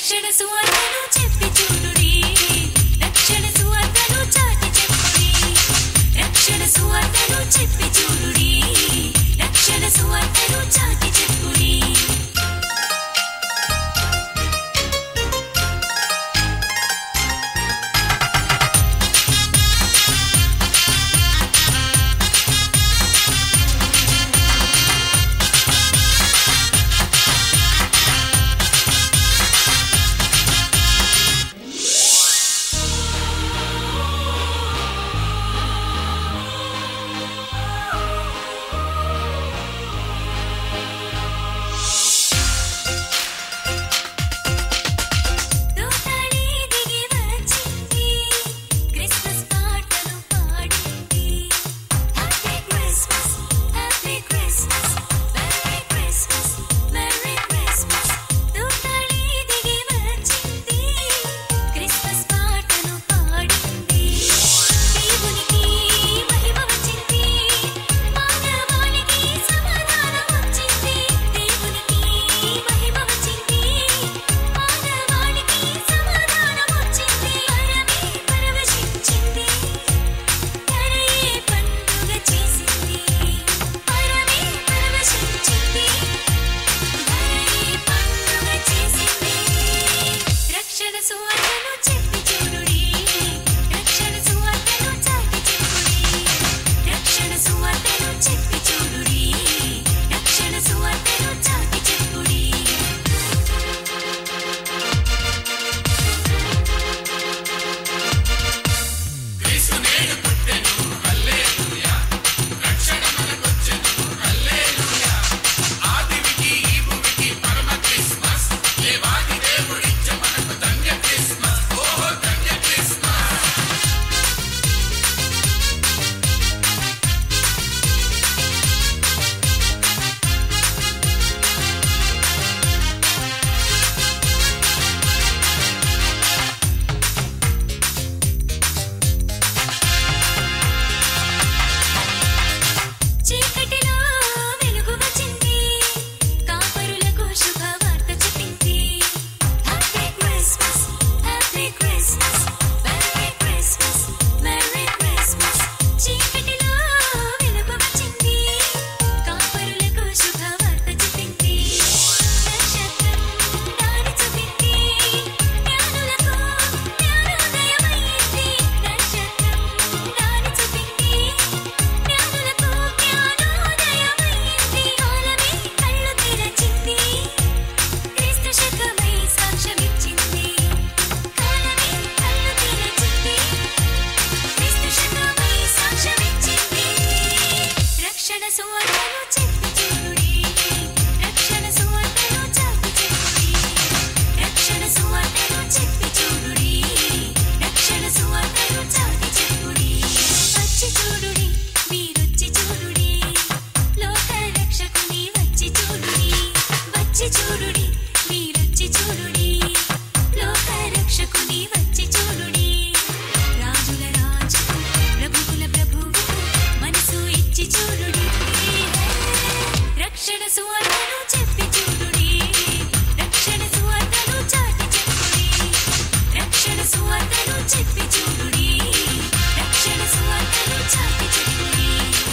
రక్షణ సువార్తను చెప్పి చూడుడి రక్షణ సువార్తను చాటి చెప్పుడి రక్షణ సువార్తను చెప్పి చూడుడి రక్షణ సువార్తను చాటి చెప్పుడి దూతాళి దిగి వచ్చింది క్రిస్మస్ పాటలు పాడింది happy Christmas happy Christmas merry Christmas merry Christmas దూతాళి దిగి వచ్చింది క్రిస్మస్ పాటలు పాడింది దేవునికి మహిమ వచ్చింది మానవాళికి సమాధానం వచ్చింది దేవునికి మహిమ వచ్చింది మానవాళికి సమాధానం వచ్చింది పరమే పరవశించింది కరయే పండుగ చేసింది పరమే పరవశించింది కరయే పండుగ చేసింది రక్షణ సువార్తను చెప్పి చూడుడి రక్షణ సువార్తను చాటి చెప్పుడి రక్షణ సువార్తను చెప్పి చూడుడి రక్షణ సువార్తను చాటి చెప్పుడి చీకటిలో వెలుగు వచ్చింది కాపరులకు శుభవార్త చెప్పింది happy Christmas happy Christmas merry Christmas merry Christmas చీకటిలో వెలుగు వచ్చింది కాపరులకు శుభవార్త చెప్పింది నక్షత్రం దారి చూపింది జ్ఞానులకు జ్ఞానోదయమైంది నక్షత్రం దారి చూపింది జ్ఞానులకు జ్ఞానోదయమైంది కాలమే కళ్ళు తెరచింది క్రీస్తు శకమై సాక్ష్యమిచ్చింది కాలమే కళ్ళు తెరచింది క్రీస్తు శకమై సాక్ష్యమిచ్చింది రక్షణ సువార్తను చెప్పి చూడుడి రక్షణ సువార్తను చాటి చెప్పుడి రక్షణ సువార్తను చెప్పి చూడుడి రక్షణ సువార్తను చాటి చెప్పుడి వచ్చి చూడుడి మీరొచ్చి చూడుడి లోక రక్షకుని వచ్చి చూడుడి వచ్చి చూడుడి మీరొచ్చి చూడుడి లోక రక్షకుని వచ్చి చూడుడి రాజుల రాజు ప్రభువుల ప్రభువు మనసు ఇచ్చి చూడుడి రక్షణ సువార్తను చెప్పి చూడుడి రక్షణ సువార్తను చాటి చెప్పుడి రక్షణ సువార్తను చెప్పి చూడుడి రక్షణ సువార్తను చాటి చెప్పుడి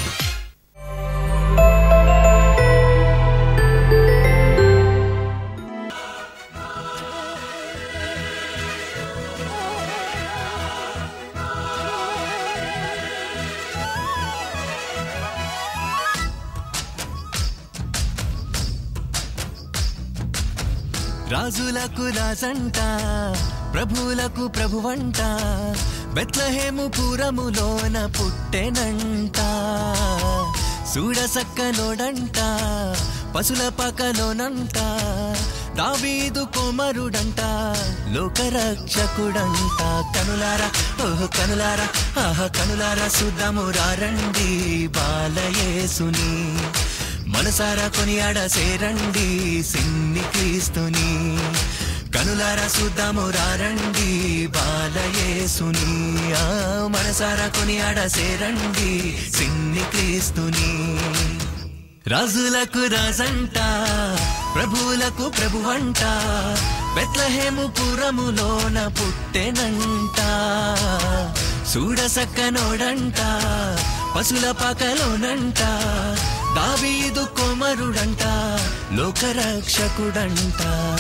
రాజులకు రాజంట ప్రభువులకు ప్రభువంట బెత్లహేము పురములోన పుట్టెనంట సూడసక్కనోడంట పశుల పకలోనంట దావీదు కుమరుడంట లోకరక్షకుడంట కనులారా ఓహో కనులారా ఆహ కనులారా సుద్దము రారండి బాలయేసుని మనసారా కొనియాడ సేరండి సిన్ని క్రీస్తుని కనులారా చూద్దాము రారండి బాలయేసుని ఆ మనసారా కొనియాడ సేరండి సిన్ని క్రీస్తుని రాజులకు రాజంట ప్రభువులకు ప్రభువంట బెత్లహేము పురములోన పుట్టెనంట చూడసక్కనోడంట పశుల పకలోనంట దావీదు కొమరుడంట లోకరక్షకుడంట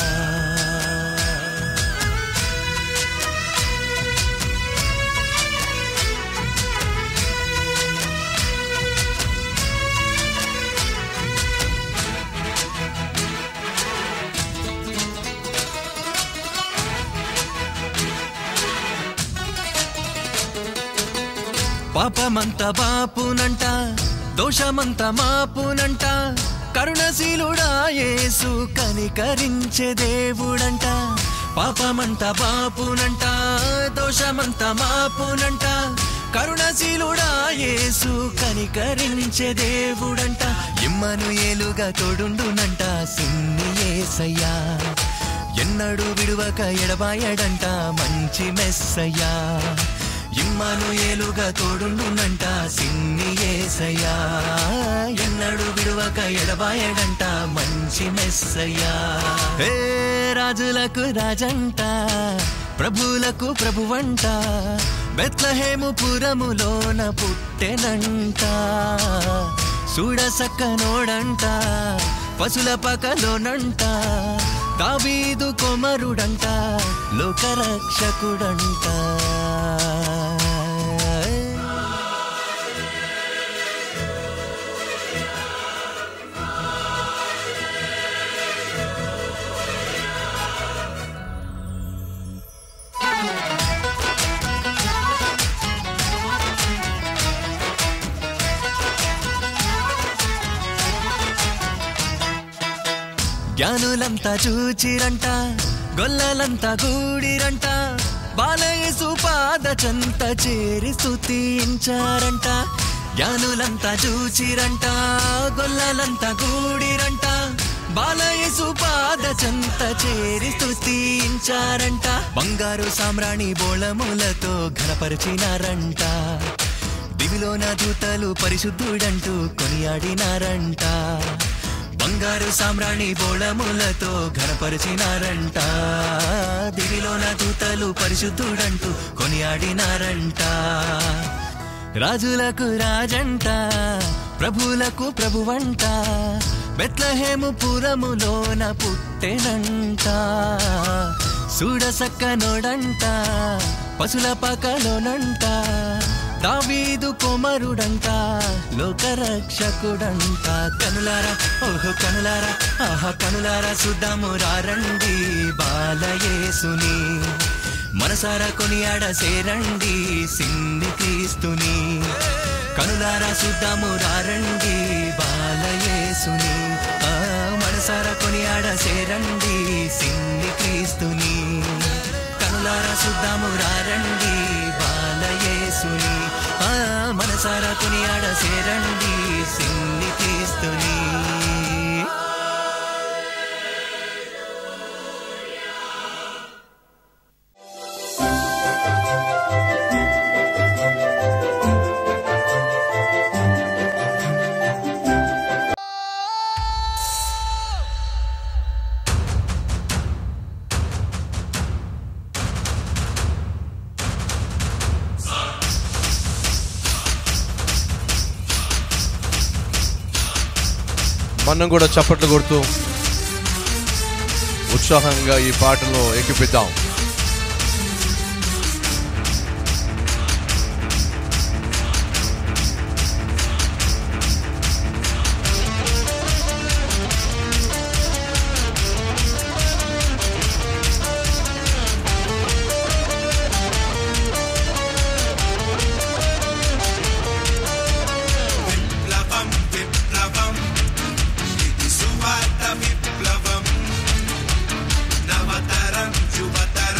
పాపమంత బాపునంట దోషమంత మాపునంట కరుణశీలుడా యేసు కనికరించే దేవుడంట పాపమంత బాపునంట దోషమంత మాపునంట కరుణశీలుడా యేసు కనికరించే దేవుడంట ఇమ్మను ఏలుగా తోడుండునంట సిన్ని ఏసయ్యా ఎన్నడు విడువక ఎడబాయడంట మంచి మెస్సయ్యా ఇమ్మను ఏలుగా తోడుండునంట సిన్ని ఏసయ్యా ఎన్నడు విడువక ఎడబాయడంట మంచి మెస్సయ్యా హే రాజులకు రాజంట ప్రభువులకు ప్రభువంట బెత్లహేము పురములోన పుట్టెనంట చూడసక్కనోడంట పశుల పకలోనంట దావీదు కొమరుడంట లోకరక్షకుడంట జ్ఞానులంతా చూచిరంట గొల్లలంతా గూడిరంట బాలయేసు పాద చెంత చేరి స్తుతించారంట జ్ఞానులంతా చూచిరంట గొల్లలంతా గూడిరంట బాలయేసు పాద చెంత చేరి స్తుతించారంట బంగారు సామ్రాణి బోళములతో ఘనపరిచినారంట దివిలోన దూతలు పరిశుద్ధుడంటూ కొనియాడినారంట బంగారు సామ్రాణి బోళములతో ఘనపరిచినారంట దివిలోన దూతలు పరిశుద్ధుడంటూ కొనియాడినారంట రాజులకు రాజంట ప్రభులకు ప్రభువంట బెత్లహేము పురములోన పుట్టెనంట చూడసక్కనోడంట పశుల పకలోనంట దావీదు కొమరుడంట లోకరక్షకుడంట కనులారా ఓహో కనులారా ఆహా కనులారా సుద్దాము రారండి బాలయేసుని మనసారా కొనియాడ సేరండి సిన్ని క్రీస్తుని కనులారా సుద్దాము రారండి బాలయేసుని ఆ మనసారా కొనియాడ సేరండి సిన్ని క్రీస్తుని కనులారా సుద్దాము రారండి బాలయేసుని ఆ మనసారా కొనియాడ సేరండి సిన్ని క్రీస్తుని మనం కూడా చప్పట్లు కొడుతూ ఉత్సాహంగా ఈ పాటలో ఎక్కిపిద్దాం విప్లవం విప్లవం ఇది సువార్త విప్లవం నవతరం యువతరం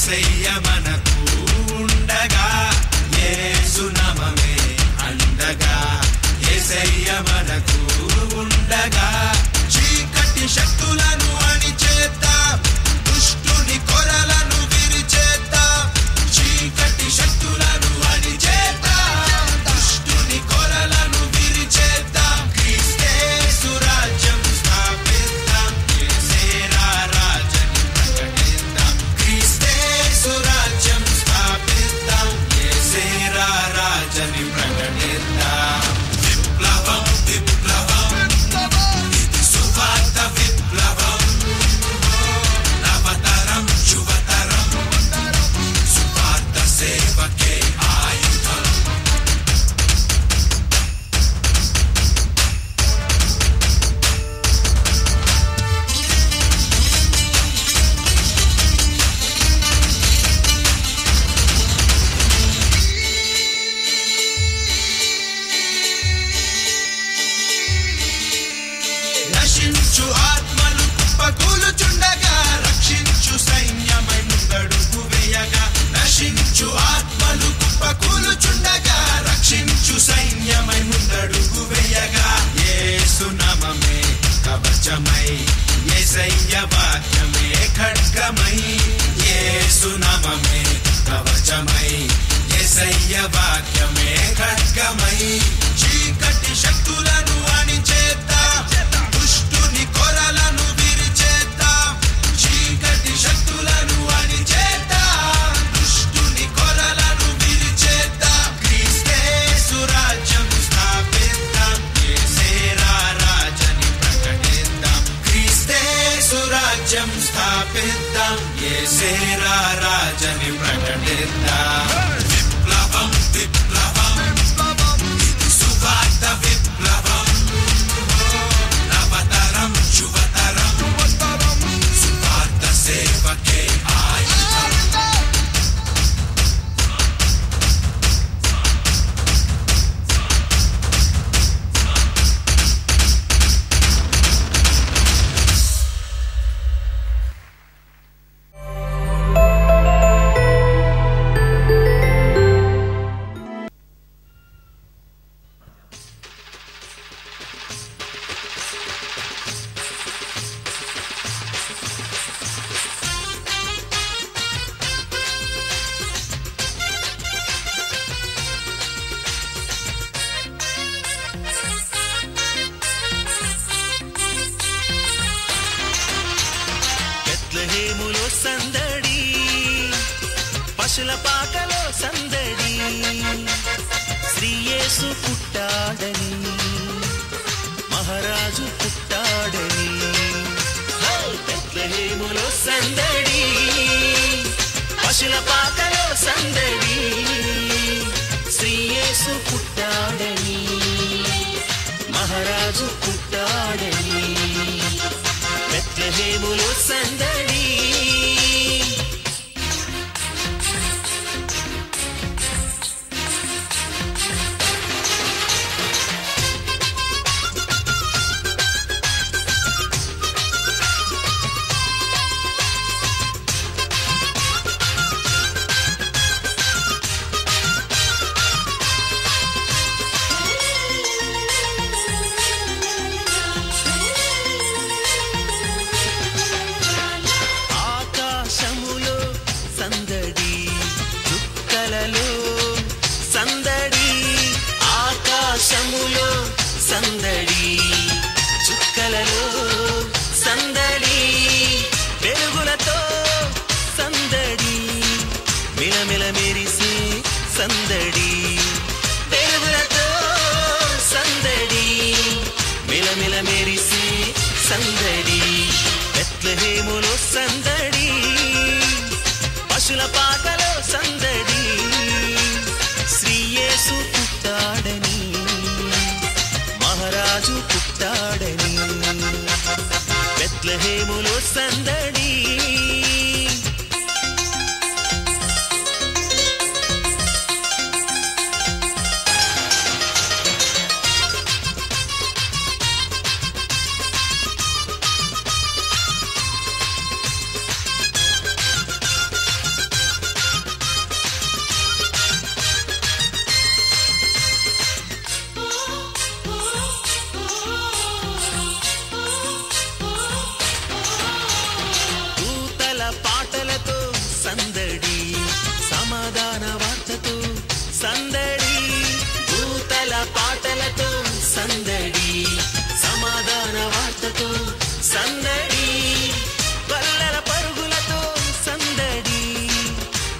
ఏసయ్య మనకు ఉండగా యేసు నామమే అండగా ఏసయ్య మనకు ఉండగా చీకటి శక్తులను అణిచేద్దాం దుష్టుని కొరలను విరిచేద్దాం చీకటి శక్తులను అణిచేద్దాం దుష్టుని కొరలను విరిచేద్దాం క్రీస్తేసు రాజ్యం స్థాపిద్దాం యేసేరా రాజని ప్రకటిద్దాం క్రీస్తేసు రాజ్యం స్థాపిద్దాం యేసేరా రాజని ప్రకటిద్దాం విప్లవం విప్లవం ఇది సువార్త విప్లవం నవతరం యువతరం సువార్త సేవకే ఆయుధం నశించు ఆత్మలు కుప్పకూలుచుండగా రక్షించు సైన్యమై ముందడుగు వేయగా నశించు ఆత్మలు కుప్పకూలుచుండగా రక్షించు సైన్యమై ముందడుగు వేయగా యేసు నామమే కవచమై యేసయ్య వాక్యమే ఖడ్గమై యేసు నామమే కవచమై యేసయ్య వాక్యమే ఖడ్గమై చీకటి శక్తులను అణిచేద్దాం దుష్టుని కొరలను విరిచేద్దాం చీకటి శక్తులను అణిచేద్దాం దుష్టుని కొరలను విరిచేద్దాం క్రీస్తేసు రాజ్యం స్థాపిద్దాం యేసేరా రాజని ప్రకటిద్దాం క్రీస్తేసు రాజ్యం స్థాపిద్దాం యేసేరా రాజని ప్రకటిద్దాం విప్లవం విప్లవం ఇది సువార్త విప్లవం నవతరం యువతరం సువార్త సేవకే ఆయుధం బెత్లెహేములో సందడి పశుల పాకలో సందడి శ్రీయేసు పుట్టాడని మహారాజు పుట్టాడని హై! బెత్లెహేములో సందడి పశుల పాకలో సందడి శ్రీయేసు పుట్టాడని మహారాజు పుట్టాడని బెత్లెహేములో సందడి ఆకాశములో సందడి చుక్కలలో సందడి ఆకాశములో సందడి చుక్కలలో సందడి వెలుగులతో సందడి మిలమిల మెరిసే సందడి వెలుగులతో సందడి మిలమిల మెరిసే సందడి బెత్లెహేములో సందడి పశుల పాకలో సందడి శ్రీయేసు పుట్టాడని మహారాజు పుట్టాడని బెత్లెహేములో సందడి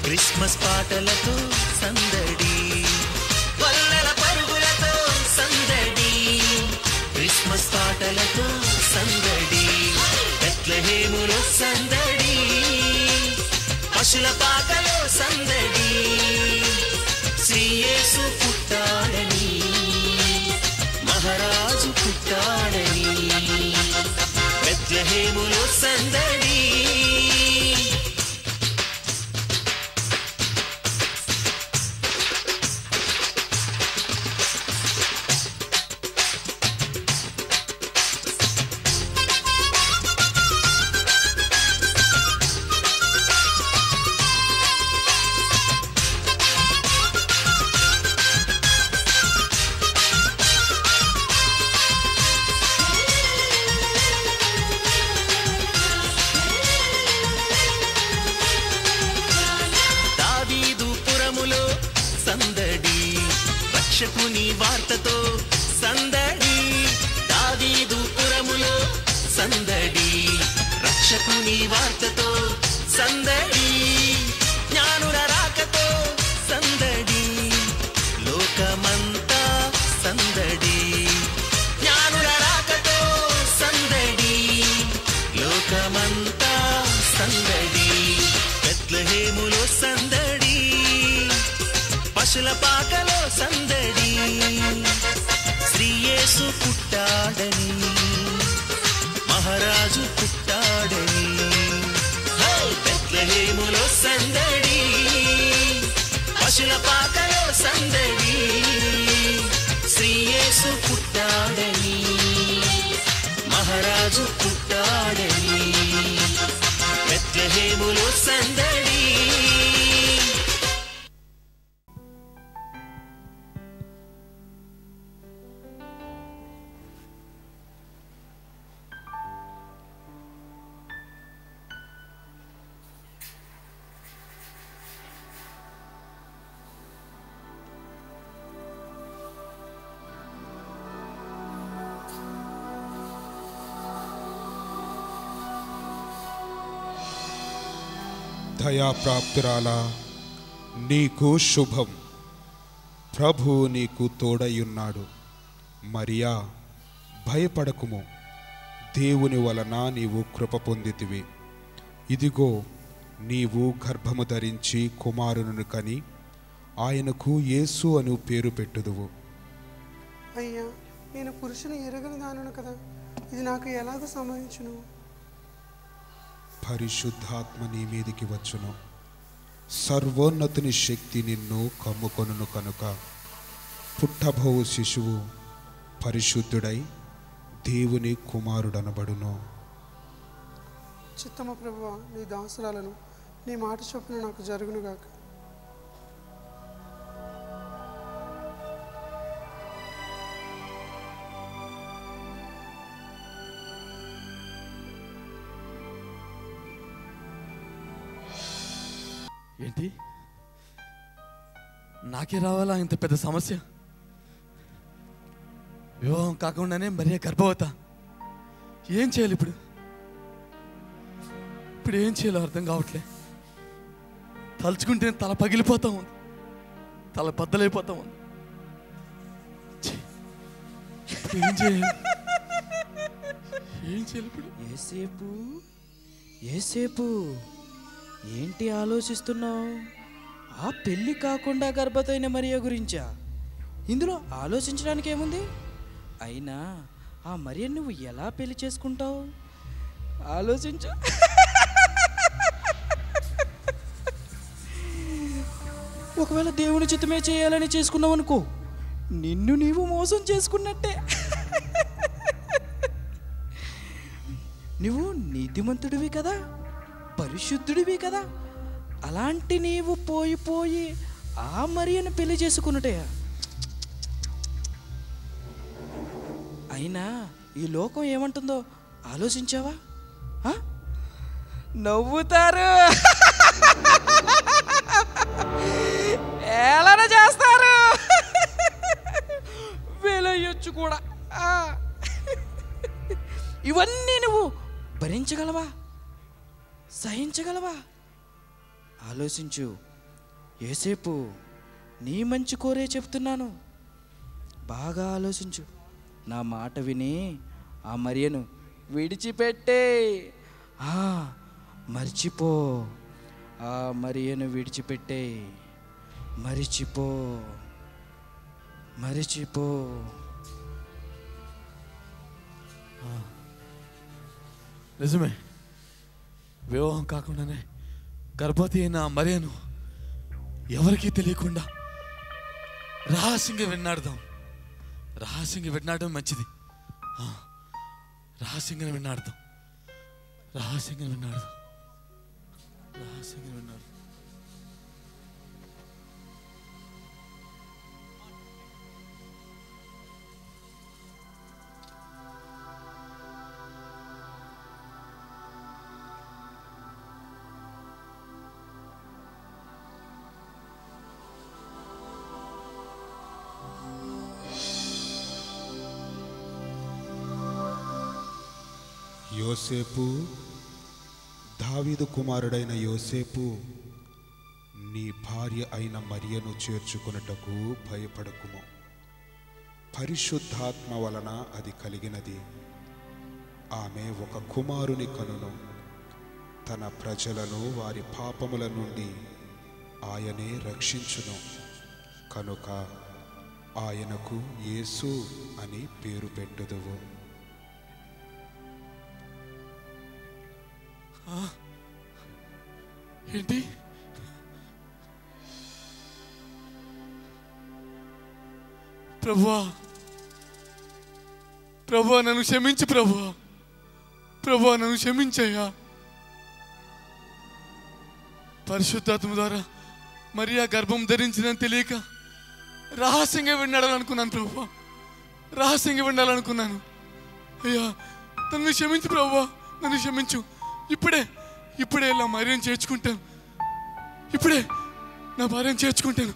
క్రిస్మస్ పాటలతో సందడి వల్లల పరుగులతో సందడి క్రిస్మస్ పాటలతో సందడి బెత్లహేములో సందడి పశుల పాకలో సందడి శ్రీయేసు పుట్టాడని మహారాజు పుట్టాడని బెత్లహేములో సందడి దావీదు పురములో సందడి రక్షకుని వార్తతో సందడి దావీదు పురములో సందడి రక్షకుని వార్తతో సందడి జ్ఞానుల రాకతో సందడి లోకమంతా సందడి జ్ఞానుల రాకతో సందడి లోకమంతా సందడి బెత్లహేములో సందడి పశుల పాకలో సందడి శ్రీయేసు పుట్టాడని మహారాజు పుట్టాడని హే! బెత్లహేములో సందడి పశుల పాకలో సందడి శ్రీయేసు పుట్టాడని మహారాజు పుట్టాడని బెత్లహేములో సందడి దయాప్రాప్తురాలా నీకు శుభం ప్రభు నీకు తోడయ్యున్నాడు మరియా భయపడకుము దేవుని వలన నీవు కృప పొందితివి ఇదిగో నీవు గర్భము ధరించి కుమారుని కని ఆయనకు యేసు అను పేరు పెట్టుదువు అయ్యా నేను పురుషుని ఎరగని దానును కదా ఇది నాకు ఎలాగో సంభవించును పరిశుద్ధాత్మ నీ మీదికి వచ్చును సర్వోన్నతుని శక్తి నిన్ను కమ్ముకొనును కనుక పుట్టబో శిశువు పరిశుద్ధుడై దేవుని కుమారుడనబడును చిత్తమ ప్రభువ నీ దాసురాలను నీ మాట చొప్పున నాకు జరుగునుగాక ఏంటి నాకే రావాలా ఇంత పెద్ద సమస్య వివాహం కాకుండానే మరీ గర్భవత ఏం చేయాలి ఇప్పుడు ఇప్పుడు ఏం చేయాలో అర్థం కావట్లే తలుచుకుంటే తల పగిలిపోతా ఉంది తల బద్దలైపోతా ఉంది ఛీ! ఇప్పుడు ఏం చేయాలి ఏం చేయాలి ఇప్పుడు ఏసేపు ఏసేపు ఏంటి ఆలోచిస్తున్నావు ఆ పెళ్ళి కాకుండా గర్భతైన మరియ గురించా ఇందులో ఆలోచించడానికి ఏముంది అయినా ఆ మరియ నువ్వు ఎలా పెళ్లి చేసుకుంటావు ఆలోచించు ఒకవేళ దేవుని చిత్తమే చేయాలని చేసుకున్నావు అనుకో నిన్ను నీవు మోసం చేసుకున్నట్టే నువ్వు నీతిమంతుడివి కదా పరిశుద్ధుడివి కదా అలాంటి నీవు పోయి పోయి ఆ మరియను పెళ్లి చేసుకున్నటయా అయినా ఈ లోకం ఏమంటుందో ఆలోచించావా ఆ? నవ్వుతారు ఏలన చేస్తారు వెలయ్యొచ్చు కూడా ఆ. ఇవన్నీ నువ్వు భరించగలవా సహించగలవా ఆలోచించు ఏసేపు నీ మంచి కోరే చెప్తున్నాను బాగా ఆలోచించు నా మాట విని ఆ మరియను విడిచిపెట్టే ఆ, మర్చిపో ఆ మరియను విడిచిపెట్టే మరిచిపో మరిచిపో నిజమే వివాహం కాకుండానే గర్భవతి అయిన ఆ మరియను ఎవరికీ తెలియకుండా రహస్యంగా విన్నాడదాం రహస్యంగా విన్నాడడం మంచిది ఆ, రహస్యంగా విన్నాడదాం రహస్యంగా విన్నాడదాం రహస్యంగా విన్నాడు యోసేపు దావీదు కుమారుడైన యోసేపు నీ భార్య అయిన మరియను చేర్చుకొనుటకు భయపడకుము పరిశుద్ధాత్మ వలన అది కలిగినది ఆమె ఒక కుమారుని కనును తన ప్రజలను వారి పాపముల నుండి ఆయనే రక్షించును కనుక ఆయనకు యేసు అని పేరు పెట్టుదువు ఏంటి ప్రభువా ప్రభువా నన్ను క్షమించు ప్రభువా ప్రభువా నన్ను క్షమించయ్యా పరిశుద్ధాత్మ ద్వారా మరియా గర్భం ధరించిందని తెలియక రహస్యంగా వినాడాలనుకున్నాను ప్రభువా రహస్యంగా వినాలనుకున్నాను అయ్యా నన్ను క్షమించు ప్రభువా నన్ను క్షమించు ఇప్పుడే ఇప్పుడే ఇలా మరియని చేర్చుకుంటాను ఇప్పుడే నా భార్యను చేర్చుకుంటాను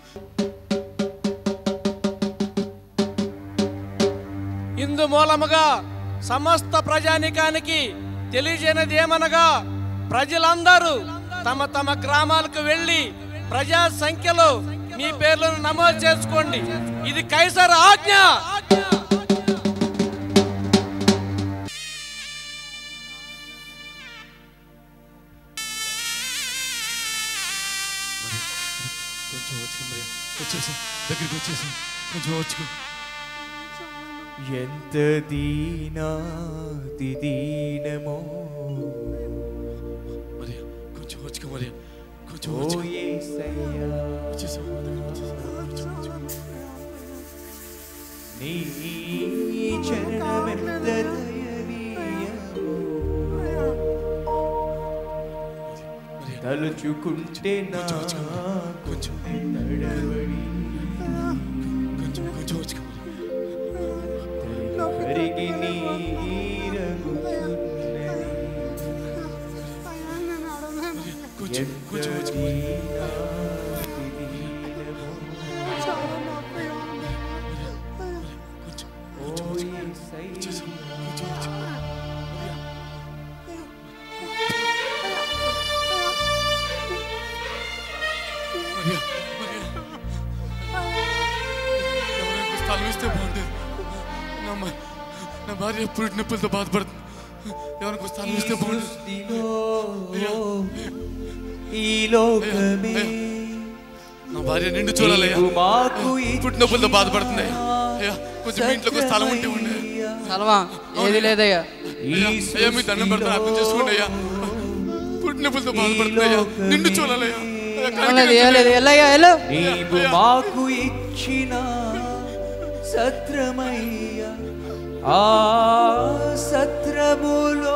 ఇందు మూలముగా సమస్త ప్రజానికానికి తెలియజేయనది ఏమనగా ప్రజలందరూ తమ తమ గ్రామాలకు వెళ్ళి ప్రజా సంఖ్యలో మీ పేర్లను నమోదు చేసుకోండి ఇది కైసర్ ఆజ్ఞ కొంచెం వచ్చుకో మరి వచ్చేసాం దగ్గరికి వచ్చేసాం కొంచెం వచ్చుకో ఎంత దీనాతి దీనమో మరి కొంచెం వచ్చుకో మరి కొంచెం ఓ వచ్చుకో యేసయ్యా వచ్చేసాం దగ్గరికి వచ్చేసాం కొంచెం వచ్చుకో. నీ చరణమెంత దయనీయమో మరి తలుచుకుంటే నా కొంచెం వచ్చుకో మరి. కొంచెం తడబడి కొంచెం కొంచెం వచ్చుకో మరి కరిగి నీరగుచున్నది కొంచెం కొంచెం వచ్చుకో మరి. కొంచెం కొంచెం వచ్చుకో వచ్చేసాం కొంచెం వచ్చుకో మరియా, మరియా. ఎవరైనా స్థలం ఇస్తే బాగుంటుంది నా మ- నా భార్య పురిటి నొప్పులతో బాధపడుతుంది ఎవరికి స్థలం ఇస్తే బాగుంటుంది సృష్టిలో అయ్యా, ఈ లోకమే నా భార్య నిండు చూడాలయ్యా నీవు మాకు పుట్టి నొప్పులతో బాధపడుతుంది అయ్యా కొంచెం మీ ఇంట్లో ఒక స్థలం ఉంటే ఉండే సలవా ఏది లేదయ్యా అయ్యా అయ్యా, మీ దండం పెడతాను అర్థం చేసుకోండి అయ్యా పుట్టి నొప్పులతో బాధపడుతుంది అయ్యా నిండు చూడాలయ్యా అయ్యా, కనికరించండి. ఏలేదు ఎల్లయ్యా ఎల్లు నీవు మాకు ఇచ్చిన సత్రమయ్య ఆ సత్రములో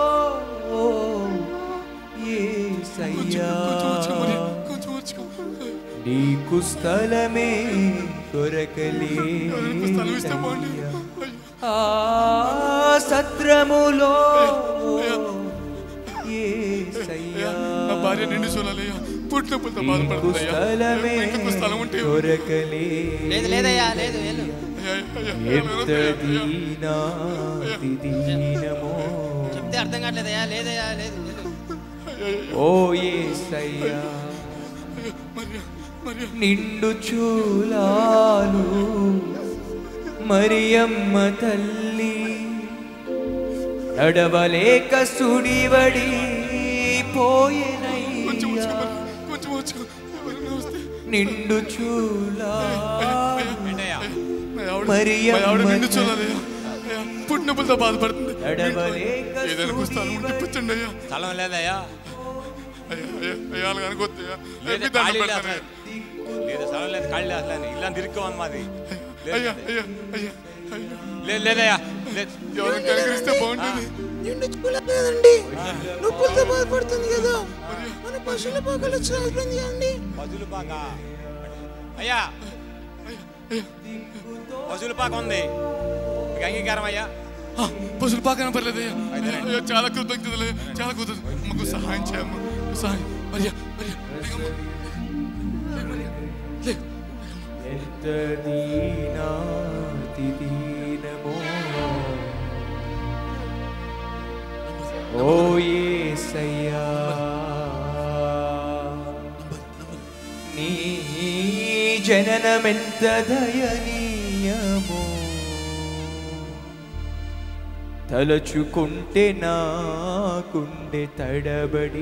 యేసయ్యా కొంచెం వచ్చుకో మరియా, కొంచెం వచ్చుకో నీకు స్థలమే దొరకలే ఎవరికి స్థలం ఇస్తే బాగుంటుంది అయ్యా, ఆ సత్రములో అయ్యా, యేసయ్యా నా భార్య నిండు చూడాలయ్యా పుట్టి నొప్పులతో నీకు బాధపడుతుంది అయ్యా స్థలమే మీ ఇంట్లో ఒక స్థలం ఉంటే దొరకలే లేదు లేదయ్యా లేదు వెళ్ళు అయ్యా, అయ్యా, ఎంత అయ్యా, అయ్యా. దీనాతి దీనమో చెప్తే అర్థం కావట్లేదయ్యా లేదయ్యా లేదు వెళ్ళు. ఓ యేసయ్యా మరియా నిండు చూలాలు మరియమ్మ తల్లి నడవలేక సుడివడి పోయేనయ్యా కొంచెం వచ్చి ఎవరైనా వస్తే నిండు చూలాలు మా ఆవిడ- మరియమ్మ మా ఆవిడ నిండు తల్లి. చూడాలి పుట్టినప్పులతో బాధపడుతుంది నడవలేక ఏదైనా ఒక స్థలం ఉంటే ఇప్పించండి అయ్యా స్థలం లేదయ్యా అయ్యా అయ్యా అయ్యా అలాగ అనుకోద్దయ్యా లేదు ఎప్పి దండం ఖాళీ లేదు పెడతాను అసలు. లేదు స్థలం లేదు ఖాళీ లేదు అసలు ఇల్లు తిరుక్కోమని మాది లేదు, అయ్యా లేదు. అయ్యా అయ్యా అయ్యా లేదు లేదయ్యా లేదు ఎవరైనా కనికరిస్తే బాగుంటుంది నిండు చూడలేదండి నొప్పులతో బాధపడుతుంది కదా మన పశువుల పాకలు చదువుతుంది కదండి పశువుల పాక అయ్యా పశువుల పాక ఉంది మీకు అంగీకారం అయ్యా ఆ, పశువులు పాకన పర్లేదు అయ్యా అయ్యా చాలా కృతజ్ఞతలు చాలా కృతజ్ఞత మాకు సహాయం చేయమ్మా సహాయం మరియా మరియా లేకమ్మా. లే, మరియా. లే. ఎంత దీనాతి దీనమో ఓ యేసయ్యా నీ జననమెంత దయనీయమో తలచుకుంటే నాకుండే తడబడి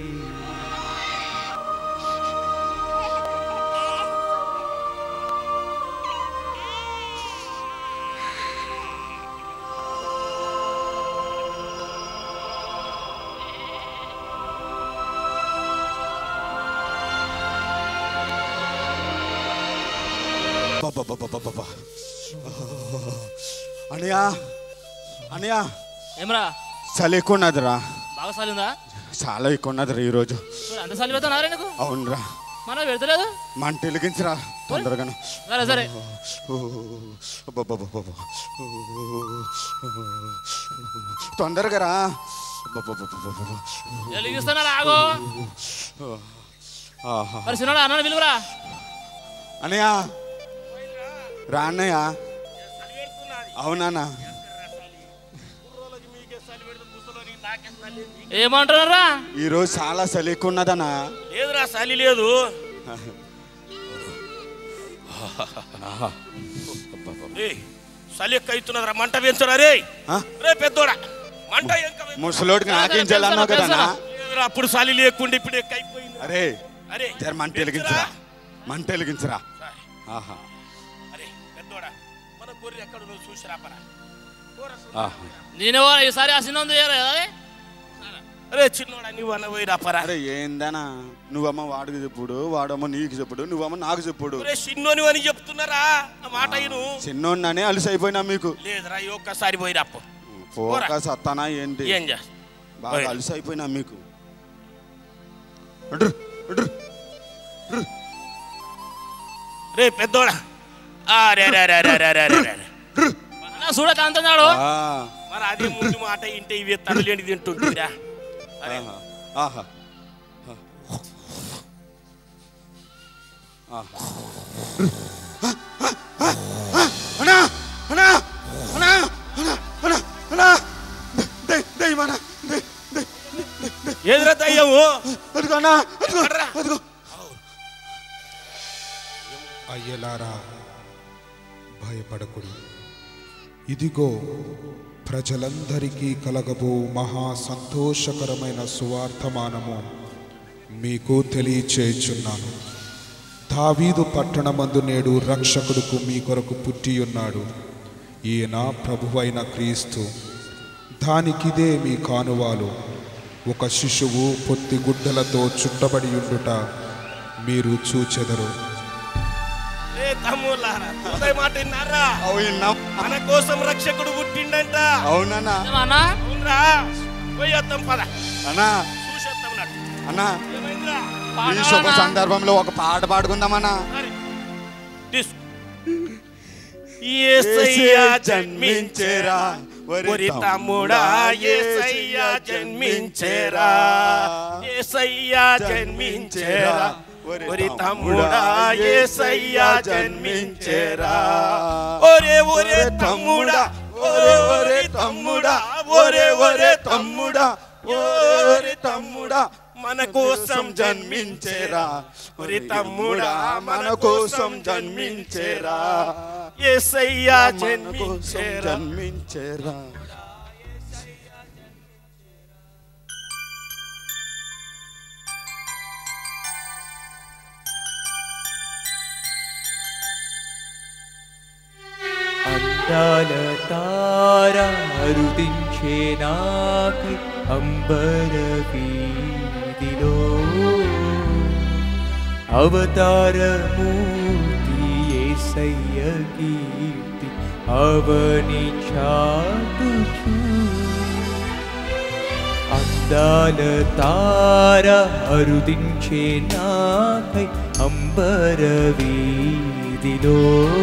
బాబా అనయా అనయా ఏమరా చలి ఎక్కువ ఉన్నదిరా బాగా సాలి ఉందా చాలా ఎక్కువ ఉన్నదిరా ఈరోజు చూడు, అంత సాలి పెడతావు నీకు అవునరా మనం పెడతలేదు మంట వెలిగించరా తొందరగాను సరే సరే అబ్బబ్బబ్బబ్బబ్బ. తొందరగా రా అబ్బబ్బబ్బబ్బబ్బ. వెలిగిస్తున్నా ఆగో ఆహా. మరి సినిమా అన్న పిలువురా అన్నయ్య రా అన్నయ్య అవునా ఏమంటున్నారా ఈరోజు చాలా చలి ఎక్కువ ఉన్నదన్నా లేదురా చలి లేదు ఏయ్, చలి ఎక్కువ అవుతున్నదిరా మంట పెంచురా రే ఆ? రే పెద్దోడా మంట ఇంకా ముసలోడికి నాకించాలన్నావు కదన్నా లేదురా, అప్పుడు చలి లేకుండా ఇప్పుడు ఎక్కువ అయిపోయింది అరే అరే జర మంట వెలిగించరా మంట వెలిగించరా ఆహా అరే పెద్దోడా మన గొర్రె ఎక్కడ నువ్వు చూసి రాపరా ఆహా నేను ఈసారి ఆ సినిమా ఉంది కదా అరే చిన్నోడా నువ్వు అన్న పోయి రాపరా అరే ఏందనా నువ్వమ్మ వాడికి చెప్పుడు వాడమ్మ నీకు చెప్పుడు నువ్వమ్మ నాకు చెప్పుడు ఒరే చిన్నోని అని చెప్తున్నారా నా మాట అయిను చిన్నోడిననే అలసి అయిపోయినా మీకు లేదురా ఈ ఒక్కసారి పోయి రాపో పోక సత్తానా ఏంటి ఏం చేస్తా బాగా పోయి. అలసి అయిపోయినా మీకు అడ్రు, అడ్రు. రే పెద్దోడా ఆ, రే రే రే రే రే రే రే రే. చూడ కాంతున్నాడు ఆ, మరి అదే ముందు మాట ఇంటే ఇవి తనలేని తింటుందిరా ఆహా, ఆహా ఆహా. అన్నా అన్నా అన్నా అన్నా అన్నా అన్నా దై దైవనా దై దై ఏదిరా దయ్యము అదిగో అన్నా అదిగో అదిగో అయ్యలారా భయపడకుడు ఇదిగో ప్రజలందరికీ కలగబో మహా సంతోషకరమైన సువార్థమానము మీకు తెలియచేయుచున్నాను దావీదు పట్టణమందు నేడు రక్షకుడుకు మీ కొరకు పుట్టి ఉన్నాడు ఈయన ప్రభువైన క్రీస్తు దానికిదే మీ కానువాలు ఒక శిశువు పొత్తి గుడ్డలతో చుట్టబడి ఉండుట మీరు చూచెదరు రే తమ్ముళ్ళారా ఉదయ మాట విన్నారా అవునా మన కోసం రక్షకుడు పుట్టిండంట అవునన్నా అన్నా అవునరా పోయి వద్దాం పద అన్నా చూసేద్దాం నాడు అన్నా ఏమైందిరా ఈ శుభ సందర్భంలో ఒక పాట పాడుకుందామన్నా తీసుకో యేసయ్యా జన్మించేరా ఒరి తమ్ముడా యేసయ్యా జన్మించేరా యేసయ్యా జన్మించేరా ఒరి తమ్ముడా యేసయ్యా జన్మించేరా ఒరే ఒరే తమ్ముడా ఒరే ఒరే తమ్ముడా ఒరే ఒరే తమ్ముడా ఒరే తమ్ముడా మన కోసం జన్మించేరా ఒరి తమ్ముడా మన కోసం జన్మించేరా ఏసయ్యా జన్మించేరా జన్మించేరా అందాల తార అరుదించే నాకై అంబర వీధిలో అవతారమూర్తి ఏసయ్య కీర్తి అవని చాటుచూ అందాల తార అరుదించే నాకై అంబర వీధిలో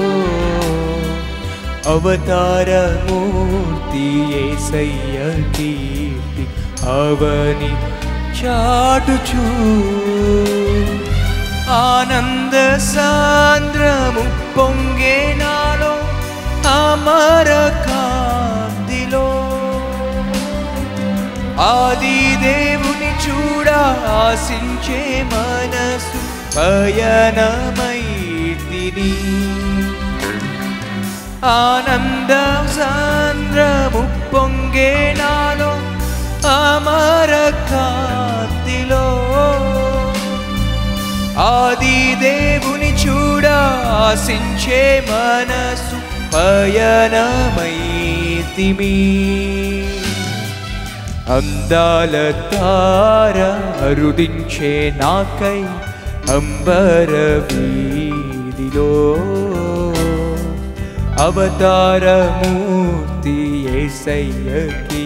అవతారమూర్తి ఏసయ్య కీర్తి అవని చాటుచూ ఆనంద సాంద్రము పొంగే నాలో అమర కాంతిలో ఆది దేవుని చూడ ఆశించే మనసు పయనమైతిని ఆనంద సాంద్రము పొంగే నాలో అమర కాంతిలో ఆది దేవుని చూడ ఆశించే మనసు పయనమైతిమి అందాల తార అరుదించే నాకై అంబర వీధిలో అవతారమూర్తి ఏసయ్యకి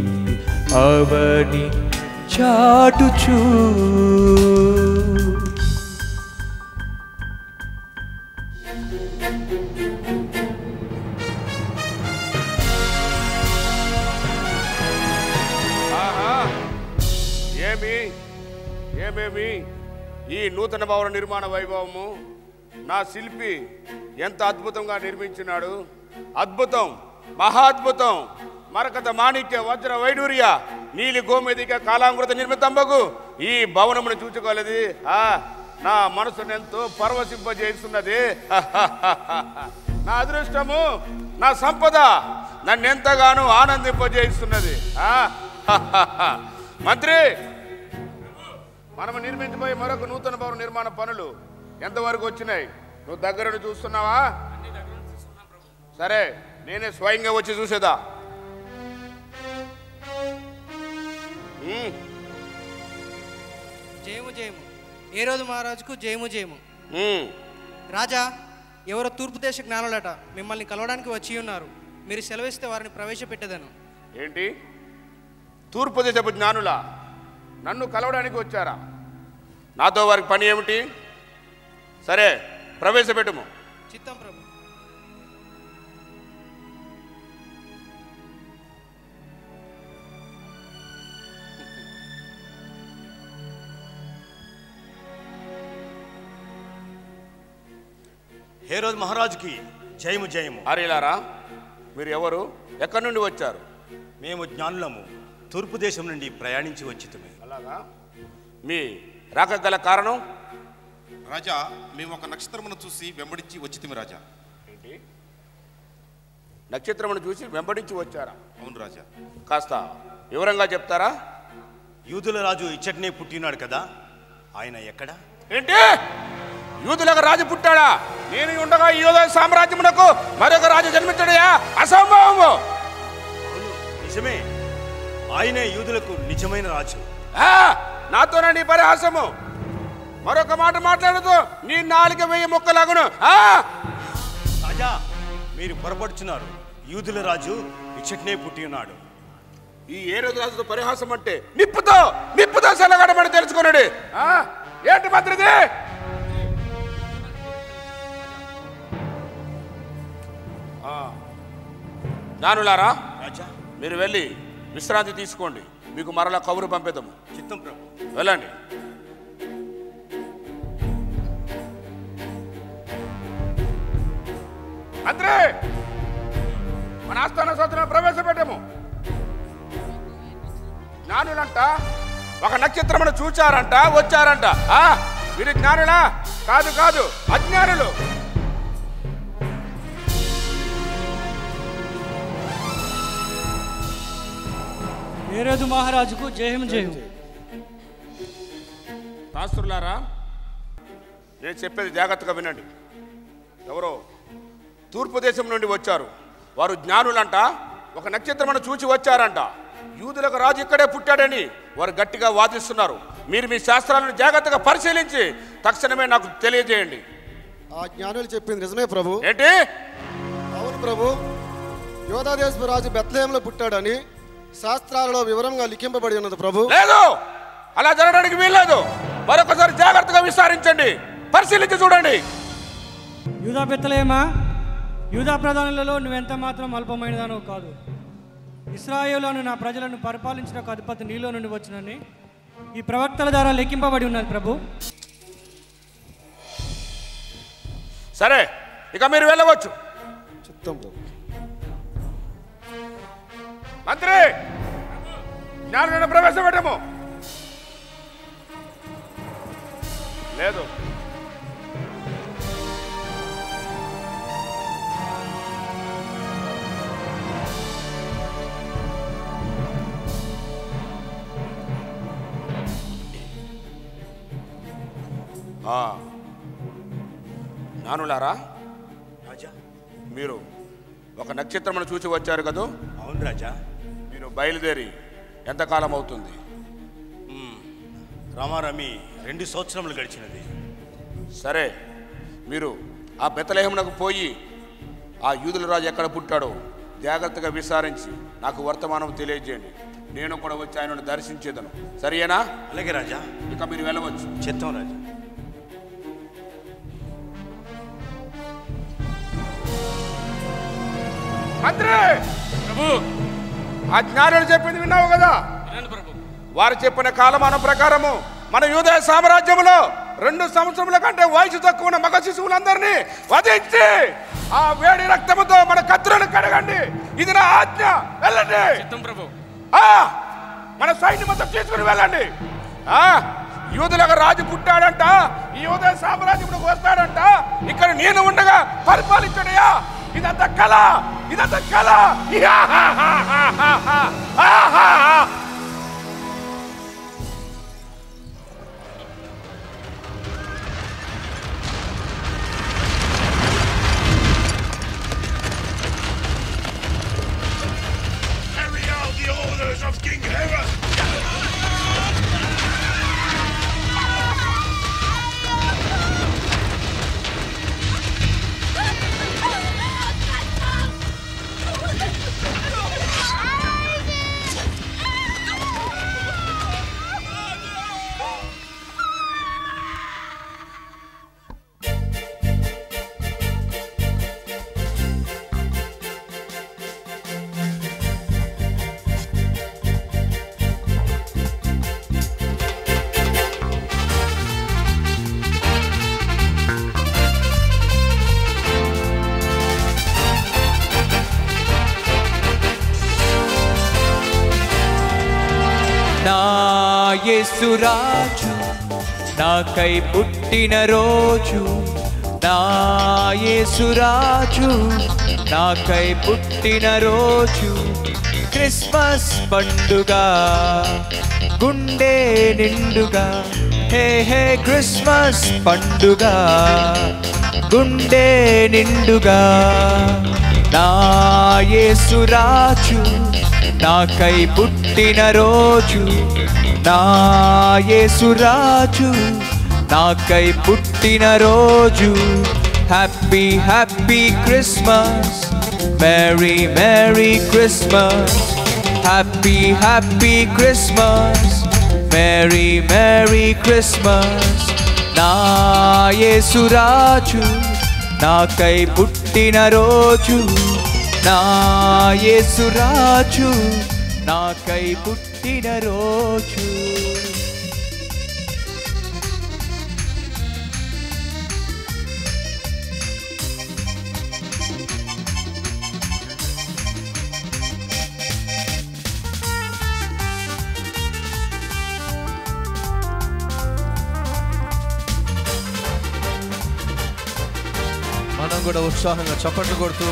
అవని చాటుచూ ఆహా. ఏమి ఏమేమి ఈ నూతన భవన నిర్మాణ వైభవము నా శిల్పి ఎంత అద్భుతంగా నిర్మించినాడు అద్భుతం మహాద్భుతం మరకత మాణిక్య వజ్ర వైడూర్య నీలి గోమేదిక కాలామృత నిర్మితంబగు ఈ భవనమును చూచుకోలేదు ఆ నా మనసును ఎంతో పరవశింపజేస్తున్నది నా అదృష్టము నా సంపద నన్ను ఎంతగానో ఆనందింపజేస్తున్నది ఆ మంత్రి మనము నిర్మించబోయే మరొక నూతన భవన నిర్మాణ పనులు ఎంతవరకు వచ్చినాయి నువ్వు దగ్గర చూస్తున్నావా సరే నేనే స్వయంగా వచ్చి చూసేదా ఉమ్, జయము జయము ఏ రోజు మహారాజుకు జయము జయము ఉమ్. రాజా ఎవరో తూర్పు దేశ జ్ఞానులట మిమ్మల్ని కలవడానికి వచ్చి ఉన్నారు మీరు సెలవిస్తే వారిని ప్రవేశపెట్టేదను ఏంటి తూర్పు దేశపు జ్ఞానులా నన్ను కలవడానికి వచ్చారా నాతో వారికి పని ఏమిటి సరే ప్రవేశపెట్టుము చిత్తం ప్రభు హే రోజు మహారాజుకి జయము జయము అరేలారా మీరు ఎవరు ఎక్కడి నుండి వచ్చారు మేము జ్ఞానులము తూర్పు దేశం నుండి ప్రయాణించి వచ్చితమే అలాగా మీ రాక గల కారణం రాజా మేము ఒక నక్షత్రమును చూసి వెంబడించి వచ్చితిమి రాజా ఏంటి నక్షత్రమును చూసి వెంబడించి వచ్చారా అవును రాజా కాస్త వివరంగా చెప్తారా యూదుల రాజు ఇచ్చట్నే పుట్టినాడు కదా ఆయన ఎక్కడ ఏంటి యూదులకు రాజు పుట్టాడా నేను ఉండగా ఈ యూద సామ్రాజ్యమునకు మరొక రాజు జన్మించడయా అసంభవము నిజమే ఆయనే యూదులకు నిజమైన రాజు ఆ, నాతోనే నీ పరిహాసము మరొక మాట మాట్లాడుతూ నీ నాలుక వెయ్యి ముక్కలాగును ఆ! రాజా మీరు పొరపడుచున్నారు యూదుల రాజు ఇచ్చట్నే పుట్టి ఉన్నాడు ఈ ఏ రోజు రాజుతో పరిహాసం అంటే నిప్పుతో నిప్పుతో సెలగడమని తెలుసుకున్నాడు ఆ? ఏంటి మంత్రిది ఆ. జ్ఞానులారా రాజా మీరు వెళ్ళి విశ్రాంతి తీసుకోండి మీకు మరలా కబురు పంపిద్దాము చిత్తం ప్రభు వెళ్ళండి మంత్రి మన ఆస్థాన సోదరులను ప్రవేశపెట్టాము జ్ఞానులంట ఒక నక్షత్రమును చూచారంట వచ్చారంట ఆ వీరి జ్ఞానులా కాదు కాదు అజ్ఞానులు ఏరేదు మహారాజుకు జయం జయం శాస్త్రులారా నేను చెప్పేది జాగ్రత్తగా వినండి ఎవరో తూర్పు దేశం నుండి వచ్చారు వారు జ్ఞానులంట ఒక నక్షత్రమును చూచి వచ్చారంట యూదులకు రాజు ఇక్కడే పుట్టాడని వారు గట్టిగా వాదిస్తున్నారు మీరు మీ శాస్త్రాలను జాగ్రత్తగా పరిశీలించి తక్షణమే నాకు తెలియజేయండి ఆ జ్ఞానులు చెప్పింది నిజమే ప్రభు ఏంటి అవును ప్రభు యోధాదేశపు రాజు బెత్లహేంలో పుట్టాడని శాస్త్రాలలో వివరంగా లిఖింపబడి ఉన్నది ప్రభు లేదు అలా జరగడానికి వీల్లేదు మరొకసారి జాగ్రత్తగా విచారించండి పరిశీలించి చూడండి యూదా పెత్తలేమా యూదా ప్రధానులలో నువ్వెంత మాత్రం అల్పమైనదానో కాదు ఇస్రాయేలును నా ప్రజలను పరిపాలించిన ఒక అధిపతి నీలో నుండి వచ్చినని ఈ ప్రవక్తల ద్వారా లెక్కింపబడి ఉన్నది ప్రభు సరే ఇక మీరు వెళ్ళవచ్చు చిత్తం ప్రభు మంత్రి జ్ఞానులను ప్రవేశపెట్టము లేదు ఆ, జ్ఞానులారా రాజా మీరు ఒక నక్షత్రమును చూసి వచ్చారు కదూ అవును రాజా మీరు బయలుదేరి ఎంతకాలం అవుతుంది రామారామి రెండు సంవత్సరములు గడిచినది సరే మీరు ఆ బెతలేహమునకు పోయి ఆ యూదుల రాజు ఎక్కడ పుట్టాడో జాగ్రత్తగా విచారించి నాకు వర్తమానం తెలియజేయండి నేను కూడా వచ్చి ఆయనను దర్శించేదను సరేనా అలాగే రాజా ఇక మీరు వెళ్ళవచ్చు చిత్తం రాజా మంత్రి ప్రభు ఆ జ్ఞానులు చెప్పింది విన్నావు కదా వారు చెప్పిన కాలమానం ప్రకారము మన యూదయ సామ్రాజ్యంలో రెండు సంవత్సరముల కంటే వయసు తక్కువ ఉన్న మగ శిశువులందరినీ వధించి ఆ వేడి రక్తముతో మన కత్తులను కడగండి ఇది నా ఆజ్ఞ వెళ్ళండి ప్రభు ఆ, మన సైన్యం మొత్తం తీసుకుని వెళ్ళండి ఆ యూదులకు రాజు పుట్టాడంట ఈ యూదయ సామ్రాజ్యంలోకి వస్తాడంట ఇక్కడ నేను ఉండగా పరిపాలించడయా ఇదంతా కళ ఇదంతా కళ యాహాహాహాహా. ఆహాహా. Carry out the orders of King Herod! నా యేసురాజు నాకై పుట్టిన రోజు నా యేసురాజు నాకై పుట్టిన రోజు క్రిస్మస్ పండుగ గుండె నిండుగా హే హే క్రిస్మస్ పండుగ గుండె నిండుగా నా యేసురాజు నాకై పుట్టిన రోజు నా యేసురాజు నాకై పుట్టిన రోజు happy happy Christmas merry merry Christmas happy happy Christmas merry merry Christmas నా యేసురాజు నాకై పుట్టిన రోజు నా యేసురాజు నాకై పుట్టిన రోజు కూడా ఉత్సాహంగా చప్పట్లు కొడుతూ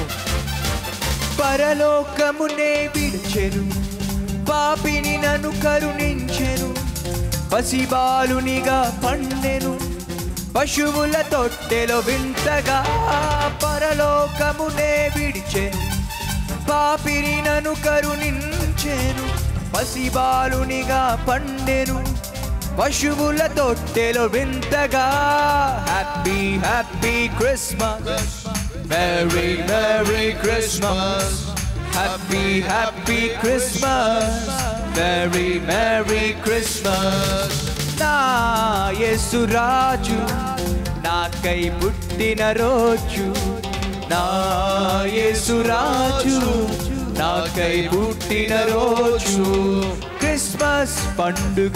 పరలోకమునే విడిచెను పాపిని నన్ను కరుణించెను పసిబాలునిగా పండెను పశువుల తొట్టెలో వింతగా పరలోకమునే విడిచెను పాపిని నన్ను కరుణించెను పసిబాలునిగా పండెను పశువుల తొట్టెలో వింతగా happy happy Christmas merry merry Christmas happy happy Christmas merry merry Christmas నా యేసురాజు నాకై పుట్టిన రోజు నా యేసురాజు నాకై పుట్టిన రోజు క్రిస్మస్ పండుగ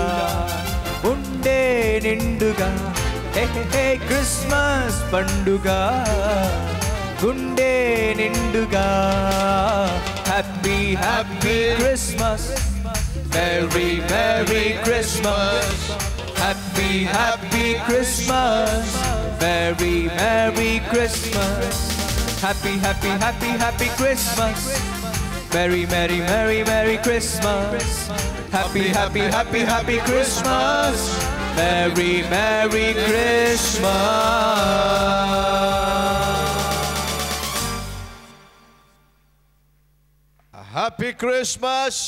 ఉండే నిండుగా హే హే హే క్రిస్మస్ పండుగ గుండె నిండుగా happy happy Christmas merry merry Christmas happy happy Christmas merry merry Christmas happy happy happy happy Christmas Merry, merry, merry, merry Christmas. Happy, happy, happy, happy Christmas. Merry, merry Christmas. Happy Christmas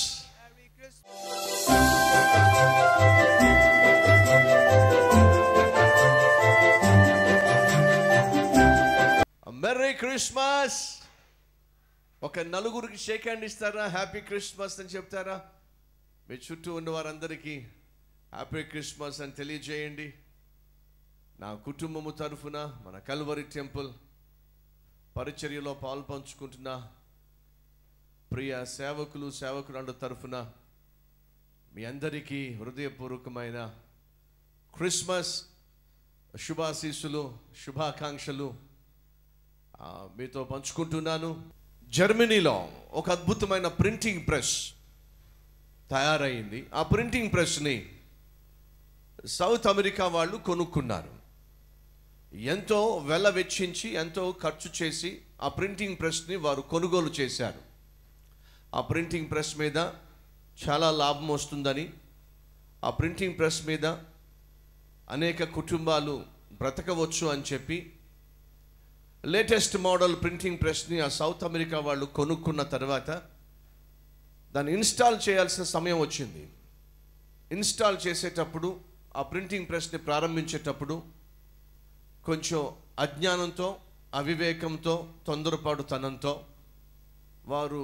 merry Christmas ఒక నలుగురికి shake hand ఇస్తారా happy Christmas అని చెప్తారా మీ చుట్టూ ఉన్న వారందరికీ happy Christmas అని తెలియజేయండి నా కుటుంబము తరఫున మన కల్వరి టెంపుల్ పరిచర్యలో పాలు పంచుకుంటున్న ప్రియ సేవకులు సేవకురాళ్ళ తరఫున మీ అందరికీ హృదయపూర్వకమైన క్రిస్మస్ శుభాశీస్సులు శుభాకాంక్షలు ఆ, మీతో పంచుకుంటున్నాను జర్మనీలో ఒక అద్భుతమైన ప్రింటింగ్ ప్రెస్ తయారైంది ఆ ప్రింటింగ్ ప్రెస్ని సౌత్ అమెరికా వాళ్ళు కొనుక్కున్నారు ఎంతో వెల వెచ్చించి ఎంతో ఖర్చు చేసి ఆ ప్రింటింగ్ ప్రెస్ని వారు కొనుగోలు చేశారు ఆ ప్రింటింగ్ ప్రెస్ మీద చాలా లాభం వస్తుందని ఆ ప్రింటింగ్ ప్రెస్ మీద అనేక కుటుంబాలు బ్రతకవచ్చు అని చెప్పి లేటెస్ట్ మోడల్ ప్రింటింగ్ ప్రెస్ని ఆ సౌత్ అమెరికా వాళ్ళు కొనుక్కున్న తర్వాత దాన్ని ఇన్స్టాల్ చేయాల్సిన సమయం వచ్చింది ఇన్స్టాల్ చేసేటప్పుడు ఆ ప్రింటింగ్ ప్రెస్ని ప్రారంభించేటప్పుడు కొంచెం అజ్ఞానంతో అవివేకంతో తొందరపాటుతనంతో వారు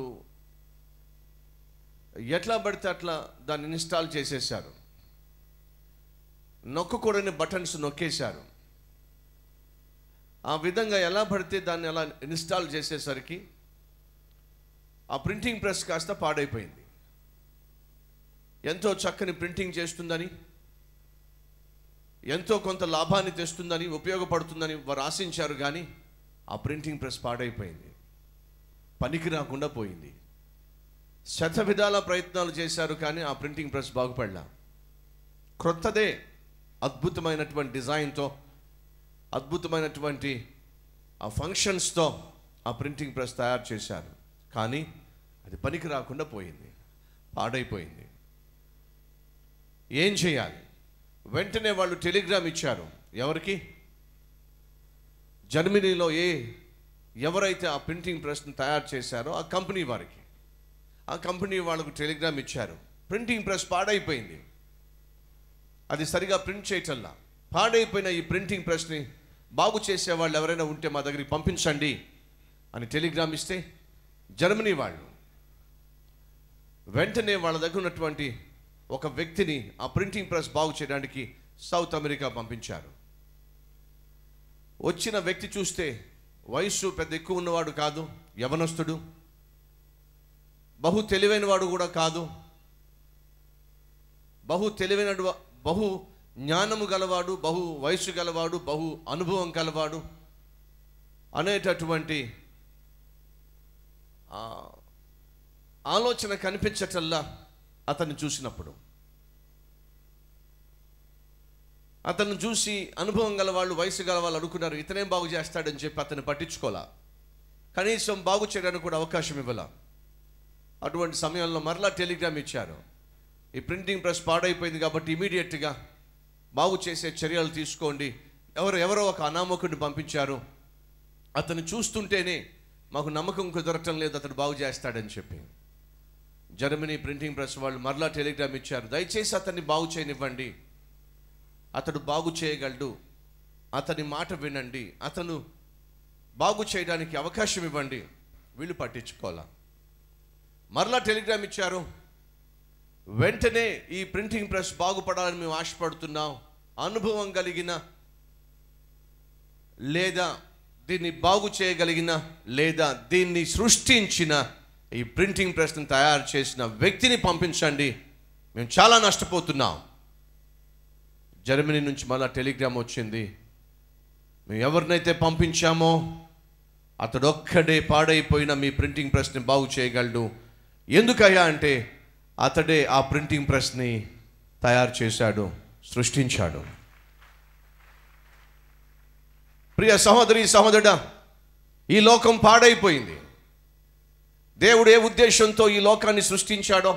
ఎట్లా పడితే అట్లా దాన్ని ఇన్స్టాల్ చేసేసారు నొక్కకూడని బటన్స్ నొక్కేశారు ఆ విధంగా ఎలా పడితే దాన్ని అలా ఇన్స్టాల్ చేసేసరికి ఆ ప్రింటింగ్ ప్రెస్ కాస్త పాడైపోయింది ఎంతో చక్కని ప్రింటింగ్ చేస్తుందని ఎంతో కొంత లాభాన్ని తెస్తుందని ఉపయోగపడుతుందని వారు ఆశించారు కానీ ఆ ప్రింటింగ్ ప్రెస్ పాడైపోయింది పనికి రాకుండా పోయింది శత విధాల ప్రయత్నాలు చేశారు కానీ ఆ ప్రింటింగ్ ప్రెస్ బాగుపడలా క్రొత్తదే అద్భుతమైనటువంటి డిజైన్తో అద్భుతమైనటువంటి ఆ ఫంక్షన్స్తో ఆ ప్రింటింగ్ ప్రెస్ తయారు చేశారు కానీ అది పనికి రాకుండా పోయింది పాడైపోయింది ఏం చేయాలి వెంటనే వాళ్ళు టెలిగ్రామ్ ఇచ్చారు ఎవరికి జర్మనీలో ఏ ఎవరైతే ఆ ప్రింటింగ్ ప్రెస్ని తయారు చేశారో ఆ కంపెనీ వారికి ఆ కంపెనీ వాళ్ళకు టెలిగ్రామ్ ఇచ్చారు ప్రింటింగ్ ప్రెస్ పాడైపోయింది అది సరిగా ప్రింట్ చేయటల్లా పాడైపోయిన ఈ ప్రింటింగ్ ప్రెస్ని బాగు చేసే వాళ్ళు ఎవరైనా ఉంటే మా దగ్గరికి పంపించండి అని టెలిగ్రామ్ ఇస్తే జర్మనీ వాళ్ళు వెంటనే వాళ్ళ దగ్గర ఉన్నటువంటి ఒక వ్యక్తిని ఆ ప్రింటింగ్ ప్రెస్ బాగు చేయడానికి సౌత్ అమెరికా పంపించారు వచ్చిన వ్యక్తి చూస్తే వయస్సు పెద్ద ఎక్కువ ఉన్నవాడు కాదు యవనస్తుడు బహు తెలివైన వాడు కూడా కాదు బహు తెలివైన బహు జ్ఞానము గలవాడు బహు వయస్సు గలవాడు బహు అనుభవం గలవాడు అనేటటువంటి ఆ, ఆలోచన కనిపించటల్లా అతన్ని చూసినప్పుడు అతను చూసి అనుభవం గల వాళ్ళు వయసు గల వాళ్ళు అనుకున్నారు ఇతనేం బాగు చేస్తాడని చెప్పి అతను పట్టించుకోలా కనీసం బాగు చేయడానికి కూడా అవకాశం ఇవ్వాల అటువంటి సమయంలో మరలా టెలిగ్రామ్ ఇచ్చారు ఈ ప్రింటింగ్ ప్రెస్ పాడైపోయింది కాబట్టి ఇమీడియట్గా బాగు చేసే చర్యలు తీసుకోండి ఎవరు ఎవరో ఒక అనామకుడిని పంపించారు అతను చూస్తుంటేనే మాకు నమ్మకం కుదరటం లేదు అతను బాగు చేస్తాడని చెప్పి జర్మనీ ప్రింటింగ్ ప్రెస్ వాళ్ళు మరలా టెలిగ్రామ్ ఇచ్చారు దయచేసి అతన్ని బాగు చేయనివ్వండి అతడు బాగు చేయగలడు అతని మాట వినండి అతను బాగు చేయడానికి అవకాశం ఇవ్వండి వీళ్ళు పట్టించుకోవాలా మరలా టెలిగ్రామ్ ఇచ్చారు వెంటనే ఈ ప్రింటింగ్ ప్రెస్ బాగుపడాలని మేము ఆశపడుతున్నాం అనుభవం కలిగిన లేదా దీన్ని బాగు చేయగలిగిన లేదా దీన్ని సృష్టించిన ఈ ప్రింటింగ్ ప్రెస్ని తయారు చేసిన వ్యక్తిని పంపించండి మేము చాలా నష్టపోతున్నాం జర్మనీ నుంచి మళ్ళా టెలిగ్రామ్ వచ్చింది మేము ఎవరినైతే పంపించామో అతడు ఒక్కడే పాడైపోయిన మీ ప్రింటింగ్ ప్రెస్ని బాగు చేయగలడు ఎందుకయ్యా అంటే అతడే ఆ ప్రింటింగ్ ప్రెస్ని తయారు చేశాడు సృష్టించాడు ప్రియ సహోదరి సహోదరుడా ఈ లోకం పాడైపోయింది దేవుడు ఏ ఉద్దేశంతో ఈ లోకాన్ని సృష్టించాడో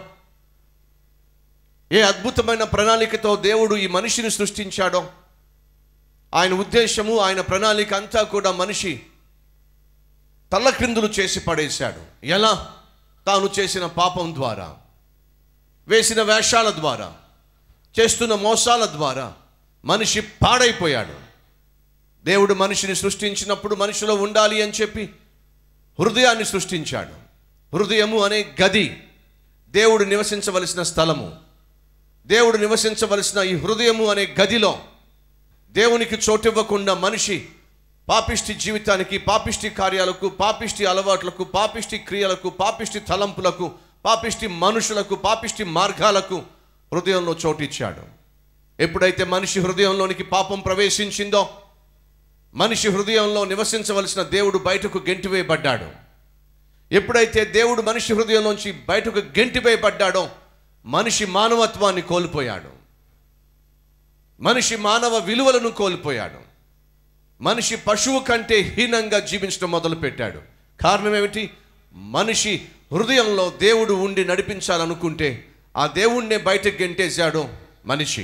ఏ అద్భుతమైన ప్రణాళికతో దేవుడు ఈ మనిషిని సృష్టించాడో ఆయన ఉద్దేశము ఆయన ప్రణాళిక అంతా కూడా మనిషి తల్లక్రిందులు చేసి పడేశాడు ఎలా తాను చేసిన పాపం ద్వారా వేసిన వేషాల ద్వారా చేస్తున్న మోసాల ద్వారా మనిషి పాడైపోయాడు దేవుడు మనిషిని సృష్టించినప్పుడు మనిషిలో ఉండాలి అని చెప్పి హృదయాన్ని సృష్టించాడు హృదయము అనే గది దేవుడు నివసించవలసిన స్థలము దేవుడు నివసించవలసిన ఈ హృదయము అనే గదిలో దేవునికి చోటివ్వకుండా మనిషి పాపిష్టి జీవితానికి పాపిష్టి కార్యాలకు పాపిష్టి అలవాట్లకు పాపిష్టి క్రియలకు పాపిష్టి తలంపులకు పాపిష్టి మనుషులకు పాపిష్టి మార్గాలకు హృదయంలో చోటిచ్చాడు ఎప్పుడైతే మనిషి హృదయంలోనికి పాపం ప్రవేశించిందో మనిషి హృదయంలో నివసించవలసిన దేవుడు బయటకు గెంటివేయబడ్డాడు ఎప్పుడైతే దేవుడు మనిషి హృదయంలోంచి బయటకు గెంటివేయబడ్డాడో మనిషి మానవత్వాన్ని కోల్పోయాడు మనిషి మానవ విలువలను కోల్పోయాడు మనిషి పశువు కంటే హీనంగా జీవించడం మొదలుపెట్టాడు కారణం ఏమిటి మనిషి హృదయంలో దేవుడు ఉండి నడిపించాలనుకుంటే ఆ దేవుణ్ణే బయటకు గెంటేశాడు మనిషి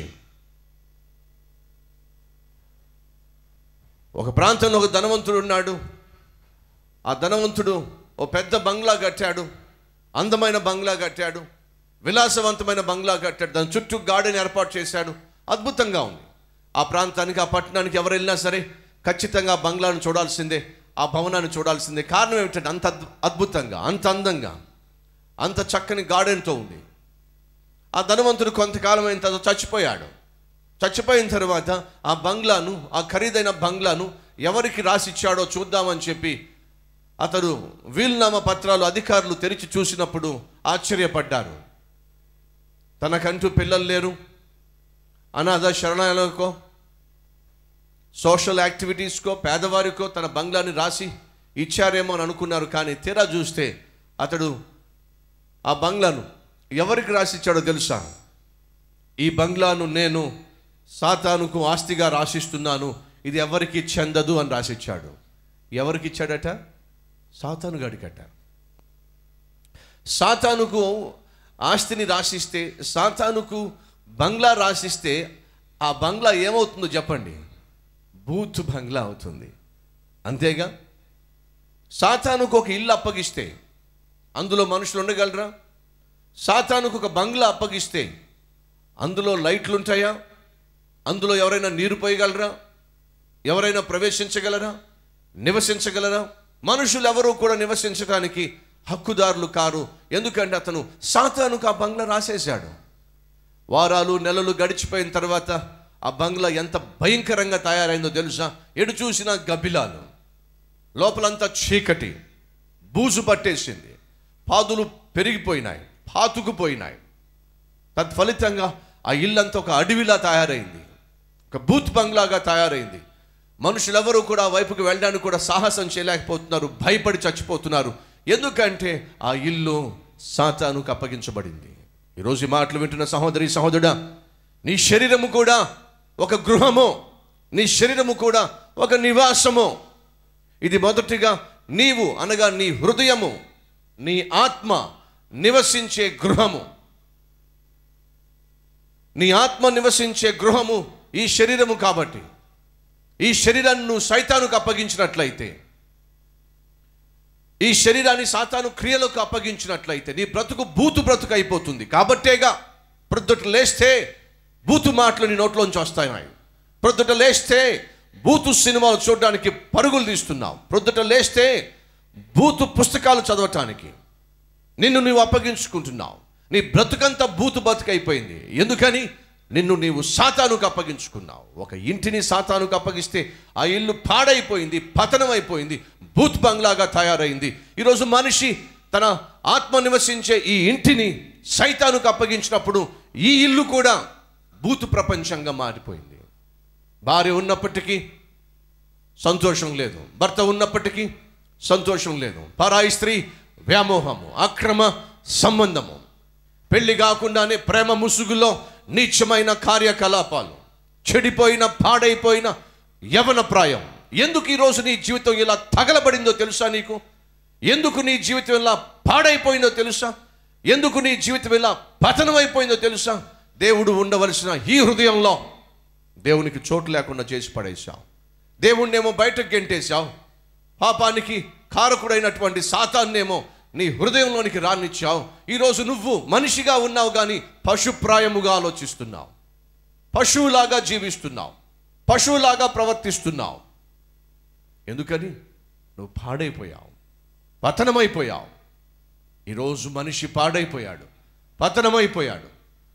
ఒక ప్రాంతంలో ఒక ధనవంతుడు ఉన్నాడు ఆ ధనవంతుడు ఓ పెద్ద బంగ్లా కట్టాడు అందమైన బంగ్లా కట్టాడు విలాసవంతమైన బంగ్లా కట్టాడు దాని చుట్టూ గార్డెన్ ఏర్పాటు చేశాడు అద్భుతంగా ఉంది ఆ ప్రాంతానికి ఆ పట్టణానికి ఎవరు వెళ్ళినా సరే ఖచ్చితంగా ఆ బంగ్లాను చూడాల్సిందే ఆ భవనాన్ని చూడాల్సిందే కారణం ఏమిటంటే అంత అద్భు- అద్భుతంగా అంత అందంగా అంత చక్కని గార్డెన్తో ఉంది ఆ ధనవంతుడు కొంతకాలం అయిన తర్వాత చచ్చిపోయాడు చచ్చిపోయిన తర్వాత ఆ బంగ్లాను ఆ ఖరీదైన బంగ్లాను ఎవరికి రాసిచ్చాడో చూద్దామని చెప్పి అతడు వీలునామా పత్రాలు అధికారులు తెరిచి చూసినప్పుడు ఆశ్చర్యపడ్డారు తనకంటూ పిల్లలు లేరు అనాథ శరణాలకో సోషల్ యాక్టివిటీస్కో పేదవారికో తన బంగ్లాని రాసి ఇచ్చారేమో అని అనుకున్నారు కానీ తీరా చూస్తే అతడు ఆ బంగ్లాను ఎవరికి రాసిచ్చాడో తెలుసా ఈ బంగ్లాను నేను సాతానుకు ఆస్తిగా రాసిస్తున్నాను ఇది ఎవరికి చెందదు అని రాసిచ్చాడు ఎవరికి ఇచ్చాడట సాతాను గడికట సాతానుకు ఆస్తిని రాసిస్తే సాతానుకు బంగ్లా రాసిస్తే ఆ బంగ్లా ఏమవుతుందో చెప్పండి బూత్ బంగ్లా అవుతుంది అంతేగా సాతానుకు ఒక ఇల్లు అప్పగిస్తే అందులో మనుషులు ఉండగలరా సాతానుకు ఒక బంగ్లా అప్పగిస్తే అందులో లైట్లు ఉంటాయా అందులో ఎవరైనా నీరు పోయగలరా ఎవరైనా ప్రవేశించగలరా నివసించగలరా మనుషులు ఎవరూ కూడా నివసించడానికి హక్కుదారులు కారు ఎందుకంటే అతను సాతానుకు ఆ బంగ్లా రాసేశాడు వారాలు నెలలు గడిచిపోయిన తర్వాత ఆ బంగ్లా ఎంత భయంకరంగా తయారైందో తెలుసా ఎటు చూసినా గబ్బిలాలు లోపలంతా చీకటి బూజు పట్టేసింది పాదులు పెరిగిపోయినాయి పాతుకుపోయినాయి తత్ఫలితంగా ఆ ఇల్లంతా ఒక అడవిలా తయారైంది ఒక బూత్ బంగ్లాగా తయారైంది మనుషులెవరూ కూడా ఆ వైపుకి వెళ్ళడానికి కూడా సాహసం చేయలేకపోతున్నారు భయపడి చచ్చిపోతున్నారు ఎందుకంటే ఆ ఇల్లు సాతానుకు అప్పగించబడింది ఈరోజు ఈ మాటలు వింటున్న సహోదరి సహోదరుడా నీ శరీరము కూడా ఒక గృహము నీ శరీరము కూడా ఒక నివాసము ఇది మొదటిగా నీవు అనగా నీ హృదయము నీ ఆత్మ నివసించే గృహము నీ ఆత్మ నివసించే గృహము ఈ శరీరము కాబట్టి ఈ శరీరాన్ని నువ్వు సైతానుకు అప్పగించినట్లయితే ఈ శరీరాన్ని సాతాను క్రియలకు అప్పగించినట్లయితే నీ బ్రతుకు బూతు బ్రతుకు అయిపోతుంది కాబట్టేగా ప్రొద్దుట లేస్తే బూతు మాటలు నీ నోట్లోంచి వస్తాయి ప్రొద్దుట లేస్తే బూతు సినిమాలు చూడడానికి పరుగులు తీస్తున్నావు ప్రొద్దుట లేస్తే బూతు పుస్తకాలు చదవటానికి నిన్ను నీవు అప్పగించుకుంటున్నావు నీ బ్రతుకంతా బూతు బతుకైపోయింది ఎందుకని నిన్ను నీవు సాతానుకు అప్పగించుకున్నావు ఒక ఇంటిని సాతానుకు అప్పగిస్తే ఆ ఇల్లు పాడైపోయింది పతనం అయిపోయింది బూత్ బంగ్లాగా తయారైంది ఈరోజు మనిషి తన ఆత్మ నివసించే ఈ ఇంటిని సైతానుకు అప్పగించినప్పుడు ఈ ఇల్లు కూడా బూతు ప్రపంచంగా మారిపోయింది భార్య ఉన్నప్పటికీ సంతోషం లేదు భర్త ఉన్నప్పటికీ సంతోషం లేదు పరాయి స్త్రీ వ్యామోహము అక్రమ సంబంధము పెళ్లి కాకుండానే ప్రేమ ముసుగులో నీచమైన కార్యకలాపాలు చెడిపోయిన పాడైపోయిన యవన ప్రాయం ఎందుకు ఈరోజు నీ జీవితం ఇలా తగలబడిందో తెలుసా నీకు ఎందుకు నీ జీవితం ఇలా పాడైపోయిందో తెలుసా ఎందుకు నీ జీవితం ఇలా పతనమైపోయిందో తెలుసా దేవుడు ఉండవలసిన ఈ హృదయంలో దేవునికి చోటు లేకుండా చేసి పడేశావు దేవుణ్ణేమో బయటకు గెంటేశావు పాపానికి కారకుడైనటువంటి సాతాన్నేమో నీ హృదయంలోనికి రానిచ్చావు ఈరోజు నువ్వు మనిషిగా ఉన్నావు కానీ పశుప్రాయముగా ఆలోచిస్తున్నావు పశువులాగా జీవిస్తున్నావు పశువులాగా ప్రవర్తిస్తున్నావు ఎందుకని నువ్వు పాడైపోయావు పతనమైపోయావు ఈరోజు మనిషి పాడైపోయాడు పతనమైపోయాడు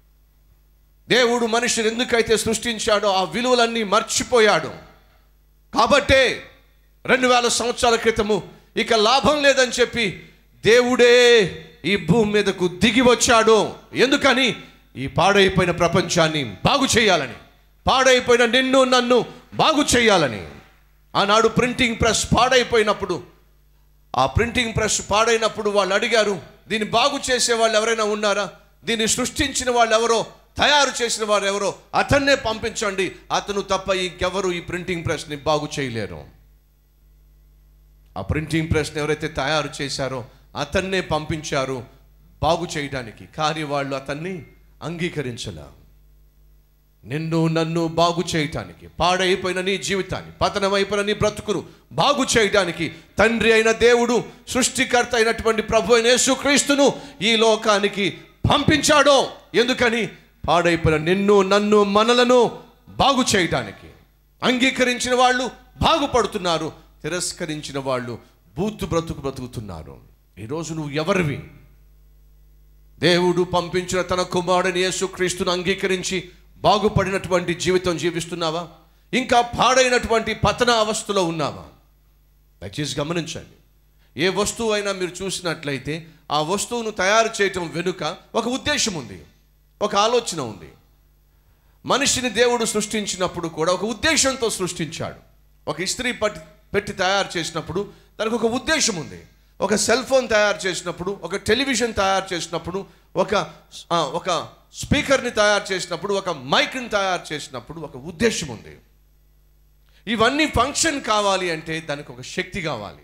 దేవుడు మనిషిని ఎందుకైతే సృష్టించాడో ఆ విలువలన్నీ మర్చిపోయాడు కాబట్టే రెండు వేల సంవత్సరాల క్రితము ఇక లాభం లేదని చెప్పి దేవుడే ఈ భూమి మీదకు దిగి వచ్చాడు ఎందుకని ఈ పాడైపోయిన ప్రపంచాన్ని బాగు చేయాలని పాడైపోయిన నిన్ను నన్ను బాగు చేయాలని ఆనాడు ప్రింటింగ్ ప్రెస్ పాడైపోయినప్పుడు ఆ ప్రింటింగ్ ప్రెస్ పాడైనప్పుడు వాళ్ళు అడిగారు దీన్ని బాగు చేసే వాళ్ళు ఎవరైనా ఉన్నారా దీన్ని సృష్టించిన వాళ్ళు ఎవరో తయారు చేసిన వారు ఎవరో అతన్నే పంపించండి అతను తప్ప ఇంకెవరు ఈ ప్రింటింగ్ ప్రెస్ని బాగు చేయలేరు ఆ ప్రింటింగ్ ప్రెస్ని ఎవరైతే తయారు చేశారో అతన్నే పంపించారు బాగు చేయడానికి కానీ వాళ్ళు అతన్ని అంగీకరించలే నిన్ను నన్ను బాగు చేయటానికి పాడైపోయిన నీ జీవితాన్ని పతనమైపోయిన నీ బ్రతుకును బాగు చేయడానికి తండ్రి అయిన దేవుడు సృష్టికర్త అయినటువంటి ప్రభు అయిన యేసుక్రీస్తును ఈ లోకానికి పంపించాడో ఎందుకని పాడైపోయిన నిన్ను నన్ను మనలను బాగు చేయటానికి అంగీకరించిన వాళ్ళు బాగుపడుతున్నారు తిరస్కరించిన వాళ్ళు బూతు బ్రతుకు బ్రతుకుతున్నారు ఈరోజు నువ్వు ఎవరివి దేవుడు పంపించిన తన కుమారుని యేసుక్రీస్తును అంగీకరించి బాగుపడినటువంటి జీవితం జీవిస్తున్నావా ఇంకా పాడైనటువంటి పతన అవస్థలో ఉన్నావా దయచేసి గమనించండి ఏ వస్తువు అయినా మీరు చూసినట్లయితే ఆ వస్తువును తయారు చేయటం వెనుక ఒక ఉద్దేశం ఉంది ఒక ఆలోచన ఉంది మనిషిని దేవుడు సృష్టించినప్పుడు కూడా ఒక ఉద్దేశంతో సృష్టించాడు ఒక ఇస్త్రీ పట్టి పెట్టి తయారు చేసినప్పుడు దానికి ఒక ఉద్దేశం ఉంది ఒక సెల్ ఫోన్ తయారు చేసినప్పుడు ఒక టెలివిజన్ తయారు చేసినప్పుడు ఒక ఆ, ఒక స్పీకర్ని తయారు చేసినప్పుడు ఒక మైక్ని తయారు చేసినప్పుడు ఒక ఉద్దేశం ఉంది ఇవన్నీ ఫంక్షన్ కావాలి అంటే దానికి ఒక శక్తి కావాలి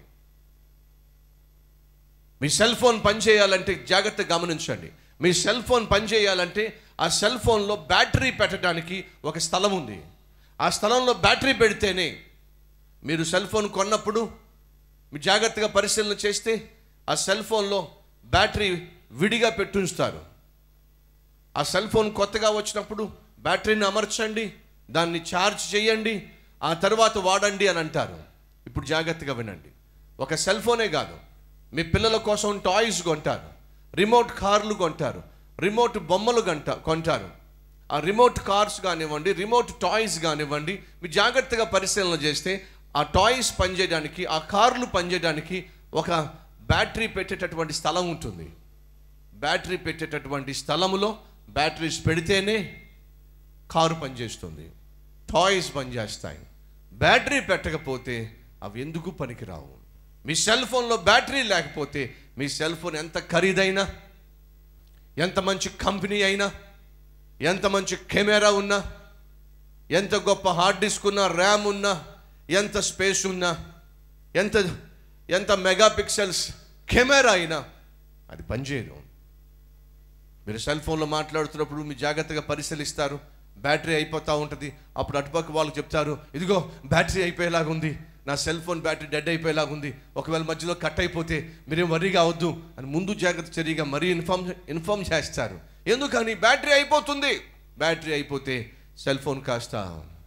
మీ సెల్ ఫోన్ పనిచేయాలంటే జాగ్రత్తగా గమనించండి మీ సెల్ ఫోన్ పనిచేయాలంటే ఆ సెల్ ఫోన్లో బ్యాటరీ పెట్టడానికి ఒక స్థలం ఉంది ఆ స్థలంలో బ్యాటరీ పెడితేనే మీరు సెల్ ఫోన్ కొన్నప్పుడు మీరు జాగ్రత్తగా పరిశీలన చేస్తే ఆ సెల్ ఫోన్లో బ్యాటరీ విడిగా పెట్టుంచుతారు ఆ సెల్ ఫోన్ కొత్తగా వచ్చినప్పుడు బ్యాటరీని అమర్చండి దాన్ని ఛార్జ్ చేయండి ఆ తర్వాత వాడండి అని అంటారు ఇప్పుడు జాగ్రత్తగా వినండి ఒక సెల్ ఫోనే కాదు మీ పిల్లల కోసం టాయ్స్ కొంటారు రిమోట్ కార్లు కొంటారు రిమోట్ బొమ్మలు కొంట కొంటారు ఆ రిమోట్ కార్స్ కానివ్వండి రిమోట్ టాయ్స్ కానివ్వండి మీరు జాగ్రత్తగా పరిశీలన చేస్తే ఆ టాయ్స్ పనిచేయడానికి ఆ కార్లు పనిచేయడానికి ఒక బ్యాటరీ పెట్టేటటువంటి స్థలం ఉంటుంది బ్యాటరీ పెట్టేటటువంటి స్థలములో బ్యాటరీస్ పెడితేనే కారు పనిచేస్తుంది టాయ్స్ పనిచేస్తాయి బ్యాటరీ పెట్టకపోతే అవి ఎందుకు పనికిరావు మీ సెల్ ఫోన్లో బ్యాటరీ లేకపోతే మీ సెల్ ఫోన్ ఎంత ఖరీదైనా ఎంత మంచి కంపెనీ అయినా ఎంత మంచి కెమెరా ఉన్నా ఎంత గొప్ప హార్డ్ డిస్క్ ఉన్నా ర్యామ్ ఉన్నా ఎంత స్పేస్ ఉన్నా ఎంత ఎంత మెగా పిక్సెల్స్ కెమెరా అయినా అది పనిచేయదు మీరు సెల్ ఫోన్లో మాట్లాడుతున్నప్పుడు మీరు జాగ్రత్తగా పరిశీలిస్తారు బ్యాటరీ అయిపోతూ ఉంటుంది అప్పుడు అటుపక్క వాళ్ళు చెప్తారు ఇదిగో బ్యాటరీ అయిపోయేలాగా ఉంది నా సెల్ ఫోన్ బ్యాటరీ డెడ్ అయిపోయేలాగా ఉంది ఒకవేళ మధ్యలో కట్ అయిపోతే మీరేం వరిగా అవద్దు అని ముందు జాగ్రత్త చర్యగా మరీ ఇన్ఫార్మ్ ఇన్ఫార్మ్ చేస్తారు ఎందుకని బ్యాటరీ అయిపోతుంది బ్యాటరీ అయిపోతే సెల్ ఫోన్ కాస్త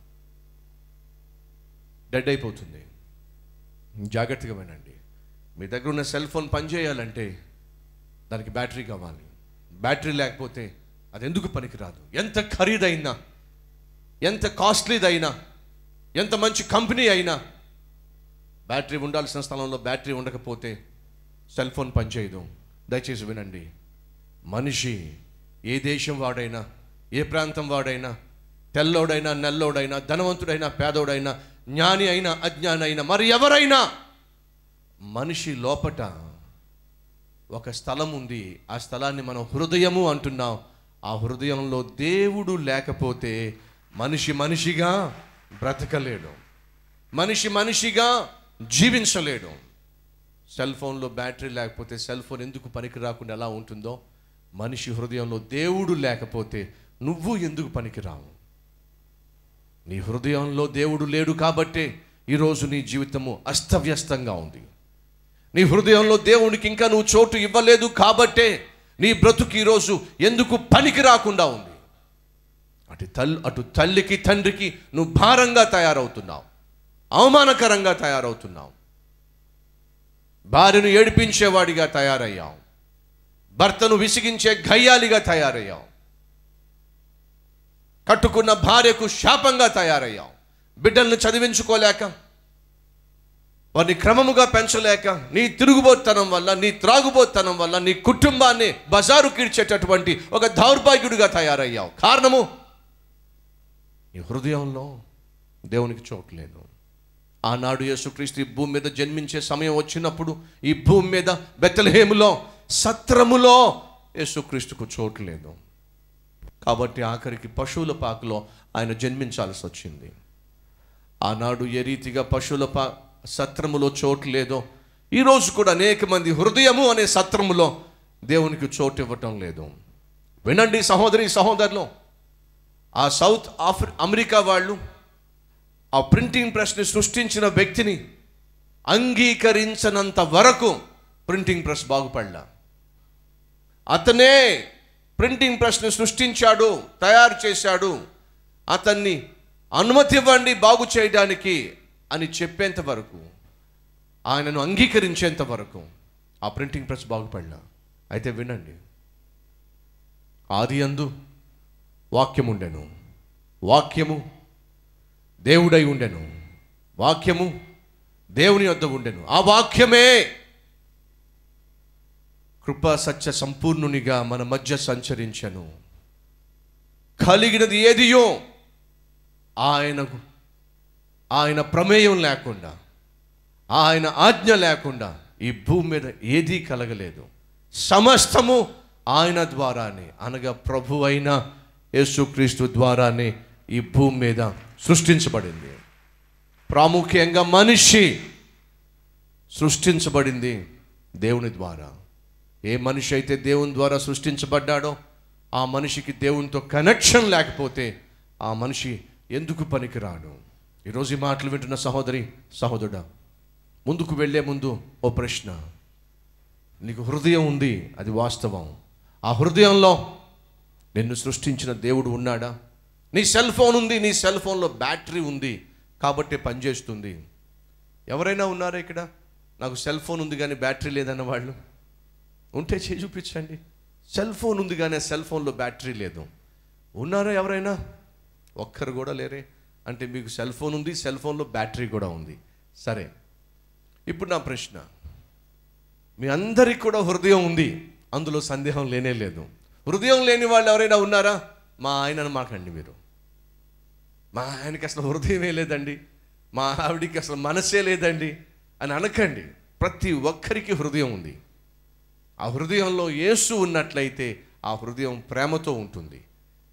డెడ్ అయిపోతుంది జాగ్రత్తగా వినండి మీ దగ్గర ఉన్న సెల్ ఫోన్ పనిచేయాలంటే దానికి బ్యాటరీ కావాలి బ్యాటరీ లేకపోతే అది ఎందుకు పనికిరాదు ఎంత ఖరీదైనా ఎంత కాస్ట్లీదైనా ఎంత మంచి కంపెనీ అయినా బ్యాటరీ ఉండాల్సిన స్థలంలో బ్యాటరీ ఉండకపోతే సెల్ ఫోన్ పనిచేయదు దయచేసి వినండి మనిషి ఏ దేశం వాడైనా ఏ ప్రాంతం వాడైనా తెల్లోడైనా నెల్లోడైనా ధనవంతుడైనా పేదోడైనా జ్ఞాని అయినా అజ్ఞాని అయినా మరి ఎవరైనా మనిషి లోపట ఒక స్థలం ఉంది ఆ స్థలాన్ని మనం హృదయము అంటున్నాం ఆ హృదయంలో దేవుడు లేకపోతే మనిషి మనిషిగా బ్రతకలేడు మనిషి మనిషిగా జీవించలేడు సెల్ ఫోన్లో బ్యాటరీ లేకపోతే సెల్ ఫోన్ ఎందుకు పనికి రాకుండా ఎలా ఉంటుందో మనిషి హృదయంలో దేవుడు లేకపోతే నువ్వు ఎందుకు పనికిరావు నీ హృదయంలో దేవుడు లేడు కాబట్టే ఈరోజు నీ జీవితము అస్తవ్యస్తంగా ఉంది నీ హృదయంలో దేవునికి ఇంకా నువ్వు చోటు ఇవ్వలేదు కాబట్టే నీ బ్రతుకు ఈరోజు ఎందుకు పనికి రాకుండా ఉంది అటు తల్లి అటు తల్లికి తండ్రికి నువ్వు భారంగా తయారవుతున్నావు అవమానకరంగా తయారవుతున్నావు భార్యను ఏడిపించేవాడిగా తయారయ్యావు భర్తను విసిగించే గయ్యాలిగా తయారయ్యావు కట్టుకున్న భార్యకు శాపంగా తయారయ్యావు బిడ్డల్ని చదివించుకోలేక వారిని క్రమముగా పెంచలేక నీ తిరుగుబోతనం వల్ల నీ త్రాగుబోతనం వల్ల నీ కుటుంబాన్ని బజారు కీడ్చేటటువంటి ఒక దౌర్భాగ్యుడిగా తయారయ్యావు కారణము నీ హృదయంలో దేవునికి చోట్లేదు ఆనాడు యేసుక్రీస్తు ఈ భూమి మీద జన్మించే సమయం వచ్చినప్పుడు ఈ భూమి మీద బెత్తలహేములో సత్రములో యేసుక్రీస్తుకు చోటు లేదు కాబట్టి ఆఖరికి పశువుల పాకలో ఆయన జన్మించాల్సి వచ్చింది ఆనాడు ఏ రీతిగా పశువుల పా సత్రములో చోటు లేదో ఈరోజు కూడా అనేక మంది హృదయము అనే సత్రములో దేవునికి చోటు ఇవ్వటం లేదు వినండి సహోదరి సహోదరులు ఆ సౌత్ ఆఫ్రి అమెరికా వాళ్ళు ఆ ప్రింటింగ్ ప్రెస్ని సృష్టించిన వ్యక్తిని అంగీకరించనంత వరకు ప్రింటింగ్ ప్రెస్ బాగుపడలా అతనే ప్రింటింగ్ ప్రెస్ని సృష్టించాడు తయారు చేశాడు అతన్ని అనుమతి ఇవ్వండి బాగు చేయడానికి అని చెప్పేంత వరకు ఆయనను అంగీకరించేంత వరకు ఆ ప్రింటింగ్ ప్రెస్ బాగుపడలా అయితే వినండి ఆది అందు వాక్యం ఉండెను వాక్యము దేవుడై ఉండెను వాక్యము దేవుని వద్ద ఉండెను ఆ వాక్యమే కృపా సత్య సంపూర్ణునిగా మన మధ్య సంచరించను కలిగినది ఏదియో ఆయనకు ఆయన ప్రమేయం లేకుండా ఆయన ఆజ్ఞ లేకుండా ఈ భూమి మీద ఏదీ కలగలేదు సమస్తము ఆయన ద్వారానే అనగా ప్రభు అయిన యేసుక్రీస్తు ద్వారానే ఈ భూమి మీద సృష్టించబడింది ప్రాముఖ్యంగా మనిషి సృష్టించబడింది దేవుని ద్వారా ఏ మనిషి అయితే దేవుని ద్వారా సృష్టించబడ్డాడో ఆ మనిషికి దేవునితో కనెక్షన్ లేకపోతే ఆ మనిషి ఎందుకు పనికిరాడు ఈరోజు ఈ మాటలు వింటున్న సహోదరి సహోదరుడా ముందుకు వెళ్ళే ముందు ఓ ప్రశ్న నీకు హృదయం ఉంది అది వాస్తవం ఆ హృదయంలో నిన్ను సృష్టించిన దేవుడు ఉన్నాడా నీ సెల్ ఫోన్ ఉంది నీ సెల్ ఫోన్లో బ్యాటరీ ఉంది కాబట్టి పనిచేస్తుంది ఎవరైనా ఉన్నారా ఇక్కడ నాకు సెల్ ఫోన్ ఉంది కానీ బ్యాటరీ లేదన్న వాళ్ళు ఉంటే చేయి చూపించండి సెల్ ఫోన్ ఉంది కానీ ఆ సెల్ ఫోన్లో బ్యాటరీ లేదు ఉన్నారా ఎవరైనా ఒక్కరు కూడా లేరే అంటే మీకు సెల్ ఫోన్ ఉంది సెల్ ఫోన్లో బ్యాటరీ కూడా ఉంది సరే ఇప్పుడు నా ప్రశ్న మీ అందరికి కూడా హృదయం ఉంది అందులో సందేహం లేనే లేదు హృదయం లేని వాళ్ళు ఎవరైనా ఉన్నారా మా ఆయనను మాకండి మీరు మా ఆయనకి అసలు హృదయమే లేదండి మా ఆవిడికి అసలు మనసే లేదండి అని అనకండి ప్రతి ఒక్కరికి హృదయం ఉంది ఆ హృదయంలో యేసు ఉన్నట్లయితే ఆ హృదయం ప్రేమతో ఉంటుంది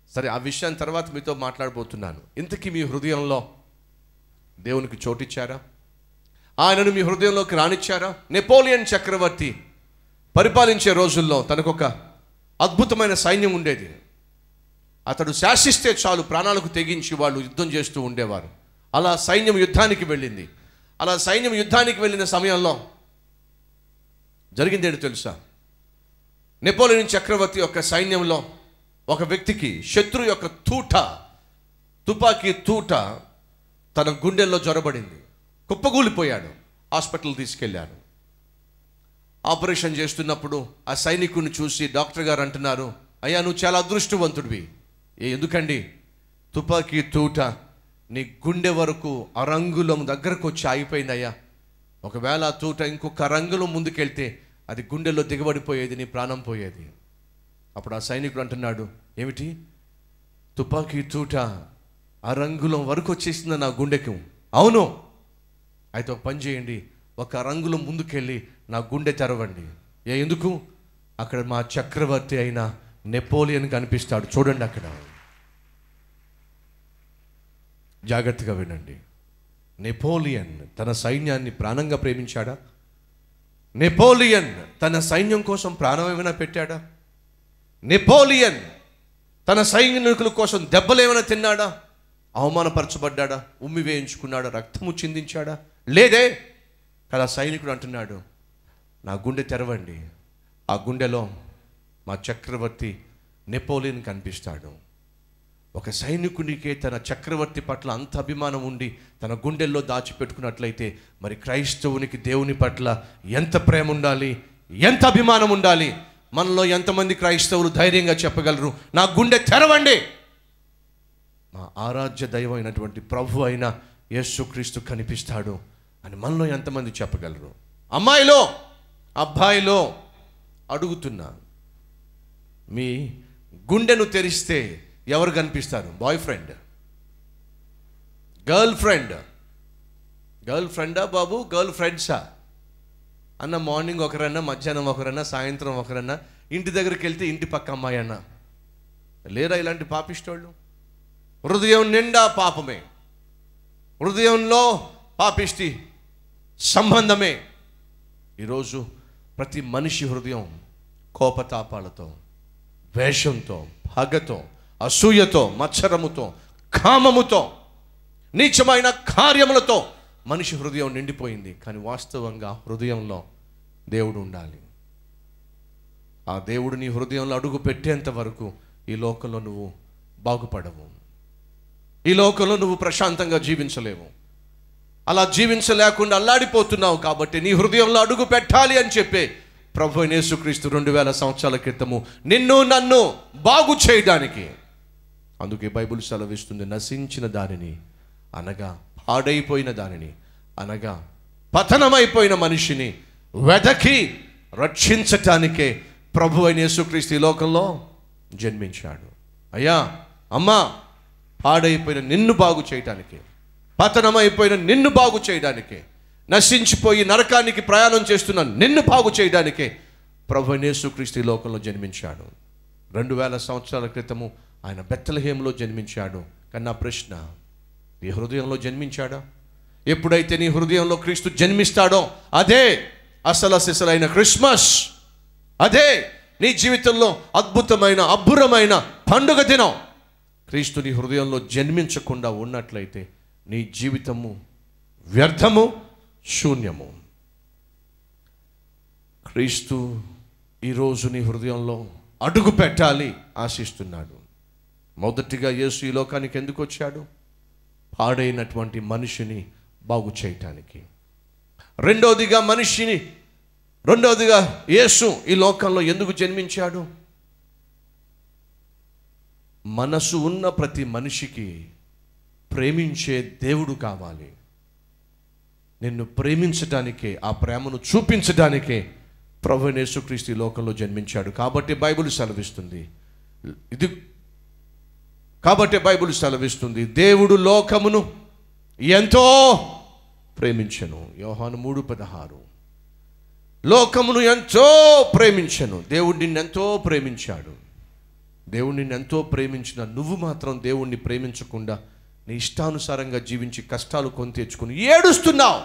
సరే ఆ విషయాన్ని తర్వాత మీతో మాట్లాడబోతున్నాను ఇంతకీ మీ హృదయంలో దేవునికి చోటిచ్చారా ఆయనను మీ హృదయంలోకి రానిచ్చారా నెపోలియన్ చక్రవర్తి పరిపాలించే రోజుల్లో తనకొక అద్భుతమైన సైన్యం ఉండేది అతడు శాసిస్తే చాలు ప్రాణాలకు తెగించి వాళ్ళు యుద్ధం చేస్తూ ఉండేవారు అలా సైన్యం యుద్ధానికి వెళ్ళింది అలా సైన్యం యుద్ధానికి వెళ్ళిన సమయంలో జరిగింది ఏంటో తెలుసా నెపోలియన్ చక్రవర్తి యొక్క సైన్యంలో ఒక వ్యక్తికి శత్రు యొక్క తూట తుపాకీ తూట తన గుండెల్లో జ్వరబడింది కుప్పగూలిపోయాడు హాస్పిటల్ తీసుకెళ్ళారు ఆపరేషన్ చేస్తున్నప్పుడు ఆ సైనికుడిని చూసి డాక్టర్ గారు అంటున్నారు అయ్యా నువ్వు చాలా అదృష్టవంతుడివి ఏ ఎందుకండి తుపాకీ తూట నీ గుండె వరకు అరంగులం దగ్గరకు వచ్చి ఆగిపోయిందయ్యా ఒకవేళ ఆ తూట ఇంకొక రంగులో ముందుకెళ్తే అది గుండెల్లో దిగబడిపోయేది నీ ప్రాణం పోయేది అప్పుడు ఆ సైనికుడు అంటున్నాడు ఏమిటి తుపాకీ తూట ఆ రంగులం వరకు వచ్చేసింది నా గుండెకు అవును అయితే ఒక పని చేయండి ఒక రంగులో ముందుకెళ్ళి నా గుండె తెరవండి ఏ ఎందుకు అక్కడ మా చక్రవర్తి అయిన నెపోలియన్ కనిపిస్తాడు చూడండి అక్కడ జాగ్రత్తగా వినండి నెపోలియన్ తన సైన్యాన్ని ప్రాణంగా ప్రేమించాడా నెపోలియన్ తన సైన్యం కోసం ప్రాణం ఏమైనా పెట్టాడా నెపోలియన్ తన సైనికుల కోసం దెబ్బలేమైనా తిన్నాడా అవమానపరచబడ్డాడా ఉమ్మి వేయించుకున్నాడా రక్తము చిందించాడా లేదే కదా సైనికుడు అంటున్నాడు నా గుండె తెరవండి ఆ గుండెలో మా చక్రవర్తి నెపోలియన్ కనిపిస్తాడు ఒక సైనికునికే తన చక్రవర్తి పట్ల అంత అభిమానం ఉండి తన గుండెల్లో దాచిపెట్టుకున్నట్లయితే మరి క్రైస్తవునికి దేవుని పట్ల ఎంత ప్రేమ ఉండాలి ఎంత అభిమానం ఉండాలి మనలో ఎంతమంది క్రైస్తవులు ధైర్యంగా చెప్పగలరు నా గుండె తెరవండి మా ఆరాధ్య దైవం అయినటువంటి ప్రభు అయిన యేసుక్రీస్తు కనిపిస్తాడు అని మనలో ఎంతమంది చెప్పగలరు అమ్మాయిలో అబ్బాయిలో అడుగుతున్నా మీ గుండెను తెరిస్తే ఎవరు కనిపిస్తారు boy friend girl friend girl ఫ్రెండా బాబు గర్ల్ ఫ్రెండ్సా అన్న మార్నింగ్ ఒకరన్నా మధ్యాహ్నం ఒకరన్నా సాయంత్రం ఒకరన్నా ఇంటి దగ్గరికి వెళ్తే ఇంటి పక్క అమ్మాయి అన్న లేరా ఇలాంటి పాపిష్టోళ్ళు హృదయం నిండా పాపమే హృదయంలో పాపిష్టి సంబంధమే ఈరోజు ప్రతి మనిషి హృదయం కోపతాపాలతో ద్వేషంతో పగతో అసూయతో మత్సరముతో కామముతో నీచమైన కార్యములతో మనిషి హృదయం నిండిపోయింది కానీ వాస్తవంగా హృదయంలో దేవుడు ఉండాలి ఆ దేవుడు నీ హృదయంలో అడుగు పెట్టేంత వరకు ఈ లోకంలో నువ్వు బాగుపడవు ఈ లోకంలో నువ్వు ప్రశాంతంగా జీవించలేవు అలా జీవించలేకుండా అల్లాడిపోతున్నావు కాబట్టి నీ హృదయంలో అడుగు పెట్టాలి అని చెప్పే ప్రభు అయిన యేసుక్రీస్తు రెండు వేల సంవత్సరాల క్రితము నిన్ను నన్ను బాగు చేయడానికి అందుకే బైబిల్ సెలవిస్తుంది నశించిన దానిని అనగా పాడైపోయిన దానిని అనగా పతనమైపోయిన మనిషిని వెదకి రక్షించటానికే ప్రభు అయిన యేసుక్రీస్తు ఈ లోకంలో జన్మించాడు అయ్యా అమ్మా పాడైపోయిన నిన్ను బాగు చేయటానికి పతనమైపోయిన నిన్ను బాగు చేయడానికే నశించిపోయి నరకానికి ప్రయాణం చేస్తున్న నిన్ను బాగు చేయడానికే ప్రభు అయిన యేసుక్రీస్తు ఈ లోకంలో జన్మించాడు రెండు వేల సంవత్సరాల క్రితము ఆయన బెత్తలహేంలో జన్మించాడు కానీ నా ప్రశ్న నీ హృదయంలో జన్మించాడా ఎప్పుడైతే నీ హృదయంలో క్రీస్తు జన్మిస్తాడో అదే అసలు సిసలైన క్రిస్మస్ అదే నీ జీవితంలో అద్భుతమైన అబ్బురమైన పండుగ దినం క్రీస్తు నీ హృదయంలో జన్మించకుండా ఉన్నట్లయితే నీ జీవితము వ్యర్థము శూన్యము క్రీస్తు ఈరోజు నీ హృదయంలో అడుగు పెట్టాలి ఆశిస్తున్నాడు మొదటిగా యేసు ఈ లోకానికి ఎందుకు వచ్చాడు పాడైనటువంటి మనిషిని బాగు చేయటానికి రెండవదిగా మనిషిని రెండవదిగా యేసు ఈ లోకంలో ఎందుకు జన్మించాడు మనసు ఉన్న ప్రతి మనిషికి ప్రేమించే దేవుడు కావాలి నిన్ను ప్రేమించడానికే ఆ ప్రేమను చూపించడానికే ప్రభు యేసుక్రీస్తు ఈ లోకంలో జన్మించాడు కాబట్టి బైబిల్ సెలవిస్తుంది ఇది కాబట్టి బైబిల్ సెలవిస్తుంది దేవుడు లోకమును ఎంతో ప్రేమించను యోహాను మూడు పదహారు లోకమును ఎంతో ప్రేమించను దేవుడు నిన్నెంతో ప్రేమించాడు దేవుణ్ణి ఎంతో ప్రేమించిన నువ్వు మాత్రం దేవుణ్ణి ప్రేమించకుండా నీ ఇష్టానుసారంగా జీవించి కష్టాలు కొని తెచ్చుకుని ఏడుస్తున్నావు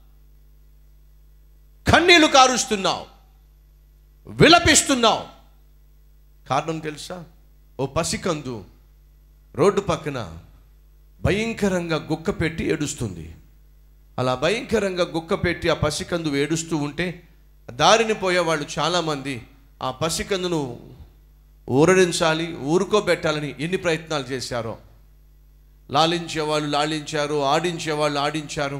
కన్నీళ్లు కారుస్తున్నావు విలపిస్తున్నావు కారణం తెలుసా ఓ పసికందు రోడ్డు పక్కన భయంకరంగా గుక్క పెట్టి ఏడుస్తుంది అలా భయంకరంగా గుక్క పెట్టి ఆ పసికందు ఏడుస్తూ ఉంటే దారిని పోయేవాళ్ళు చాలామంది ఆ పసికందును ఊరడించాలి ఊరుకోబెట్టాలని ఎన్ని ప్రయత్నాలు చేశారో లాలించేవాళ్ళు లాలించారు ఆడించేవాళ్ళు ఆడించారు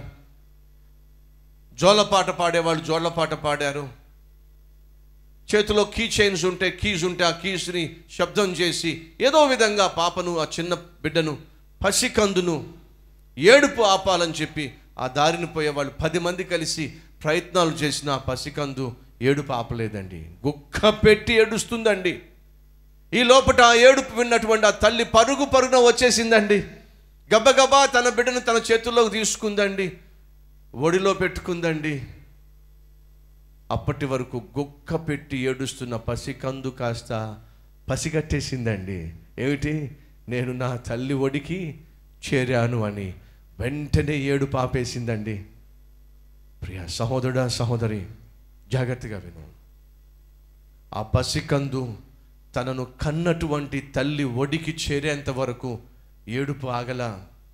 జోలపాట పాడేవాళ్ళు జోలపాట పాడారు చేతిలో కీ చైన్స్ ఉంటే కీస్ ఉంటే ఆ కీస్ని శబ్దం చేసి ఏదో విధంగా పాపను ఆ చిన్న బిడ్డను పసికందును ఏడుపు ఆపాలని చెప్పి ఆ దారిని పోయే వాళ్ళు పది మంది కలిసి ప్రయత్నాలు చేసిన ఆ పసికందు ఏడుపు ఆపలేదండి గుక్క పెట్టి ఏడుస్తుందండి ఈ లోపట ఆ ఏడుపు విన్నటువంటి ఆ తల్లి పరుగు పరుగున వచ్చేసిందండి గబగబా తన బిడ్డను తన చేతుల్లోకి తీసుకుందండి ఒడిలో పెట్టుకుందండి అప్పటి వరకు గుక్క పెట్టి ఏడుస్తున్న పసికందు కాస్త పసిగట్టేసిందండి ఏమిటి నేను నా తల్లి ఒడికి చేరాను అని వెంటనే ఏడు పాపేసిందండి ప్రియ సహోదరుడా సహోదరి జాగ్రత్తగా విను ఆ పసికందు తనను కన్నటువంటి తల్లి ఒడికి చేరేంత వరకు ఏడుపు ఆగల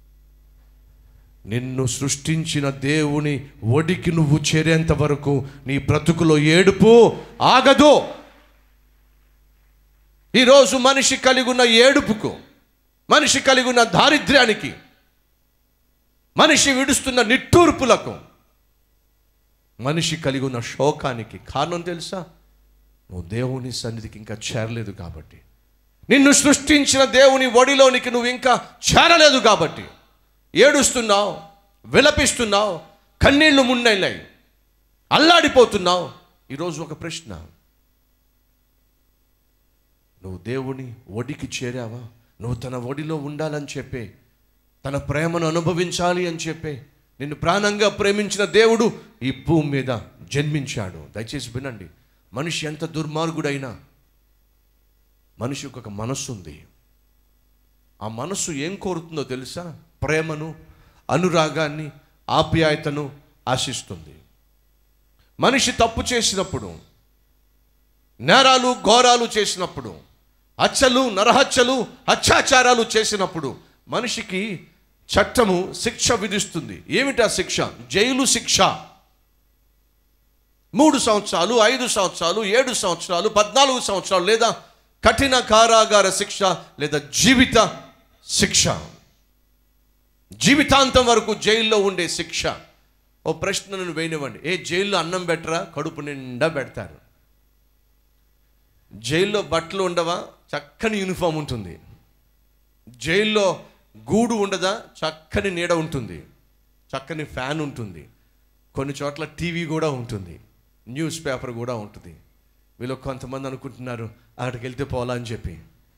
నిన్ను సృష్టించిన దేవుని ఒడికి నువ్వు చేరేంత వరకు నీ బ్రతుకులో ఏడుపు ఆగదు ఈరోజు మనిషి కలిగి ఉన్న ఏడుపుకు మనిషి కలిగి ఉన్న దారిద్ర్యానికి మనిషి విడుస్తున్న నిట్టూర్పులకు మనిషి కలిగి ఉన్న శోకానికి కారణం తెలుసా నువ్వు దేవుని సన్నిధికి ఇంకా చేరలేదు కాబట్టి నిన్ను సృష్టించిన దేవుని ఒడిలోనికి నువ్వు ఇంకా చేరలేదు కాబట్టి ఏడుస్తున్నావు విలపిస్తున్నావు కన్నీళ్లు మున్నెళ్ళాయి అల్లాడిపోతున్నావు ఈరోజు ఒక ప్రశ్న నువ్వు దేవుని ఒడికి చేరావా నువ్వు తన ఒడిలో ఉండాలని చెప్పే తన ప్రేమను అనుభవించాలి అని చెప్పే నిన్ను ప్రాణంగా ప్రేమించిన దేవుడు ఈ భూమి మీద జన్మించాడు దయచేసి వినండి మనిషి ఎంత దుర్మార్గుడైనా మనిషికి ఒక మనస్సు ఉంది ఆ మనస్సు ఏం కోరుతుందో తెలుసా ప్రేమను అనురాగాన్ని ఆప్యాయతను ఆశిస్తుంది మనిషి తప్పు చేసినప్పుడు నేరాలు ఘోరాలు చేసినప్పుడు హత్యలు నరహత్యలు అత్యాచారాలు చేసినప్పుడు మనిషికి చట్టము శిక్ష విధిస్తుంది ఏమిటా శిక్ష జైలు శిక్ష మూడు సంవత్సరాలు ఐదు సంవత్సరాలు ఏడు సంవత్సరాలు పద్నాలుగు సంవత్సరాలు లేదా కఠిన కారాగార శిక్ష లేదా జీవిత శిక్ష జీవితాంతం వరకు జైల్లో ఉండే శిక్ష ఓ ప్రశ్నను వేయనివ్వండి ఏ జైల్లో అన్నం పెట్టరా కడుపు నిండా పెడతారు జైల్లో బట్టలు ఉండవా చక్కని యూనిఫామ్ ఉంటుంది జైల్లో గూడు ఉండదా చక్కని నీడ ఉంటుంది చక్కని ఫ్యాన్ ఉంటుంది కొన్ని చోట్ల టీవీ కూడా ఉంటుంది న్యూస్ పేపర్ కూడా ఉంటుంది వీళ్ళు కొంతమంది అనుకుంటున్నారు అక్కడికి వెళ్తే పోలా అని చెప్పి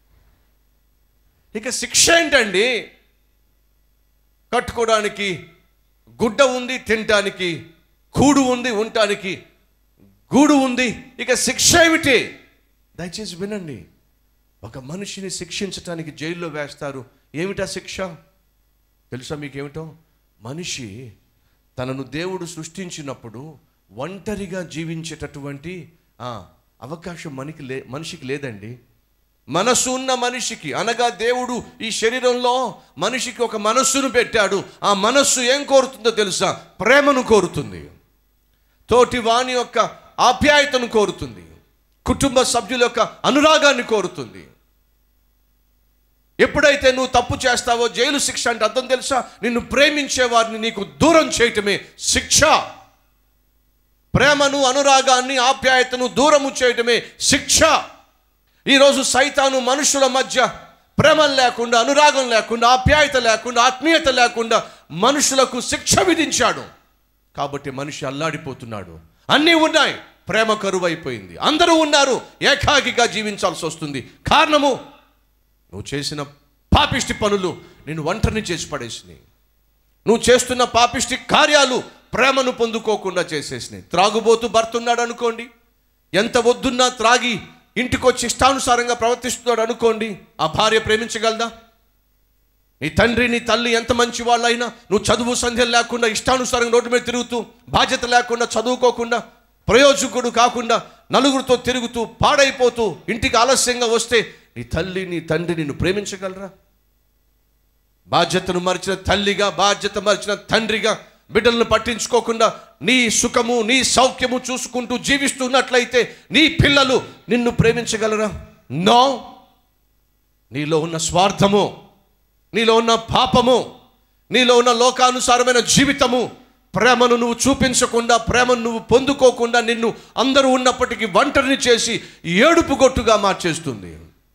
ఇక శిక్ష ఏంటండి కట్టుకోవడానికి గుడ్డ ఉంది తినటానికి కూడు ఉంది ఉండటానికి గూడు ఉంది ఇక శిక్ష ఏమిటి దయచేసి వినండి ఒక మనిషిని శిక్షించటానికి జైల్లో వేస్తారు ఏమిటా శిక్ష తెలుసా మీకేమిటో మనిషి తనను దేవుడు సృష్టించినప్పుడు ఒంటరిగా జీవించేటటువంటి ఆ, అవకాశం మనకి లే మనిషికి లేదండి మనస్సు ఉన్న మనిషికి అనగా దేవుడు ఈ శరీరంలో మనిషికి ఒక మనస్సును పెట్టాడు ఆ మనస్సు ఏం కోరుతుందో తెలుసా ప్రేమను కోరుతుంది తోటి వాని యొక్క ఆప్యాయతను కోరుతుంది కుటుంబ సభ్యుల యొక్క అనురాగాన్ని కోరుతుంది ఎప్పుడైతే నువ్వు తప్పు చేస్తావో జైలు శిక్ష అంటే అర్థం తెలుసా నిన్ను ప్రేమించే వారిని నీకు దూరం చేయటమే శిక్ష ప్రేమను అనురాగాన్ని ఆప్యాయతను దూరము చేయటమే శిక్ష ఈరోజు సైతాను మనుషుల మధ్య ప్రేమ లేకుండా అనురాగం లేకుండా ఆప్యాయత లేకుండా ఆత్మీయత లేకుండా మనుషులకు శిక్ష విధించాడు కాబట్టి మనిషి అల్లాడిపోతున్నాడు అన్నీ ఉన్నాయి ప్రేమ కరువైపోయింది అందరూ ఉన్నారు ఏకాకిగా జీవించాల్సి వస్తుంది కారణము నువ్వు చేసిన పాపిష్టి పనులు నేను ఒంటరిని చేసి పడేసినాయి నువ్వు చేస్తున్న పాపిష్టి కార్యాలు ప్రేమను పొందుకోకుండా చేసేసినాయి త్రాగుబోతు భర్త ఉన్నాడు అనుకోండి ఎంత వద్దున్నా త్రాగి ఇంటికి వచ్చి ఇష్టానుసారంగా ప్రవర్తిస్తున్నాడు అనుకోండి ఆ భార్య ప్రేమించగలదా నీ తండ్రి నీ తల్లి ఎంత మంచి వాళ్ళైనా నువ్వు చదువు సంధ్యలు లేకుండా ఇష్టానుసారంగా రోడ్డు మీద తిరుగుతూ బాధ్యత లేకుండా చదువుకోకుండా ప్రయోజకుడు కాకుండా నలుగురితో తిరుగుతూ పాడైపోతూ ఇంటికి ఆలస్యంగా వస్తే నీ తల్లి నీ తండ్రి నిన్ను ప్రేమించగలరా బాధ్యతను మరిచిన తల్లిగా బాధ్యత మరిచిన తండ్రిగా బిడ్డలను పట్టించుకోకుండా నీ సుఖము నీ సౌఖ్యము చూసుకుంటూ జీవిస్తున్నట్లయితే నీ పిల్లలు నిన్ను ప్రేమించగలరా నో నీలో ఉన్న స్వార్థము నీలో ఉన్న పాపము నీలో ఉన్న లోకానుసారమైన జీవితము ప్రేమను నువ్వు చూపించకుండా ప్రేమను నువ్వు పొందుకోకుండా నిన్ను అందరూ ఉన్నప్పటికీ ఒంటరిని చేసి ఏడుపు గొట్టుగా మార్చేస్తుంది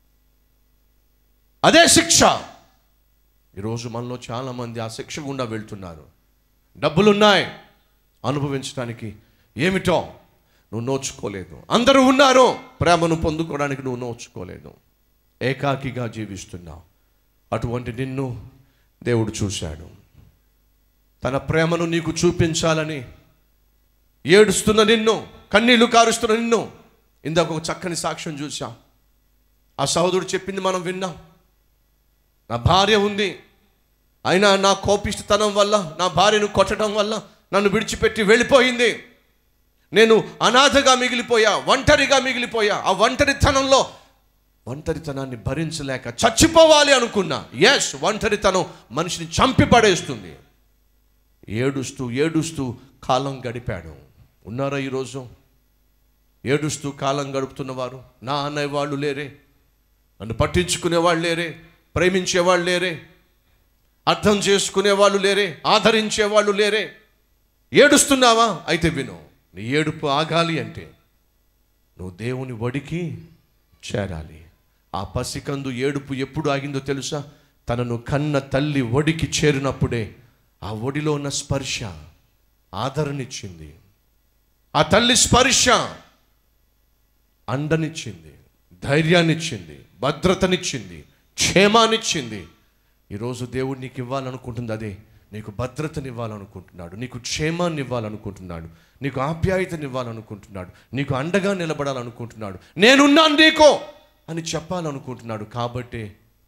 అదే శిక్ష ఈరోజు మనలో చాలామంది ఆ శిక్ష గుండా వెళ్తున్నారు డబ్బులున్నాయి అనుభవించడానికి ఏమిటో నువ్వు నోచుకోలేదు అందరూ ఉన్నారు ప్రేమను పొందుకోవడానికి నువ్వు నోచుకోలేదు ఏకాకిగా జీవిస్తున్నావు అటువంటి నిన్ను దేవుడు చూశాడు తన ప్రేమను నీకు చూపించాలని ఏడుస్తున్న నిన్ను కన్నీళ్లు కారుస్తున్న నిన్ను ఇందాక ఒక చక్కని సాక్ష్యం చూసాం ఆ సహోదరుడు చెప్పింది మనం విన్నాం నా భార్య ఉంది అయినా నా కోపిష్టతనం వల్ల నా భార్యను కొట్టడం వల్ల నన్ను విడిచిపెట్టి వెళ్ళిపోయింది నేను అనాథగా మిగిలిపోయా ఒంటరిగా మిగిలిపోయా ఆ ఒంటరితనంలో ఒంటరితనాన్ని భరించలేక చచ్చిపోవాలి అనుకున్నా ఎస్ ఒంటరితనం మనిషిని చంపి పడేస్తుంది ఏడుస్తూ ఏడుస్తూ కాలం గడిపాడు ఉన్నారా ఈరోజు ఏడుస్తూ కాలం గడుపుతున్నవారు నా అనేవాళ్ళు లేరే నన్ను పట్టించుకునేవాళ్ళు లేరే ప్రేమించేవాళ్ళు లేరే అర్థం చేసుకునేవాళ్ళు లేరే ఆదరించేవాళ్ళు లేరే ఏడుస్తున్నావా అయితే విను నీ ఏడుపు ఆగాలి అంటే నువ్వు దేవుని ఒడికి చేరాలి ఆ పసికందు ఏడుపు ఎప్పుడు ఆగిందో తెలుసా తనను కన్న తల్లి ఒడికి చేరినప్పుడే ఆ ఒడిలో ఉన్న స్పర్శ ఆదరణిచ్చింది ఆ తల్లి స్పర్శ అండనిచ్చింది ధైర్యాన్నిచ్చింది భద్రతనిచ్చింది క్షేమాన్నిచ్చింది ఈరోజు దేవుడు నీకు ఇవ్వాలనుకుంటుంది అదే నీకు భద్రతని ఇవ్వాలనుకుంటున్నాడు నీకు క్షేమాన్ని ఇవ్వాలనుకుంటున్నాడు నీకు ఆప్యాయతని ఇవ్వాలనుకుంటున్నాడు నీకు అండగా నిలబడాలనుకుంటున్నాడు నేనున్నాను నీకో అని చెప్పాలనుకుంటున్నాడు కాబట్టి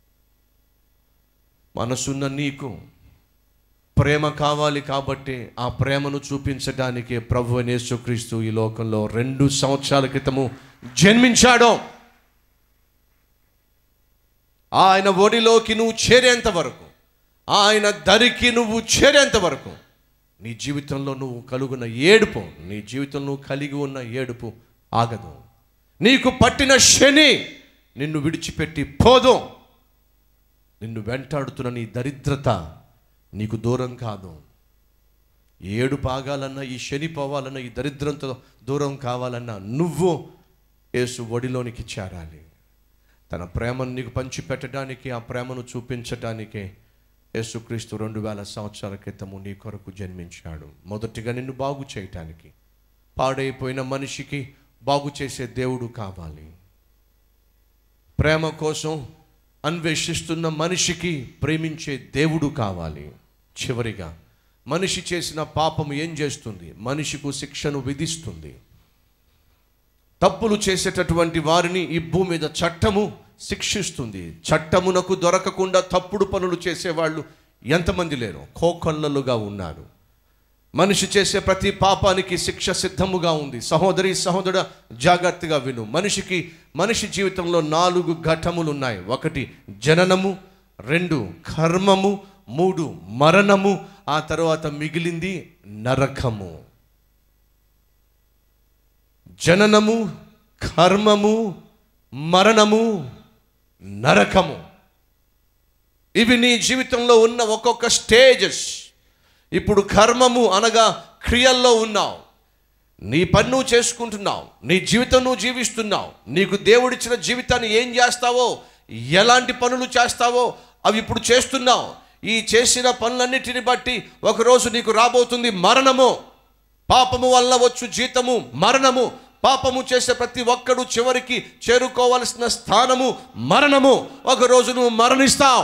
మనసున్న నీకు ప్రేమ కావాలి కాబట్టి ఆ ప్రేమను చూపించడానికే ప్రభు అయిన యేసుక్రీస్తు ఈ లోకంలో రెండు సంవత్సరాల క్రితము జన్మించాడు ఆయన ఒడిలోకి నువ్వు చేరేంత వరకు ఆయన దరికి నువ్వు చేరేంత వరకు నీ జీవితంలో నువ్వు కలుగున్న ఏడుపు నీ జీవితంలో నువ్వు కలిగి ఉన్న ఏడుపు ఆగదు నీకు పట్టిన శని నిన్ను విడిచిపెట్టి పోదు నిన్ను వెంటాడుతున్న నీ దరిద్రత నీకు దూరం కాదు ఏడు పాగాలన్నా ఈ శని పోవాలన్నా ఈ దరిద్రంతో దూరం కావాలన్నా నువ్వు యేసు ఒడిలోనికి చేరాలి తన ప్రేమను నీకు పంచిపెట్టడానికి ఆ ప్రేమను చూపించడానికే యేసుక్రీస్తు రెండు వేల సంవత్సరాల క్రితము నీ కొరకు జన్మించాడు మొదటిగా నిన్ను బాగు చేయటానికి పాడైపోయిన మనిషికి బాగు చేసే దేవుడు కావాలి ప్రేమ కోసం అన్వేషిస్తున్న మనిషికి ప్రేమించే దేవుడు కావాలి చివరిగా మనిషి చేసిన పాపం ఏం చేస్తుంది మనిషికు శిక్షను విధిస్తుంది తప్పులు చేసేటటువంటి వారిని ఈ భూమి మీద చట్టము శిక్షిస్తుంది చట్టమునకు దొరకకుండా తప్పుడు పనులు చేసేవాళ్ళు ఎంతమంది లేరు కోకొల్లలుగా ఉన్నారు మనిషి చేసే ప్రతి పాపానికి శిక్ష సిద్ధముగా ఉంది సహోదరి సహోదరుడ జాగ్రత్తగా విను మనిషికి మనిషి జీవితంలో నాలుగు ఘట్టములు ఉన్నాయి ఒకటి జననము రెండు కర్మము మూడు మరణము ఆ తర్వాత మిగిలింది నరకము జననము కర్మము మరణము నరకము ఇవి నీ జీవితంలో ఉన్న ఒక్కొక్క స్టేజెస్ ఇప్పుడు కర్మము అనగా క్రియల్లో ఉన్నావు నీ పని నువ్వు చేసుకుంటున్నావు నీ జీవితం నువ్వు జీవిస్తున్నావు నీకు దేవుడిచ్చిన జీవితాన్ని ఏం చేస్తావో ఎలాంటి పనులు చేస్తావో అవి ఇప్పుడు చేస్తున్నావు ఈ చేసిన పనులన్నిటిని బట్టి ఒకరోజు నీకు రాబోతుంది మరణము పాపము వల్ల వచ్చు జీతము మరణము పాపము చేసే ప్రతి ఒక్కడు చివరికి చేరుకోవలసిన స్థానము మరణము ఒకరోజు నువ్వు మరణిస్తావు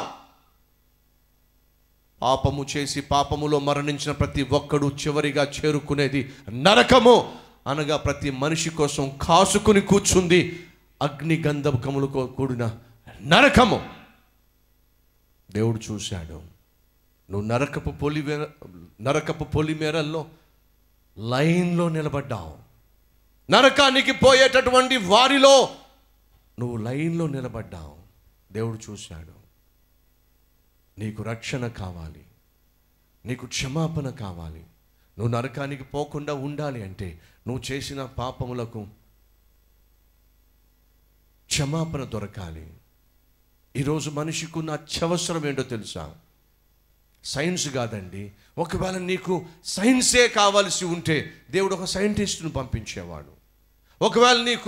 పాపము చేసి పాపములో మరణించిన ప్రతి ఒక్కడు చివరిగా చేరుకునేది నరకము అనగా ప్రతి మనిషి కోసం కాసుకుని కూర్చుంది అగ్ని గంధకములతో కూడిన నరకము దేవుడు చూశాడు నువ్వు నరకపు పొలిమేర నరకపు పొలిమేరల్లో లైన్లో నిలబడ్డావు నరకానికి పోయేటటువంటి వారిలో నువ్వు లైన్లో నిలబడ్డావు దేవుడు చూశాడు నీకు రక్షణ కావాలి నీకు క్షమాపణ కావాలి నువ్వు నరకానికి పోకుండా ఉండాలి అంటే నువ్వు చేసిన పాపములకు క్షమాపణ దొరకాలి ఈరోజు మనిషికి ఉన్న అత్యవసరం ఏంటో తెలుసా సైన్స్ కాదండి ఒకవేళ నీకు సైన్సే కావాల్సి ఉంటే దేవుడు ఒక సైంటిస్ట్ను పంపించేవాడు ఒకవేళ నీకు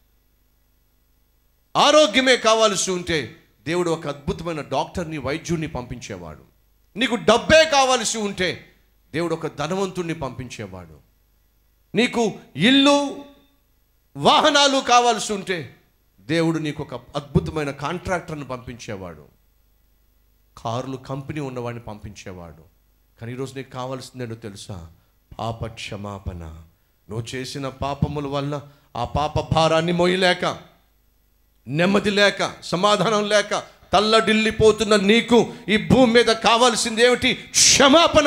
ఆరోగ్యమే కావాల్సి ఉంటే దేవుడు ఒక అద్భుతమైన డాక్టర్ని వైద్యుడిని పంపించేవాడు నీకు డబ్బే కావాల్సి ఉంటే దేవుడు ఒక ధనవంతుణ్ణి పంపించేవాడు నీకు ఇల్లు వాహనాలు కావాల్సి ఉంటే దేవుడు నీకు ఒక అద్భుతమైన కాంట్రాక్టర్ని పంపించేవాడు కార్లు కంపెనీ ఉన్నవాడిని పంపించేవాడు కానీ ఈరోజు నీకు కావాల్సిందేంటో తెలుసా పాప క్షమాపణ నువ్వు చేసిన పాపముల వల్ల ఆ పాప భారాన్ని మోయలేక నెమ్మది లేక సమాధానం లేక తల్లడిల్లిపోతున్న నీకు ఈ భూమి మీద కావాల్సింది ఏమిటి క్షమాపణ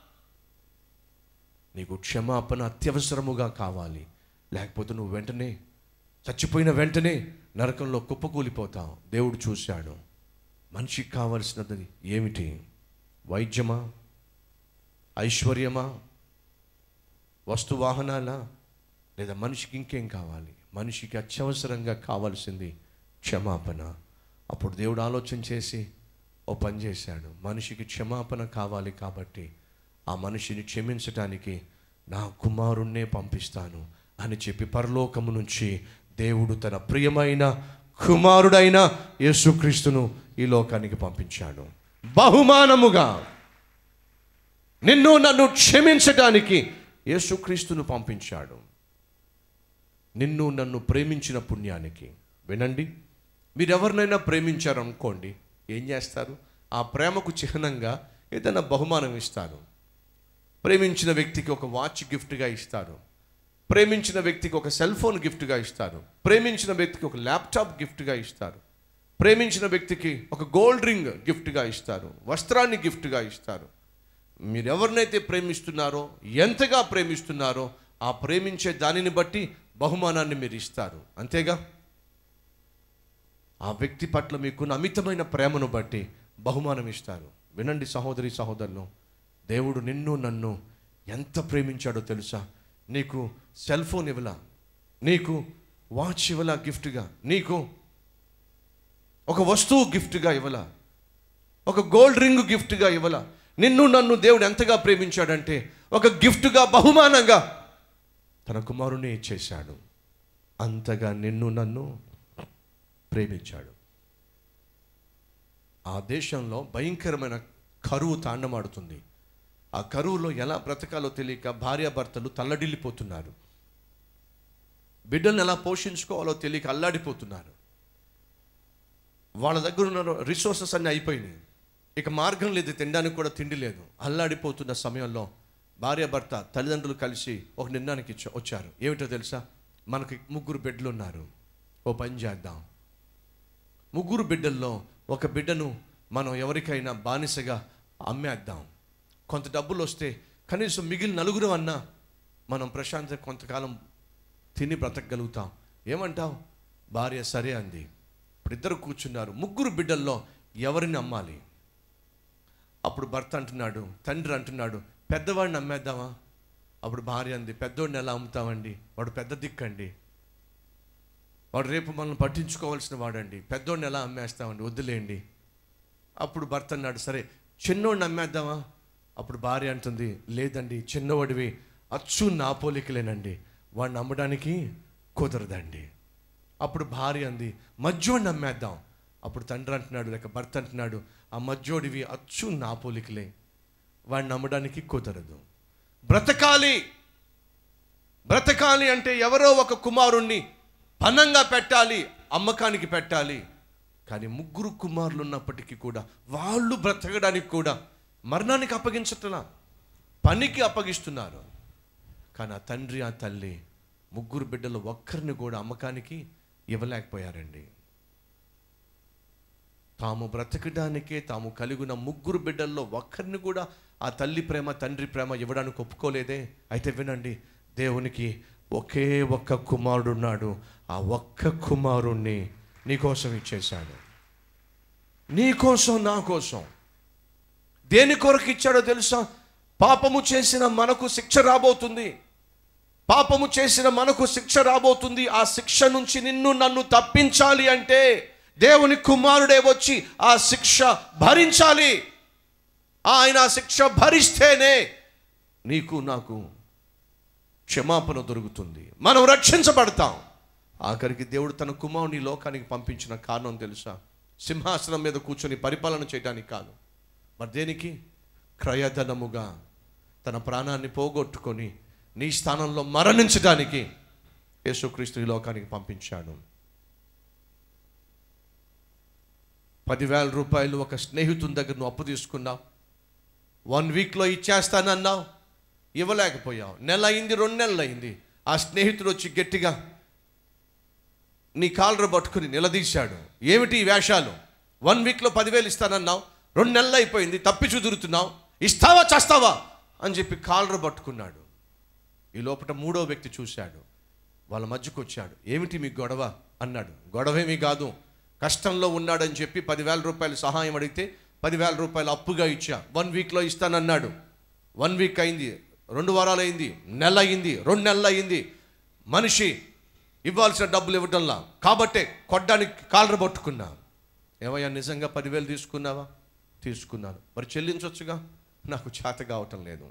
నీకు క్షమాపణ అత్యవసరముగా కావాలి లేకపోతే నువ్వు వెంటనే చచ్చిపోయిన వెంటనే నరకంలో కుప్పకూలిపోతావు దేవుడు చూశాడు మనిషికి కావలసినది ఏమిటి వైద్యమా ఐశ్వర్యమా వస్తు వాహనాలా లేదా మనిషికి ఇంకేం కావాలి మనిషికి అత్యవసరంగా కావాల్సింది క్షమాపణ అప్పుడు దేవుడు ఆలోచన చేసి ఓ పని చేశాడు మనిషికి క్షమాపణ కావాలి కాబట్టి ఆ మనిషిని క్షమించటానికి నా కుమారుణ్ణే పంపిస్తాను అని చెప్పి పరలోకము నుంచి దేవుడు తన ప్రియమైన కుమారుడైన యేసుక్రీస్తును ఈ లోకానికి పంపించాడు బహుమానముగా నిన్ను నన్ను క్షమించటానికి యేసుక్రీస్తును పంపించాడు నిన్ను నన్ను ప్రేమించిన పుణ్యానికి వినండి మీరెవరినైనా ప్రేమించారనుకోండి ఏం చేస్తారు ఆ ప్రేమకు చిహ్నంగా ఏదైనా బహుమానం ఇస్తారు ప్రేమించిన వ్యక్తికి ఒక వాచ్ గిఫ్ట్గా ఇస్తారు ప్రేమించిన వ్యక్తికి ఒక సెల్ ఫోన్ గిఫ్ట్గా ఇస్తారు ప్రేమించిన వ్యక్తికి ఒక ల్యాప్టాప్ గిఫ్ట్గా ఇస్తారు ప్రేమించిన వ్యక్తికి ఒక గోల్డ్ రింగ్ గిఫ్ట్గా ఇస్తారు వస్త్రాన్ని గిఫ్ట్గా ఇస్తారు మీరు ఎవరినైతే ప్రేమిస్తున్నారో ఎంతగా ప్రేమిస్తున్నారో ఆ ప్రేమించే దానిని బట్టి బహుమానాన్ని మీరు ఇస్తారు అంతేగా ఆ వ్యక్తి పట్ల మీకున్న అమితమైన ప్రేమను బట్టి బహుమానం ఇస్తారు వినండి సహోదరి సహోదరులు దేవుడు నిన్ను నన్ను ఎంత ప్రేమించాడో తెలుసా నీకు సెల్ ఫోన్ ఇవ్వలా నీకు వాచ్ ఇవ్వలా గిఫ్ట్గా నీకు ఒక వస్తువు గిఫ్ట్గా ఇవ్వలా ఒక గోల్డ్ రింగ్ గిఫ్ట్గా ఇవ్వలా నిన్ను నన్ను దేవుడు ఎంతగా ప్రేమించాడంటే ఒక గిఫ్ట్గా బహుమానంగా తన కుమారుని ఇచ్చేశాడు అంతగా నిన్ను నన్ను ప్రేమించాడు ఆ దేశంలో భయంకరమైన కరువు తాండమాడుతుంది ఆ కరువులో ఎలా బ్రతకాలో తెలియక భార్యాభర్తలు తల్లడిల్లిపోతున్నారు బిడ్డలను ఎలా పోషించుకోవాలో తెలియక అల్లాడిపోతున్నారు వాళ్ళ దగ్గర ఉన్న రిసోర్సెస్ అన్నీ అయిపోయినాయి ఇక మార్గం లేదు తినడానికి కూడా తిండి లేదు అల్లాడిపోతున్న సమయంలో భార్యాభర్త తల్లిదండ్రులు కలిసి ఒక నిర్ణయానికి ఇచ్చ- వచ్చారు ఏమిటో తెలుసా మనకి ముగ్గురు బిడ్డలు ఉన్నారు ఓ పని చేద్దాం ముగ్గురు బిడ్డల్లో ఒక బిడ్డను మనం ఎవరికైనా బానిసగా అమ్మేద్దాం కొంత డబ్బులు వస్తే కనీసం మిగిలిన నలుగురు అన్నా మనం ప్రశాంత కొంతకాలం తిని బ్రతకగలుగుతాం ఏమంటావు భార్య సరే అంది ఇప్పుడు ఇద్దరు కూర్చున్నారు ముగ్గురు బిడ్డల్లో ఎవరిని అమ్మాలి అప్పుడు భర్త అంటున్నాడు తండ్రి అంటున్నాడు పెద్దవాడిని అమ్మేద్దామా అప్పుడు భార్య అంది పెద్దోడిని ఎలా అమ్ముతామండి వాడు పెద్ద దిక్కండి వాడు రేపు మనల్ని పట్టించుకోవాల్సిన వాడండి పెద్దోడిని ఎలా అమ్మేస్తామండి వద్దులేండి అప్పుడు భర్త అన్నాడు సరే చిన్నోడిని అమ్మేద్దామా అప్పుడు భార్య అంటుంది లేదండి చిన్నవాడివి అచ్చు నా పోలికలేనండి వాడిని అమ్మడానికి కుదరదండి అప్పుడు భార్య అంది మధ్యోడిని అమ్మేద్దాం అప్పుడు తండ్రి అంటున్నాడు లేక భర్త అంటున్నాడు ఆ మధ్యోడివి అచ్చు నా పోలికలే వాడిని నమ్మడానికి కుదరదు బ్రతకాలి బ్రతకాలి అంటే ఎవరో ఒక కుమారుణ్ణి పనంగా పెట్టాలి అమ్మకానికి పెట్టాలి కానీ ముగ్గురు కుమారులు ఉన్నప్పటికీ కూడా వాళ్ళు బ్రతకడానికి కూడా మరణానికి అప్పగించట్లా పనికి అప్పగిస్తున్నారు కానీ ఆ తండ్రి ఆ తల్లి ముగ్గురు బిడ్డలు ఒక్కరిని కూడా అమ్మకానికి ఇవ్వలేకపోయారండి తాము బ్రతకడానికే తాము కలిగిన ముగ్గురు బిడ్డల్లో ఒక్కరిని కూడా ఆ తల్లి ప్రేమ తండ్రి ప్రేమ ఇవ్వడానికి ఒప్పుకోలేదే అయితే వినండి దేవునికి ఒకే ఒక్క కుమారుడు ఉన్నాడు ఆ ఒక్క కుమారుణ్ణి నీకోసం ఇచ్చేశాడు నీ కోసం నా కోసం దేని కొరకు ఇచ్చాడో తెలుసా పాపము చేసిన మనకు శిక్ష రాబోతుంది పాపము చేసిన మనకు శిక్ష రాబోతుంది ఆ శిక్ష నుంచి నిన్ను నన్ను తప్పించాలి అంటే దేవుని కుమారుడే వచ్చి ఆ శిక్ష భరించాలి ఆయన ఆ శిక్ష భరిస్తేనే నీకు నాకు క్షమాపణ దొరుకుతుంది మనం రక్షించబడతాం ఆఖరికి దేవుడు తన కుమారుని ఈ లోకానికి పంపించిన కారణం తెలుసా సింహాసనం మీద కూర్చొని పరిపాలన చేయడానికి కాదు మరి దేనికి క్రయధనముగా తన ప్రాణాన్ని పోగొట్టుకొని నీ స్థానంలో మరణించడానికి యేసుక్రీస్తు ఈ లోకానికి పంపించాడు పదివేల రూపాయలు ఒక స్నేహితుని దగ్గర నువ్వు అప్పు తీసుకున్నావు వన్ వీక్లో ఇచ్చేస్తానన్నావు ఇవ్వలేకపోయావు నెల అయింది రెండు నెలలు అయింది ఆ స్నేహితుడు వచ్చి గట్టిగా నీ కాలర పట్టుకుని నిలదీశాడు ఏమిటి ఈ వేషాలు వన్ వీక్లో పదివేలు ఇస్తానన్నావు రెండు నెలలు అయిపోయింది తప్పి చూదురుతున్నావు ఇస్తావా చేస్తావా అని చెప్పి కాలర పట్టుకున్నాడు ఈ లోపల మూడో వ్యక్తి చూశాడు వాళ్ళ మధ్యకు వచ్చాడు ఏమిటి మీ గొడవ అన్నాడు గొడవేమీ కాదు కష్టంలో ఉన్నాడని చెప్పి పదివేల రూపాయలు సహాయం అడిగితే పదివేల రూపాయలు అప్పుగా ఇచ్చా వన్ వీక్లో ఇస్తానన్నాడు వన్ వీక్ అయింది రెండు వారాలు అయింది నెల అయింది రెండు నెలలు అయింది మనిషి ఇవ్వాల్సిన డబ్బులు ఇవ్వడంలా కాబట్టే కొట్టడానికి కాలర పట్టుకున్నా ఏమయ్యా నిజంగా పదివేలు తీసుకున్నావా తీసుకున్నాను మరి చెల్లించవచ్చుగా నాకు చేత కావటం లేదు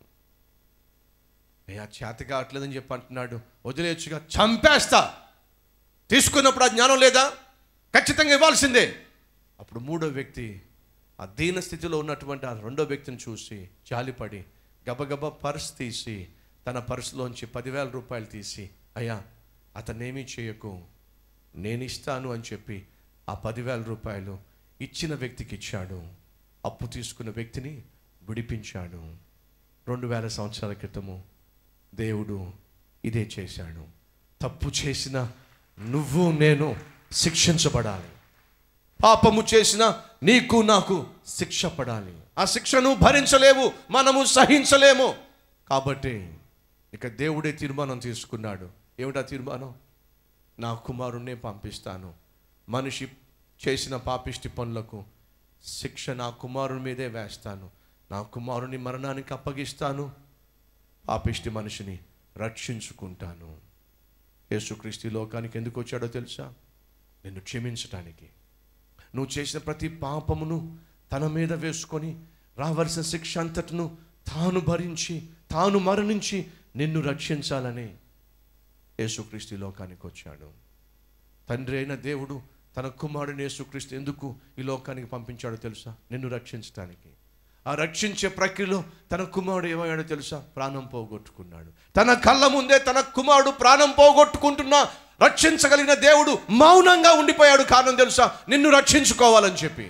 అయ్యా చేత కావట్లేదని చెప్పి అంటున్నాడు వదిలేయచ్చుగా చంపేస్తా తీసుకున్నప్పుడు ఆ జ్ఞానం లేదా ఖచ్చితంగా ఇవ్వాల్సిందే అప్పుడు మూడో వ్యక్తి ఆ దీన స్థితిలో ఉన్నటువంటి ఆ రెండో వ్యక్తిని చూసి జాలిపడి గబగబ పర్స్ తీసి తన పర్సులోంచి పదివేల రూపాయలు తీసి అయ్యా అతనేమీ చేయకు నేను ఇస్తాను అని చెప్పి ఆ పదివేల రూపాయలు ఇచ్చిన వ్యక్తికి ఇచ్చాడు అప్పు తీసుకున్న వ్యక్తిని విడిపించాడు రెండు వేల సంవత్సరాల క్రితము దేవుడు ఇదే చేశాడు తప్పు చేసిన నువ్వు నేను శిక్షించబడాలి పాపము చేసిన నీకు నాకు శిక్ష పడాలి ఆ శిక్షను భరించలేవు మనము సహించలేము కాబట్టి ఇక దేవుడే తీర్మానం తీసుకున్నాడు ఏమిటా తీర్మానం నా కుమారుణ్ణే పంపిస్తాను మనిషి చేసిన పాపిష్టి పనులకు శిక్ష నా కుమారుని మీదే వేస్తాను నా కుమారుని మరణానికి అప్పగిస్తాను పాపిష్టి మనిషిని రక్షించుకుంటాను యేసుక్రీస్తు ఈ లోకానికి ఎందుకు వచ్చాడో తెలుసా నిన్ను క్షమించటానికి నువ్వు చేసిన ప్రతి పాపమును తన మీద వేసుకొని రావలసిన శిక్ష అంతటను తాను భరించి తాను మరణించి నిన్ను రక్షించాలని యేసుక్రీస్తు ఈ లోకానికి వచ్చాడు తండ్రి అయిన దేవుడు తన కుమారుని యేసుక్రీస్తు ఎందుకు ఈ లోకానికి పంపించాడో తెలుసా నిన్ను రక్షించడానికి ఆ రక్షించే ప్రక్రియలో తన కుమారుడు ఏమయ్యాడో తెలుసా ప్రాణం పోగొట్టుకున్నాడు తన కళ్ళ ముందే తన కుమారుడు ప్రాణం పోగొట్టుకుంటున్నా రక్షించగలిగిన దేవుడు మౌనంగా ఉండిపోయాడు కారణం తెలుసా నిన్ను రక్షించుకోవాలని చెప్పి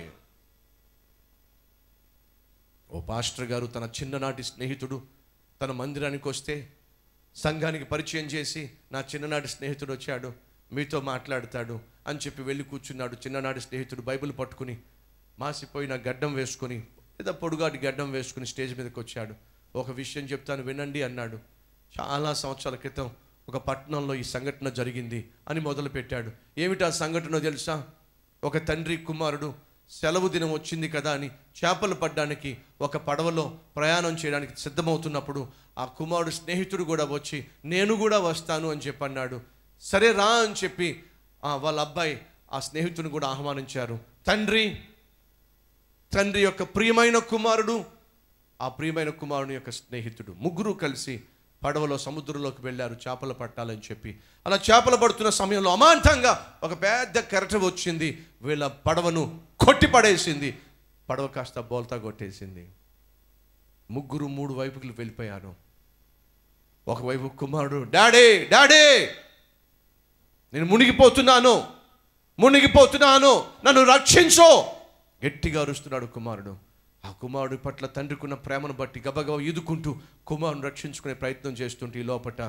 ఓ పాస్టర్ గారు తన చిన్ననాటి స్నేహితుడు తన మందిరానికి వస్తే సంఘానికి పరిచయం చేసి నా చిన్ననాటి స్నేహితుడు వచ్చాడు మీతో మాట్లాడతాడు అని చెప్పి వెళ్ళి కూర్చున్నాడు చిన్ననాటి స్నేహితుడు బైబిల్ పట్టుకుని మాసిపోయిన గడ్డం వేసుకొని లేదా పొడుగాటి గడ్డం వేసుకుని స్టేజ్ మీదకి వచ్చాడు ఒక విషయం చెప్తాను వినండి అన్నాడు చాలా సంవత్సరాల క్రితం ఒక పట్టణంలో ఈ సంఘటన జరిగింది అని మొదలుపెట్టాడు ఏమిటి ఆ సంఘటన తెలుసా ఒక తండ్రి కుమారుడు సెలవు దినం వచ్చింది కదా అని చేపలు పడ్డానికి ఒక పడవలో ప్రయాణం చేయడానికి సిద్ధమవుతున్నప్పుడు ఆ కుమారుడు స్నేహితుడు కూడా వచ్చి నేను కూడా వస్తాను అని చెప్పి అన్నాడు సరే రా అని చెప్పి ఆ వాళ్ళ అబ్బాయి ఆ స్నేహితుని కూడా ఆహ్వానించారు తండ్రి తండ్రి యొక్క ప్రియమైన కుమారుడు ఆ ప్రియమైన కుమారుని యొక్క స్నేహితుడు ముగ్గురు కలిసి పడవలో సముద్రంలోకి వెళ్ళారు చేపలు పట్టాలని చెప్పి అలా చేపలు పడుతున్న సమయంలో అమాంతంగా ఒక పెద్ద కెరట వచ్చింది వీళ్ళ పడవను కొట్టి పడేసింది పడవ కాస్త బోల్తా కొట్టేసింది ముగ్గురు మూడు వైపుకి వెళ్ళిపోయారు ఒకవైపు కుమారుడు డాడీ డాడీ నేను మునిగిపోతున్నాను మునిగిపోతున్నాను నన్ను రక్షించు గట్టిగా అరుస్తున్నాడు కుమారుడు ఆ కుమారుడి పట్ల తండ్రికున్న ప్రేమను బట్టి గబగబ ఈదుకుంటూ కుమారుని రక్షించుకునే ప్రయత్నం చేస్తుంటే ఈ లోపట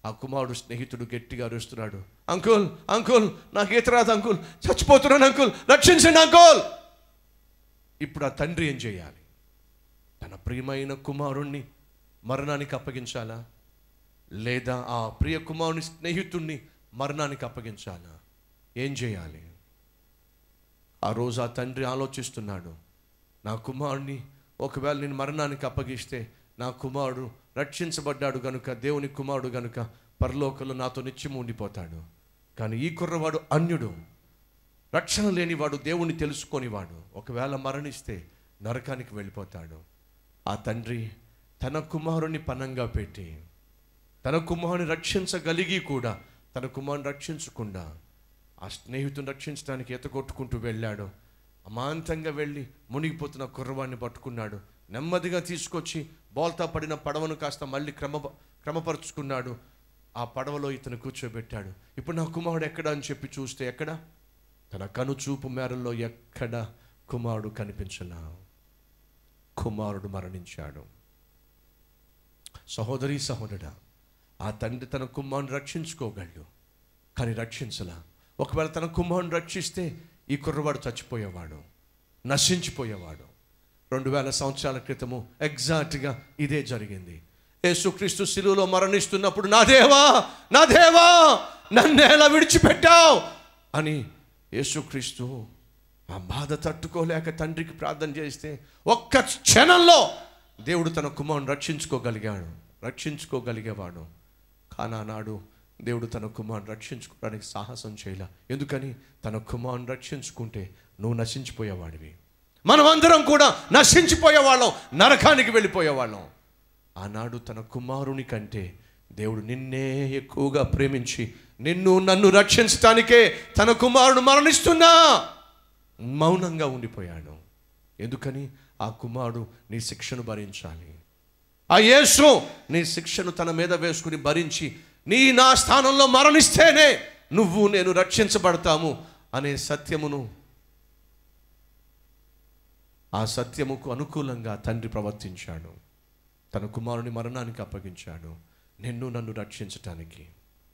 ఆ కుమారుడు స్నేహితుడు గట్టిగా అరుస్తున్నాడు అంకుల్ అంకుల్ నాకు ఈత రాదు అంకుల్ చచ్చిపోతున్నాను అంకుల్ రక్షించండి అంకుల్ ఇప్పుడు ఆ తండ్రి ఏం చేయాలి తన ప్రియమైన కుమారుణ్ణి మరణానికి అప్పగించాలా లేదా ఆ ప్రియ కుమారుని స్నేహితుణ్ణి మరణానికి అప్పగించాలా ఏం చేయాలి ఆ రోజు ఆ తండ్రి ఆలోచిస్తున్నాడు నా కుమారుని ఒకవేళ నేను మరణానికి అప్పగిస్తే నా కుమారుడు రక్షించబడ్డాడు గనుక దేవుని కుమారుడు గనుక పరలోకంలో నాతో నిత్యము ఉండిపోతాడు కానీ ఈ కుర్రవాడు అన్యుడు రక్షణ లేనివాడు దేవుణ్ణి తెలుసుకొనివాడు ఒకవేళ మరణిస్తే నరకానికి వెళ్ళిపోతాడు ఆ తండ్రి తన కుమారుని పనంగా పెట్టి తన కుమారుని రక్షించగలిగి కూడా తన కుమారుని రక్షించకుండా ఆ స్నేహితుని రక్షించడానికి ఎతకొట్టుకుంటూ వెళ్ళాడు అమాంతంగా వెళ్ళి మునిగిపోతున్న కుర్రవాడిని పట్టుకున్నాడు నెమ్మదిగా తీసుకొచ్చి బోల్తా పడిన పడవను కాస్త మళ్ళీ క్రమ క్రమపరుచుకున్నాడు ఆ పడవలో ఇతను కూర్చోబెట్టాడు ఇప్పుడు నా కుమారుడు ఎక్కడ అని చెప్పి చూస్తే ఎక్కడ తన కనుచూపు మేరల్లో ఎక్కడ కుమారుడు కనిపించలా కుమారుడు మరణించాడు సహోదరి సహోదరుడా ఆ తండ్రి తన కుమారుని రక్షించుకోగలడు కానీ రక్షించలా ఒకవేళ తన కుమారుని రక్షిస్తే ఈ కుర్రవాడు చచ్చిపోయేవాడు నశించిపోయేవాడు రెండు వేల సంవత్సరాల క్రితము ఎగ్జాక్ట్గా ఇదే జరిగింది యేసుక్రీస్తు శిలువలో మరణిస్తున్నప్పుడు నా దేవా నా దేవా నన్ను ఎలా విడిచిపెట్టావు అని యేసుక్రీస్తు ఆ బాధ తట్టుకోలేక తండ్రికి ప్రార్థన చేస్తే ఒక్క క్షణంలో దేవుడు తన కుమారుని రక్షించుకోగలిగాడు రక్షించుకోగలిగేవాడు కానీ ఆనాడు దేవుడు తన కుమారుని రక్షించుకోవడానికి సాహసం చేయలే ఎందుకని తన కుమారుని రక్షించుకుంటే నువ్వు నశించిపోయేవాడివి మనమందరం కూడా నశించిపోయేవాళ్ళం నరకానికి వెళ్ళిపోయేవాళ్ళం ఆనాడు తన కుమారుని కంటే దేవుడు నిన్నే ఎక్కువగా ప్రేమించి నిన్ను నన్ను రక్షించటానికే తన కుమారుడు మరణిస్తున్నా మౌనంగా ఉండిపోయాడు ఎందుకని ఆ కుమారుడు నీ శిక్షను భరించాలి ఆ యేసు నీ శిక్షను తన మీద వేసుకుని భరించి నీ నా స్థానంలో మరణిస్తేనే నువ్వు నేను రక్షించబడతాము అనే సత్యమును ఆ సత్యముకు అనుకూలంగా తండ్రి ప్రవర్తించాడు తన కుమారుని మరణానికి అప్పగించాడు నిన్ను నన్ను రక్షించటానికి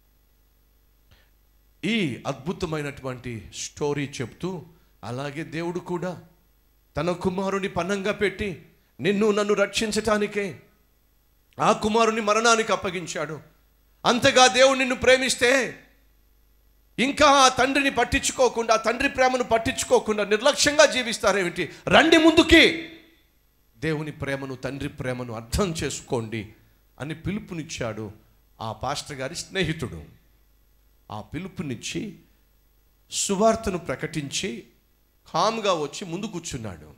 ఈ అద్భుతమైనటువంటి స్టోరీ చెప్తూ అలాగే దేవుడు కూడా తన కుమారుని పన్నంగా పెట్టి నిన్ను నన్ను రక్షించటానికే ఆ కుమారుని మరణానికి అప్పగించాడు అంతగా దేవుడు నిన్ను ప్రేమిస్తే ఇంకా ఆ తండ్రిని పట్టించుకోకుండా ఆ తండ్రి ప్రేమను పట్టించుకోకుండా నిర్లక్ష్యంగా జీవిస్తారేమిటి రండి ముందుకి దేవుని ప్రేమను తండ్రి ప్రేమను అర్థం చేసుకోండి అని పిలుపునిచ్చాడు ఆ పాస్టర్ గారి స్నేహితుడు ఆ పిలుపునిచ్చి సువార్తను ప్రకటించి కామ్గా వచ్చి ముందు కూర్చున్నాడు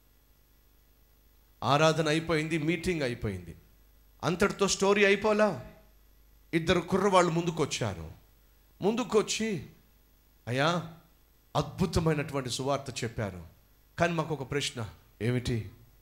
ఆరాధన అయిపోయింది మీటింగ్ అయిపోయింది అంతటితో స్టోరీ అయిపోలా ఇద్దరు కుర్రవాళ్ళు ముందుకు వచ్చారు ముందుకొచ్చి అయ్యా అద్భుతమైనటువంటి సువార్త చెప్పారు కానీ మాకు ఒక ప్రశ్న ఏమిటి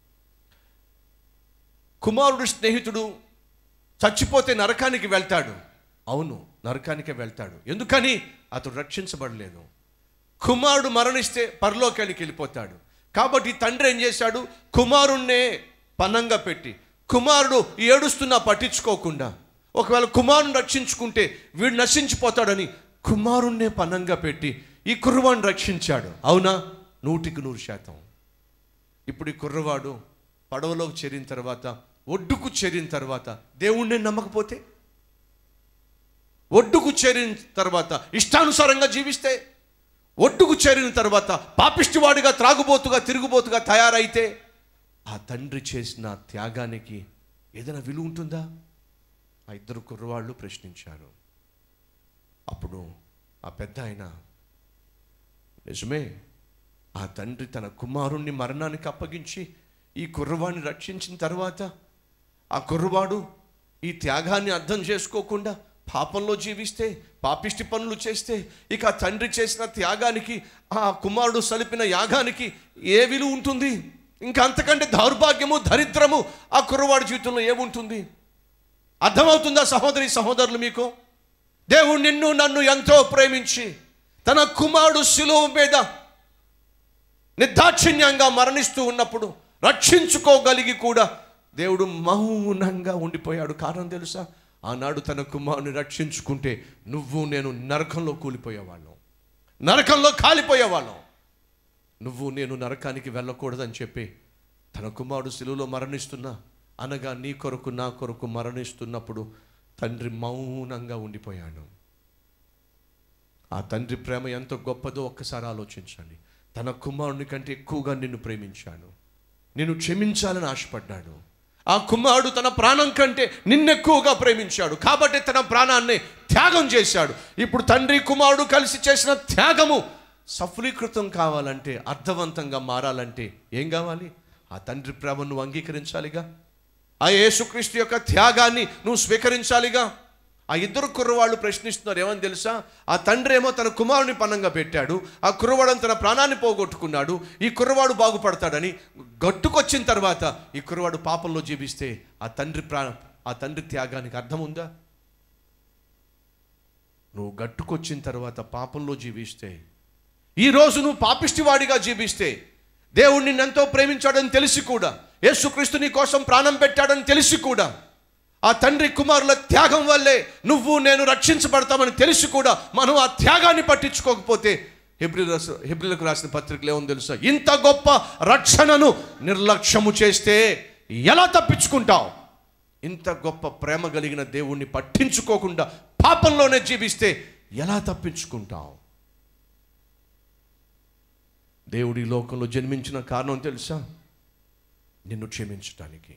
కుమారుడు స్నేహితుడు చచ్చిపోతే నరకానికి వెళ్తాడు అవును నరకానికే వెళ్తాడు ఎందుకని అతడు రక్షించబడలేదు కుమారుడు మరణిస్తే పరలోకానికి వెళ్ళిపోతాడు కాబట్టి తండ్రి ఏం చేశాడు కుమారుణ్ణే పనంగా పెట్టి కుమారుడు ఏడుస్తున్నా పట్టించుకోకుండా ఒకవేళ కుమారుని రక్షించుకుంటే వీడు నశించిపోతాడని కుమారుణ్ణే పనంగా పెట్టి ఈ కుర్రవాడిని రక్షించాడు అవునా నూటికి నూరు శాతం ఇప్పుడు ఈ కుర్రవాడు పడవలోకి చేరిన తర్వాత ఒడ్డుకు చేరిన తర్వాత దేవుణ్ణి నమ్మకపోతే ఒడ్డుకు చేరిన తర్వాత ఇష్టానుసారంగా జీవిస్తే ఒడ్డుకు చేరిన తర్వాత పాపిష్టివాడిగా త్రాగుబోతుగా తిరుగుబోతుగా తయారైతే ఆ తండ్రి చేసిన త్యాగానికి ఏదైనా విలువ ఉంటుందా ఆ ఇద్దరు కుర్రవాళ్ళు ప్రశ్నించారు అప్పుడు ఆ పెద్ద ఆయన నిజమే ఆ తండ్రి తన కుమారుణ్ణి మరణానికి అప్పగించి ఈ కుర్రవాడిని రక్షించిన తర్వాత ఆ కుర్రవాడు ఈ త్యాగాన్ని అర్థం చేసుకోకుండా పాపంలో జీవిస్తే పాపిష్టి పనులు చేస్తే ఇక ఆ తండ్రి చేసిన త్యాగానికి ఆ కుమారుడు సలిపిన యాగానికి ఏ విలువ ఉంటుంది ఇంకా అంతకంటే దౌర్భాగ్యము దరిద్రము ఆ కుర్రవాడి జీవితంలో ఏముంటుంది అర్థమవుతుందా సహోదరి సహోదరులు మీకు దేవుడు నిన్ను నన్ను ఎంతో ప్రేమించి తన కుమారుడు శిలువ మీద నిర్దాక్షిణ్యంగా మరణిస్తూ ఉన్నప్పుడు రక్షించుకోగలిగి కూడా దేవుడు మౌనంగా ఉండిపోయాడు కారణం తెలుసా ఆనాడు తన కుమారుని రక్షించుకుంటే నువ్వు నేను నరకంలో కూలిపోయేవాళ్ళం నరకంలో కాలిపోయేవాళ్ళం నువ్వు నేను నరకానికి వెళ్ళకూడదని చెప్పి తన కుమారుడు శిలువలో మరణిస్తున్నా అనగా నీ కొరకు నా కొరకు మరణిస్తున్నప్పుడు తండ్రి మౌనంగా ఉండిపోయాడు ఆ తండ్రి ప్రేమ ఎంత గొప్పదో ఒక్కసారి ఆలోచించండి తన కుమారుని కంటే ఎక్కువగా నిన్ను ప్రేమించాడు నిన్ను క్షమించాలని ఆశపడ్డాడు ఆ కుమారుడు తన ప్రాణం కంటే నిన్నెక్కువగా ప్రేమించాడు కాబట్టి తన ప్రాణాన్ని త్యాగం చేశాడు ఇప్పుడు తండ్రి కుమారుడు కలిసి చేసిన త్యాగము సఫలీకృతం కావాలంటే అర్థవంతంగా మారాలంటే ఏం కావాలి ఆ తండ్రి ప్రేమను నువ్వు అంగీకరించాలిగా ఆ యేసుక్రీస్తు యొక్క త్యాగాన్ని నువ్వు స్వీకరించాలిగా ఆ ఇద్దరు కుర్రవాళ్ళు ప్రశ్నిస్తున్నారు ఏమని తెలుసా ఆ తండ్రి ఏమో తన కుమారుని పన్నంగా పెట్టాడు ఆ కుర్రవాడు తన ప్రాణాన్ని పోగొట్టుకున్నాడు ఈ కుర్రవాడు బాగుపడతాడని గట్టుకొచ్చిన తర్వాత ఈ కుర్రవాడు పాపంలో జీవిస్తే ఆ తండ్రి ప్రా ఆ తండ్రి త్యాగానికి అర్థం ఉందా నువ్వు గట్టుకొచ్చిన తర్వాత పాపంలో జీవిస్తే ఈ రోజు నువ్వు పాపిష్టివాడిగా జీవిస్తే దేవుడు నిన్నెంతో ప్రేమించాడని తెలిసి కూడా యేసుక్రీస్తు నీ కోసం ప్రాణం పెట్టాడని తెలిసి కూడా ఆ తండ్రి కుమారుల త్యాగం వల్లే నువ్వు నేను రక్షించబడతామని తెలిసి కూడా మనం ఆ త్యాగాన్ని పట్టించుకోకపోతే హెబ్రి హెబ్రిలకు రాసిన పత్రికలు ఏమో తెలుసా ఇంత గొప్ప రక్షణను నిర్లక్ష్యము చేస్తే ఎలా తప్పించుకుంటావు ఇంత గొప్ప ప్రేమ కలిగిన దేవుణ్ణి పట్టించుకోకుండా పాపంలోనే జీవిస్తే ఎలా తప్పించుకుంటావు దేవుడి ఈ లోకంలో జన్మించిన కారణం తెలుసా నిన్ను క్షమించటానికి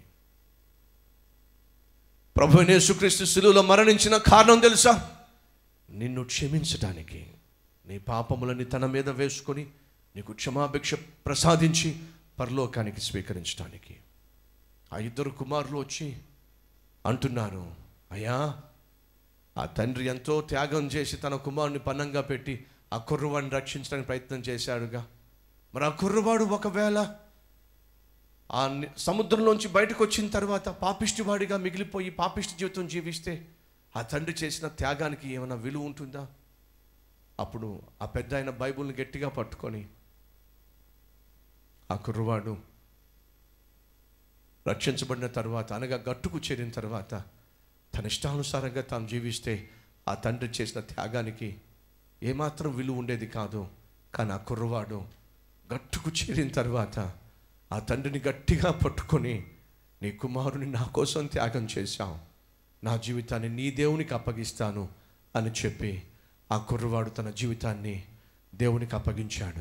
ప్రభు యేసుక్రీస్తు శిలువలో మరణించిన కారణం తెలుసా నిన్ను క్షమించటానికి నీ పాపములని తన మీద వేసుకొని నీకు క్షమాభిక్ష ప్రసాదించి పరలోకానికి స్వీకరించడానికి ఆ ఇద్దరు కుమారులు వచ్చి అంటున్నారు అయ్యా ఆ తండ్రి ఎంతో త్యాగం చేసి తన కుమారుని పన్నంగా పెట్టి ఆ కుర్రవాడిని రక్షించడానికి ప్రయత్నం చేశాడుగా మరి ఆ కుర్రవాడు ఒకవేళ ఆ ని- సముద్రంలోంచి బయటకు వచ్చిన తర్వాత పాపిష్టివాడిగా మిగిలిపోయి పాపిష్టి జీవితం జీవిస్తే ఆ తండ్రి చేసిన త్యాగానికి ఏమైనా విలువ ఉంటుందా అప్పుడు ఆ పెద్ద ఆయన బైబుల్ని గట్టిగా పట్టుకొని ఆ కుర్రవాడు రక్షించబడిన తర్వాత అనగా గట్టుకు చేరిన తర్వాత తన ఇష్టానుసారంగా తాను జీవిస్తే ఆ తండ్రి చేసిన త్యాగానికి ఏమాత్రం విలువ ఉండేది కాదు కానీ ఆ కుర్రవాడు గట్టుకు చేరిన తర్వాత ఆ తండ్రిని గట్టిగా పట్టుకొని నీ కుమారుని నా కోసం త్యాగం చేశావు నా జీవితాన్ని నీ దేవునికి అప్పగిస్తాను అని చెప్పి ఆ కుర్రవాడు తన జీవితాన్ని దేవునికి అప్పగించాడు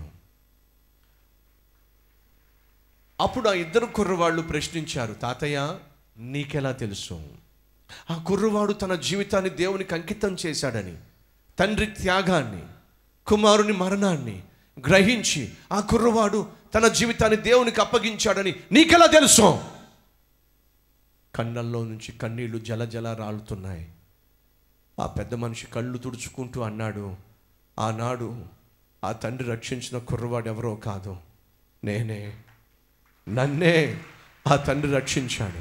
అప్పుడు ఆ ఇద్దరు కుర్రవాళ్ళు ప్రశ్నించారు తాతయ్య నీకెలా తెలుసు ఆ కుర్రవాడు తన జీవితాన్ని దేవునికి అంకితం చేశాడని తండ్రి త్యాగాన్ని కుమారుని మరణాన్ని గ్రహించి ఆ కుర్రవాడు తన జీవితాన్ని దేవునికి అప్పగించాడని నీకెలా తెలుసు కళ్ళల్లో నుంచి కన్నీళ్లు జల జల రాలుతున్నాయి ఆ పెద్ద మనిషి కళ్ళు తుడుచుకుంటూ అన్నాడు ఆనాడు ఆ తండ్రి రక్షించిన కుర్రవాడు ఎవరో కాదు నేనే నన్నే ఆ తండ్రి రక్షించాడు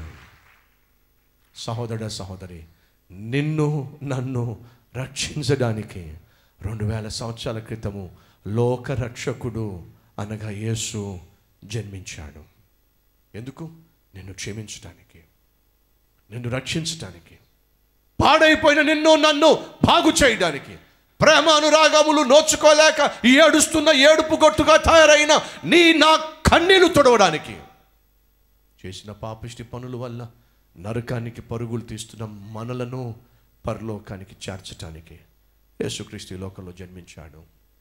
సహోదర సహోదరి నిన్ను నన్ను రక్షించడానికి రెండు వేల సంవత్సరాల క్రితము లోక రక్షకుడు అనగా యేసు జన్మించాడు ఎందుకు నిన్ను క్షమించటానికి నిన్ను రక్షించటానికి పాడైపోయిన నిన్ను నన్ను బాగు చేయడానికి ప్రేమ అనురాగములు నోచుకోలేక ఏడుస్తున్న ఏడుపు గొట్టుగా తయారైన నీ నా కన్నీళ్లు తొడవడానికి చేసిన పాపిష్టి పనుల వల్ల నరకానికి పరుగులు తీస్తున్న మనలను పరలోకానికి చేర్చటానికి యేసుక్రీస్తు ఈ లోకంలో జన్మించాడు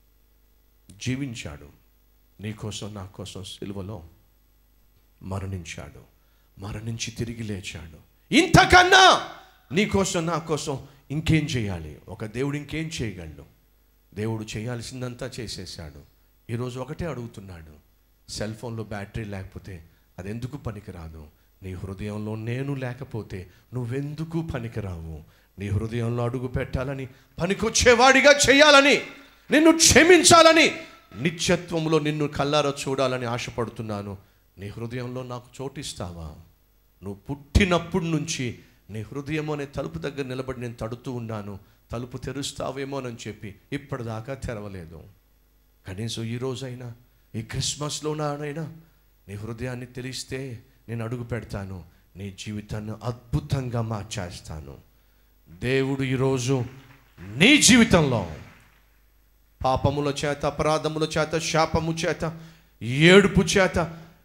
జీవించాడు నీ కోసం నా కోసం సిలువలో మరణించాడు మరణించి తిరిగి లేచాడు ఇంతకన్నా నీ కోసం నా కోసం ఇంకేం చేయాలి ఒక దేవుడు ఇంకేం చేయగలడు దేవుడు చేయాల్సిందంతా చేసేసాడు ఈరోజు ఒకటే అడుగుతున్నాడు సెల్ ఫోన్లో బ్యాటరీ లేకపోతే అది ఎందుకు పనికిరాదు నీ హృదయంలో నేను లేకపోతే నువ్వెందుకు పనికిరావు నీ హృదయంలో అడుగు పెట్టాలని పనికొచ్చేవాడిగా చేయాలని నిన్ను క్షమించాలని నిత్యత్వంలో నిన్ను కల్లారా చూడాలని ఆశపడుతున్నాను నీ హృదయంలో నాకు చోటిస్తావా నువ్వు పుట్టినప్పటి నుంచి నీ హృదయం అనే తలుపు దగ్గర నిలబడి నేను తడుతూ ఉన్నాను తలుపు తెరుస్తావేమోనని చెప్పి ఇప్పటిదాకా తెరవలేదు కనీసం ఈ రోజైనా ఈ క్రిస్మస్లో నాడైనా నీ హృదయాన్ని తెలిస్తే నేను అడుగు పెడతాను నీ జీవితాన్ని అద్భుతంగా మార్చేస్తాను దేవుడు ఈరోజు నీ జీవితంలో పాపముల చేత అపరాధముల చేత శాపము చేత ఏడుపు చేత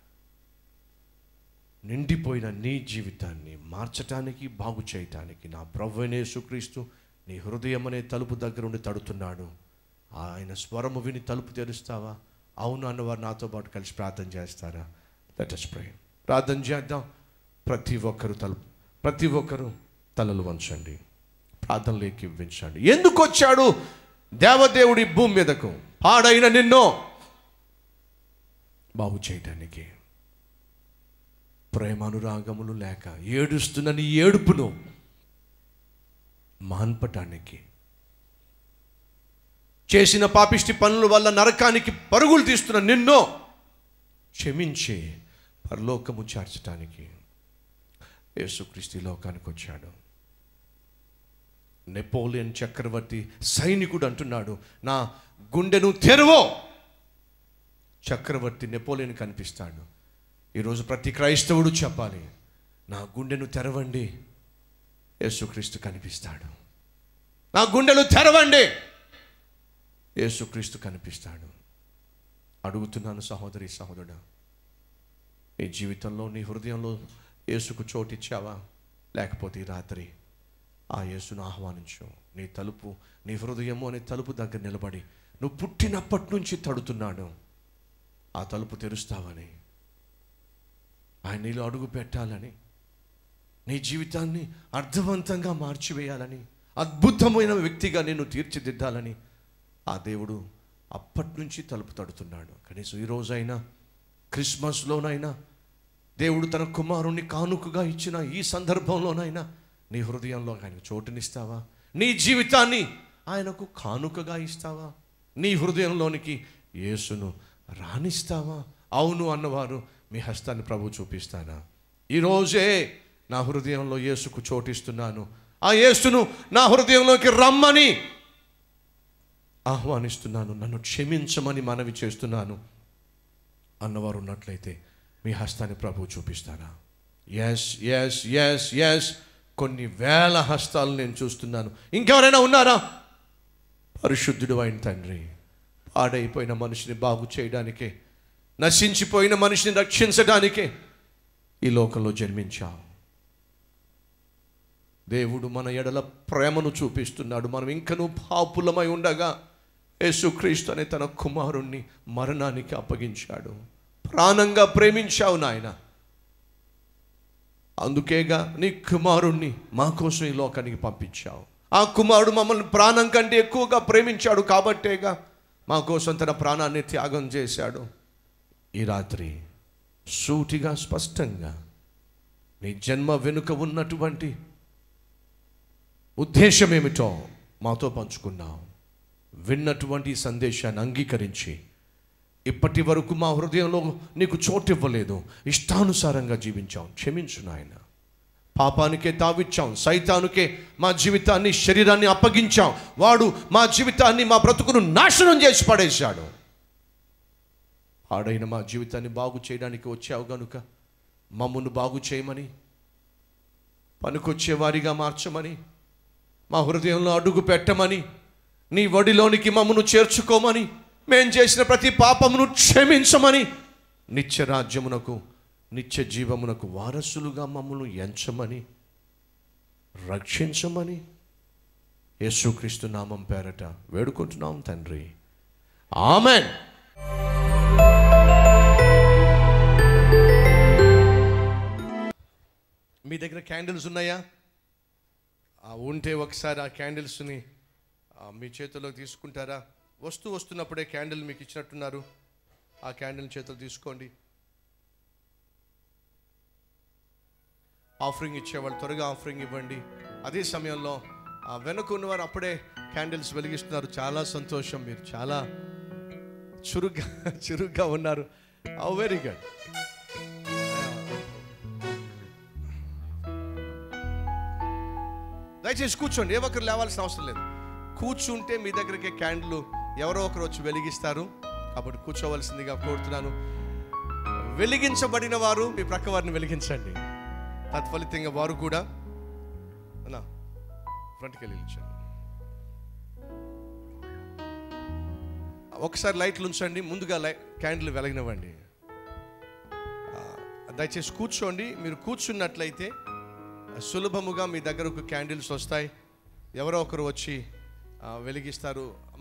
నిండిపోయిన నీ జీవితాన్ని మార్చటానికి బాగు చేయటానికి నా ప్రభువైన యేసుక్రీస్తు నీ హృదయం అనే తలుపు దగ్గర ఉండి తడుతున్నాడు ఆయన స్వరము విని తలుపు తెరుస్తావా అవును అన్నవారు నాతో పాటు కలిసి ప్రార్థన చేస్తారా లెట్ us pray ప్రార్థన చేద్దాం ప్రతి ఒక్కరు తలుపు ప్రతి ఒక్కరు తలలు వంచండి ప్రార్థనలోకి ఇవ్వించండి ఎందుకు వచ్చాడు దేవదేవుడి భూమి మీదకు పాడైన నిన్నో బాగు చేయటానికి ప్రేమానురాగములు లేక ఏడుస్తున్న నీ ఏడుపును మాన్పటానికి చేసిన పాపిష్టి పనుల వల్ల నరకానికి పరుగులు తీస్తున్న నిన్నో క్షమించి పరలోకము చేర్చటానికి యేసుక్రీస్తు ఈ లోకానికి వచ్చాడు నెపోలియన్ చక్రవర్తి సైనికుడు అంటున్నాడు నా గుండెను తెరువో చక్రవర్తి నెపోలియన్ కనిపిస్తాడు ఈరోజు ప్రతి క్రైస్తవుడు చెప్పాలి నా గుండెను తెరవండి యేసుక్రీస్తు కనిపిస్తాడు నా గుండెలు తెరవండి యేసుక్రీస్తు కనిపిస్తాడు అడుగుతున్నాను సహోదరి సహోదరుడా నీ జీవితంలో నీ హృదయంలో యేసుకు చోటిచ్చావా లేకపోతే ఈ రాత్రి ఆ యేసును ఆహ్వానించు నీ తలుపు నీ హృదయము అనే తలుపు దగ్గర నిలబడి నువ్వు పుట్టినప్పటి నుంచి తడుతున్నాడు ఆ తలుపు తెరుస్తావని ఆయన నీలో అడుగు పెట్టాలని నీ జీవితాన్ని అర్థవంతంగా మార్చివేయాలని అద్భుతమైన వ్యక్తిగా నేను తీర్చిదిద్దాలని ఆ దేవుడు అప్పటి నుంచి తలుపు తడుతున్నాడు కనీసం ఈ రోజైనా క్రిస్మస్లోనైనా దేవుడు తన కుమారుణ్ణి కానుకగా ఇచ్చిన ఈ సందర్భంలోనైనా నీ హృదయంలో ఆయనకు చోటునిస్తావా నీ జీవితాన్ని ఆయనకు కానుకగా ఇస్తావా నీ హృదయంలోనికి యేసును రాణిస్తావా అవును అన్నవారు మీ హస్తాన్ని ప్రభు చూపిస్తానా ఈరోజే నా హృదయంలో యేసుకు చోటిస్తున్నాను ఆ యేసును నా హృదయంలోకి రమ్మని ఆహ్వానిస్తున్నాను నన్ను క్షమించమని మనవి చేస్తున్నాను అన్నవారు ఉన్నట్లయితే మీ హస్తాన్ని ప్రభు చూపిస్తారా ఎస్ ఎస్ ఎస్ ఎస్ కొన్ని వేల హస్తాలు నేను చూస్తున్నాను ఇంకెవరైనా ఉన్నారా పరిశుద్ధుడు అయిన తండ్రి పాడైపోయిన మనిషిని బాగు చేయడానికే నశించిపోయిన మనిషిని రక్షించడానికే ఈ లోకంలో జన్మించావు దేవుడు మన ఎడల ప్రేమను చూపిస్తున్నాడు మనం ఇంకనూ పాపులమై ఉండగా యేసుక్రీస్తు అనే తన కుమారుణ్ణి మరణానికి అప్పగించాడు ప్రాణంగా ప్రేమించావు నాయన అందుకేగా నీ కుమారుణ్ణి మా కోసం ఈ లోకానికి పంపించావు ఆ కుమారుడు మమ్మల్ని ప్రాణం కంటే ఎక్కువగా ప్రేమించాడు కాబట్టేగా మా కోసం తన ప్రాణాన్ని త్యాగం చేశాడు ఈ రాత్రి సూటిగా స్పష్టంగా నీ జన్మ వెనుక ఉన్నటువంటి ఉద్దేశం ఏమిటో మాతో పంచుకున్నావు విన్నటువంటి ఈ సందేశాన్ని అంగీకరించి ఇప్పటి వరకు మా హృదయంలో నీకు చోటు ఇవ్వలేదు ఇష్టానుసారంగా జీవించాం క్షమించు నాయన పాపానికే తావిచ్చాం సైతానుకే మా జీవితాన్ని శరీరాన్ని అప్పగించాం వాడు మా జీవితాన్ని మా బ్రతుకును నాశనం చేసి పడేశాడు పాడైన మా జీవితాన్ని బాగు చేయడానికి వచ్చావు గనుక మమ్మను బాగు చేయమని పనికొచ్చే వారిగా మార్చమని మా హృదయంలో అడుగు పెట్టమని నీ వడిలోనికి మమ్మను చేర్చుకోమని మేం చేసిన ప్రతి పాపమును క్షమించమని నిత్య రాజ్యమునకు నిత్య జీవమునకు వారసులుగా మమ్మల్ని ఎంచమని రక్షించమని యేసుక్రీస్తు నామం పేరట వేడుకుంటున్నాం తండ్రి ఆమెన్ మీ దగ్గర క్యాండిల్స్ ఉన్నాయా ఆ, ఉంటే ఒకసారి ఆ క్యాండిల్స్ని ఆ, మీ చేతిలో తీసుకుంటారా వస్తూ వస్తున్నప్పుడే క్యాండిల్ మీకు ఇచ్చినట్టున్నారు ఆ క్యాండిల్ చేతిలో తీసుకోండి ఆఫరింగ్ ఇచ్చేవాళ్ళు త్వరగా ఆఫరింగ్ ఇవ్వండి అదే సమయంలో ఆ వెనక ఉన్నవారు అప్పుడే క్యాండిల్స్ వెలిగిస్తున్నారు చాలా సంతోషం మీరు చాలా చురుగ్గా చురుగ్గా ఉన్నారు వెరీ గుడ్ దయచేసి కూర్చోండి ఏ ఒక్కరు లేవాల్సిన అవసరం లేదు కూర్చుంటే మీ దగ్గరికి క్యాండిల్ ఎవరో ఒకరు వచ్చి వెలిగిస్తారు కాబట్టి కూర్చోవలసిందిగా కోరుతున్నాను వెలిగించబడిన వారు మీ ప్రక్క వారిని వెలిగించండి తత్ఫలితంగా వారు కూడా అన్నా ఫ్రంట్కి వెళ్ళి నిల్చోండి ఒకసారి లైట్లు ఉంచండి ముందుగా లై క్యాండిల్ వెలగనివ్వండి ఆ, దయచేసి కూర్చోండి మీరు కూర్చున్నట్లయితే సులభముగా మీ దగ్గరకు క్యాండిల్స్ వస్తాయి ఎవరో ఒకరు వచ్చి ఆ, వెలిగిస్తారు అమ్మ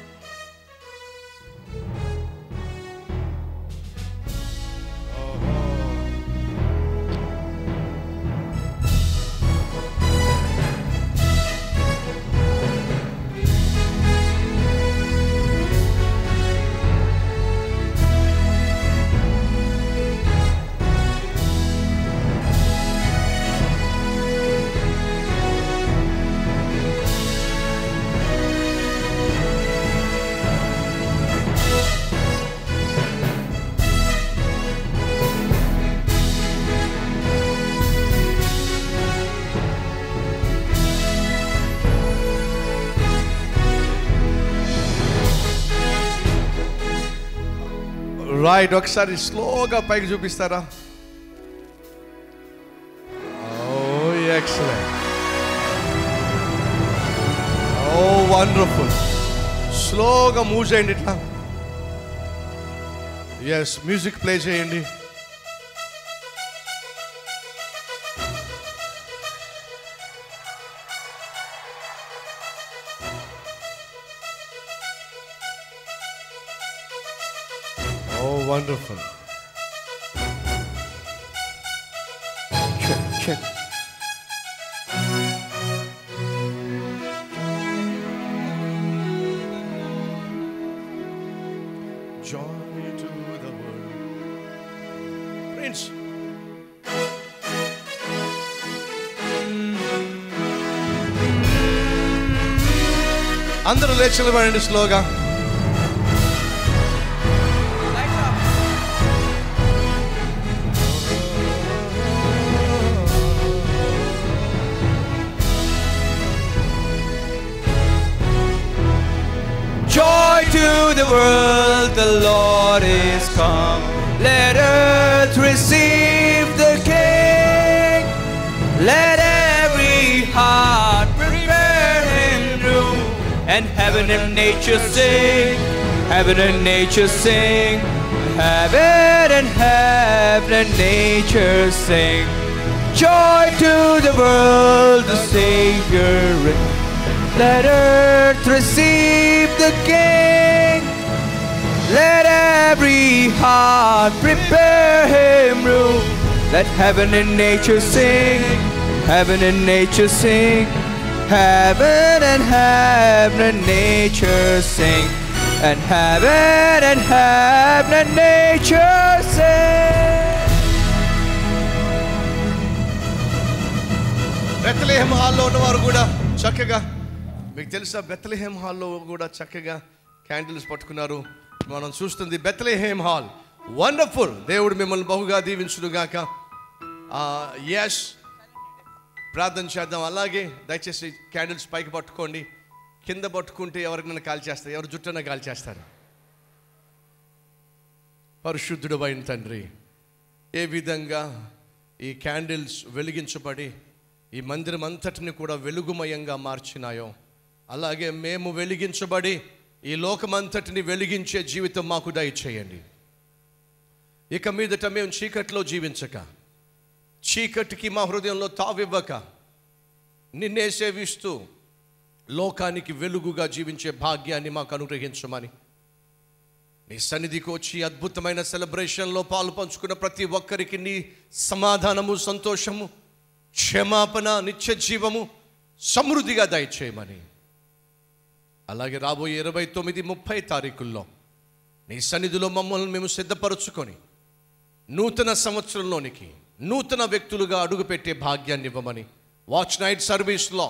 రైట్ ఒకసారి స్లోగా పైకి చూపిస్తారా ఓ ఎక్సలెంట్ ఓ వండర్ఫుల్ స్లోగా మూవ్ చేయండి ఇట్లా ఎస్ మ్యూజిక్ ప్లే చేయండి Oh, wonderful. Check, check. Joy to the world. Prince. అందరూ లేచి నిలబడండి స్లోగా Joy to the world, the Lord is come. Let earth receive the King. Let every heart prepare him room. And heaven and nature sing. Heaven and nature sing. Heaven and heaven and nature sing. Joy to the world, the Savior reigns. Let earth receive the King. Let every heart prepare him room. Let heaven and nature sing. Heaven and nature sing. Heaven and heaven and nature sing. And heaven and heaven and nature sing. బెత్తలేహం హాల్లో ఉన్నవారు కూడా చక్కగా మీకు తెలుసా బెత్తలేహం హాల్లో కూడా చక్కగా candles పట్టుకున్నారు మనం చూస్తుంది బెత్తలేహేం హాల్ వండర్ఫుల్ దేవుడు మిమ్మల్ని బహుగా దీవించునుగాక ఎస్ ప్రార్థన చేద్దాం అలాగే దయచేసి క్యాండిల్స్ పైకి పట్టుకోండి కింద పట్టుకుంటే ఎవరికైనా కాల్ చేస్తారు ఎవరు జుట్టన కాల్ చేస్తారు పరిశుద్ధుడు అయిన తండ్రి ఏ విధంగా ఈ క్యాండిల్స్ వెలిగించబడి ఈ మందిరం అంతటిని కూడా వెలుగుమయంగా మార్చినాయో అలాగే మేము వెలిగించబడి ఈ లోకమంతటిని వెలిగించే జీవితం మాకు దయచేయండి ఇక మీదట మేము చీకట్లో జీవించక చీకటికి మా హృదయంలో తావివ్వక నిన్నే సేవిస్తూ లోకానికి వెలుగుగా జీవించే భాగ్యాన్ని మాకు అనుగ్రహించమని నీ సన్నిధికి వచ్చి అద్భుతమైన సెలబ్రేషన్లో పాలు పంచుకున్న ప్రతి ఒక్కరికి నీ సమాధానము సంతోషము క్షమాపణ నిత్య జీవము సమృద్ధిగా దయచేయమని అలాగే రాబోయే ఇరవై తొమ్మిది ముప్పై తారీఖుల్లో నీ సన్నిధిలో మమ్మల్ని మేము సిద్ధపరచుకొని నూతన సంవత్సరంలోనికి నూతన వ్యక్తులుగా అడుగుపెట్టే భాగ్యాన్ని ఇవ్వమని వాచ్ నైట్ సర్వీస్లో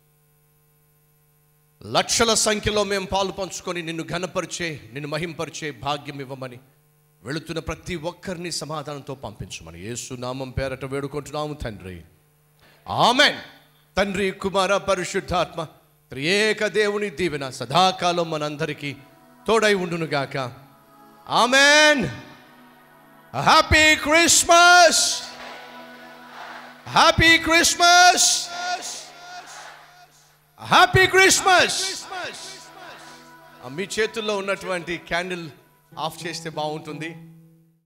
లక్షల సంఖ్యలో మేము పాలు పంచుకొని నిన్ను ఘనపరిచే నిన్ను మహింపరిచే భాగ్యం ఇవ్వమని వెళుతున్న ప్రతి ఒక్కరిని సమాధానంతో పంపించమని యేసు నామం పేరట వేడుకుంటున్నాము తండ్రి ఆమెన్ తండ్రి కుమార పరిశుద్ధాత్మ త్రియేక దేవుని దీవెన సదాకాలం మనందరికీ తోడై ఉండునుగాక amen happy Christmas happy Christmas happy Christmas మీ చేతుల్లో ఉన్నటువంటి క్యాండిల్ ఆఫ్ చేస్తే బాగుంటుంది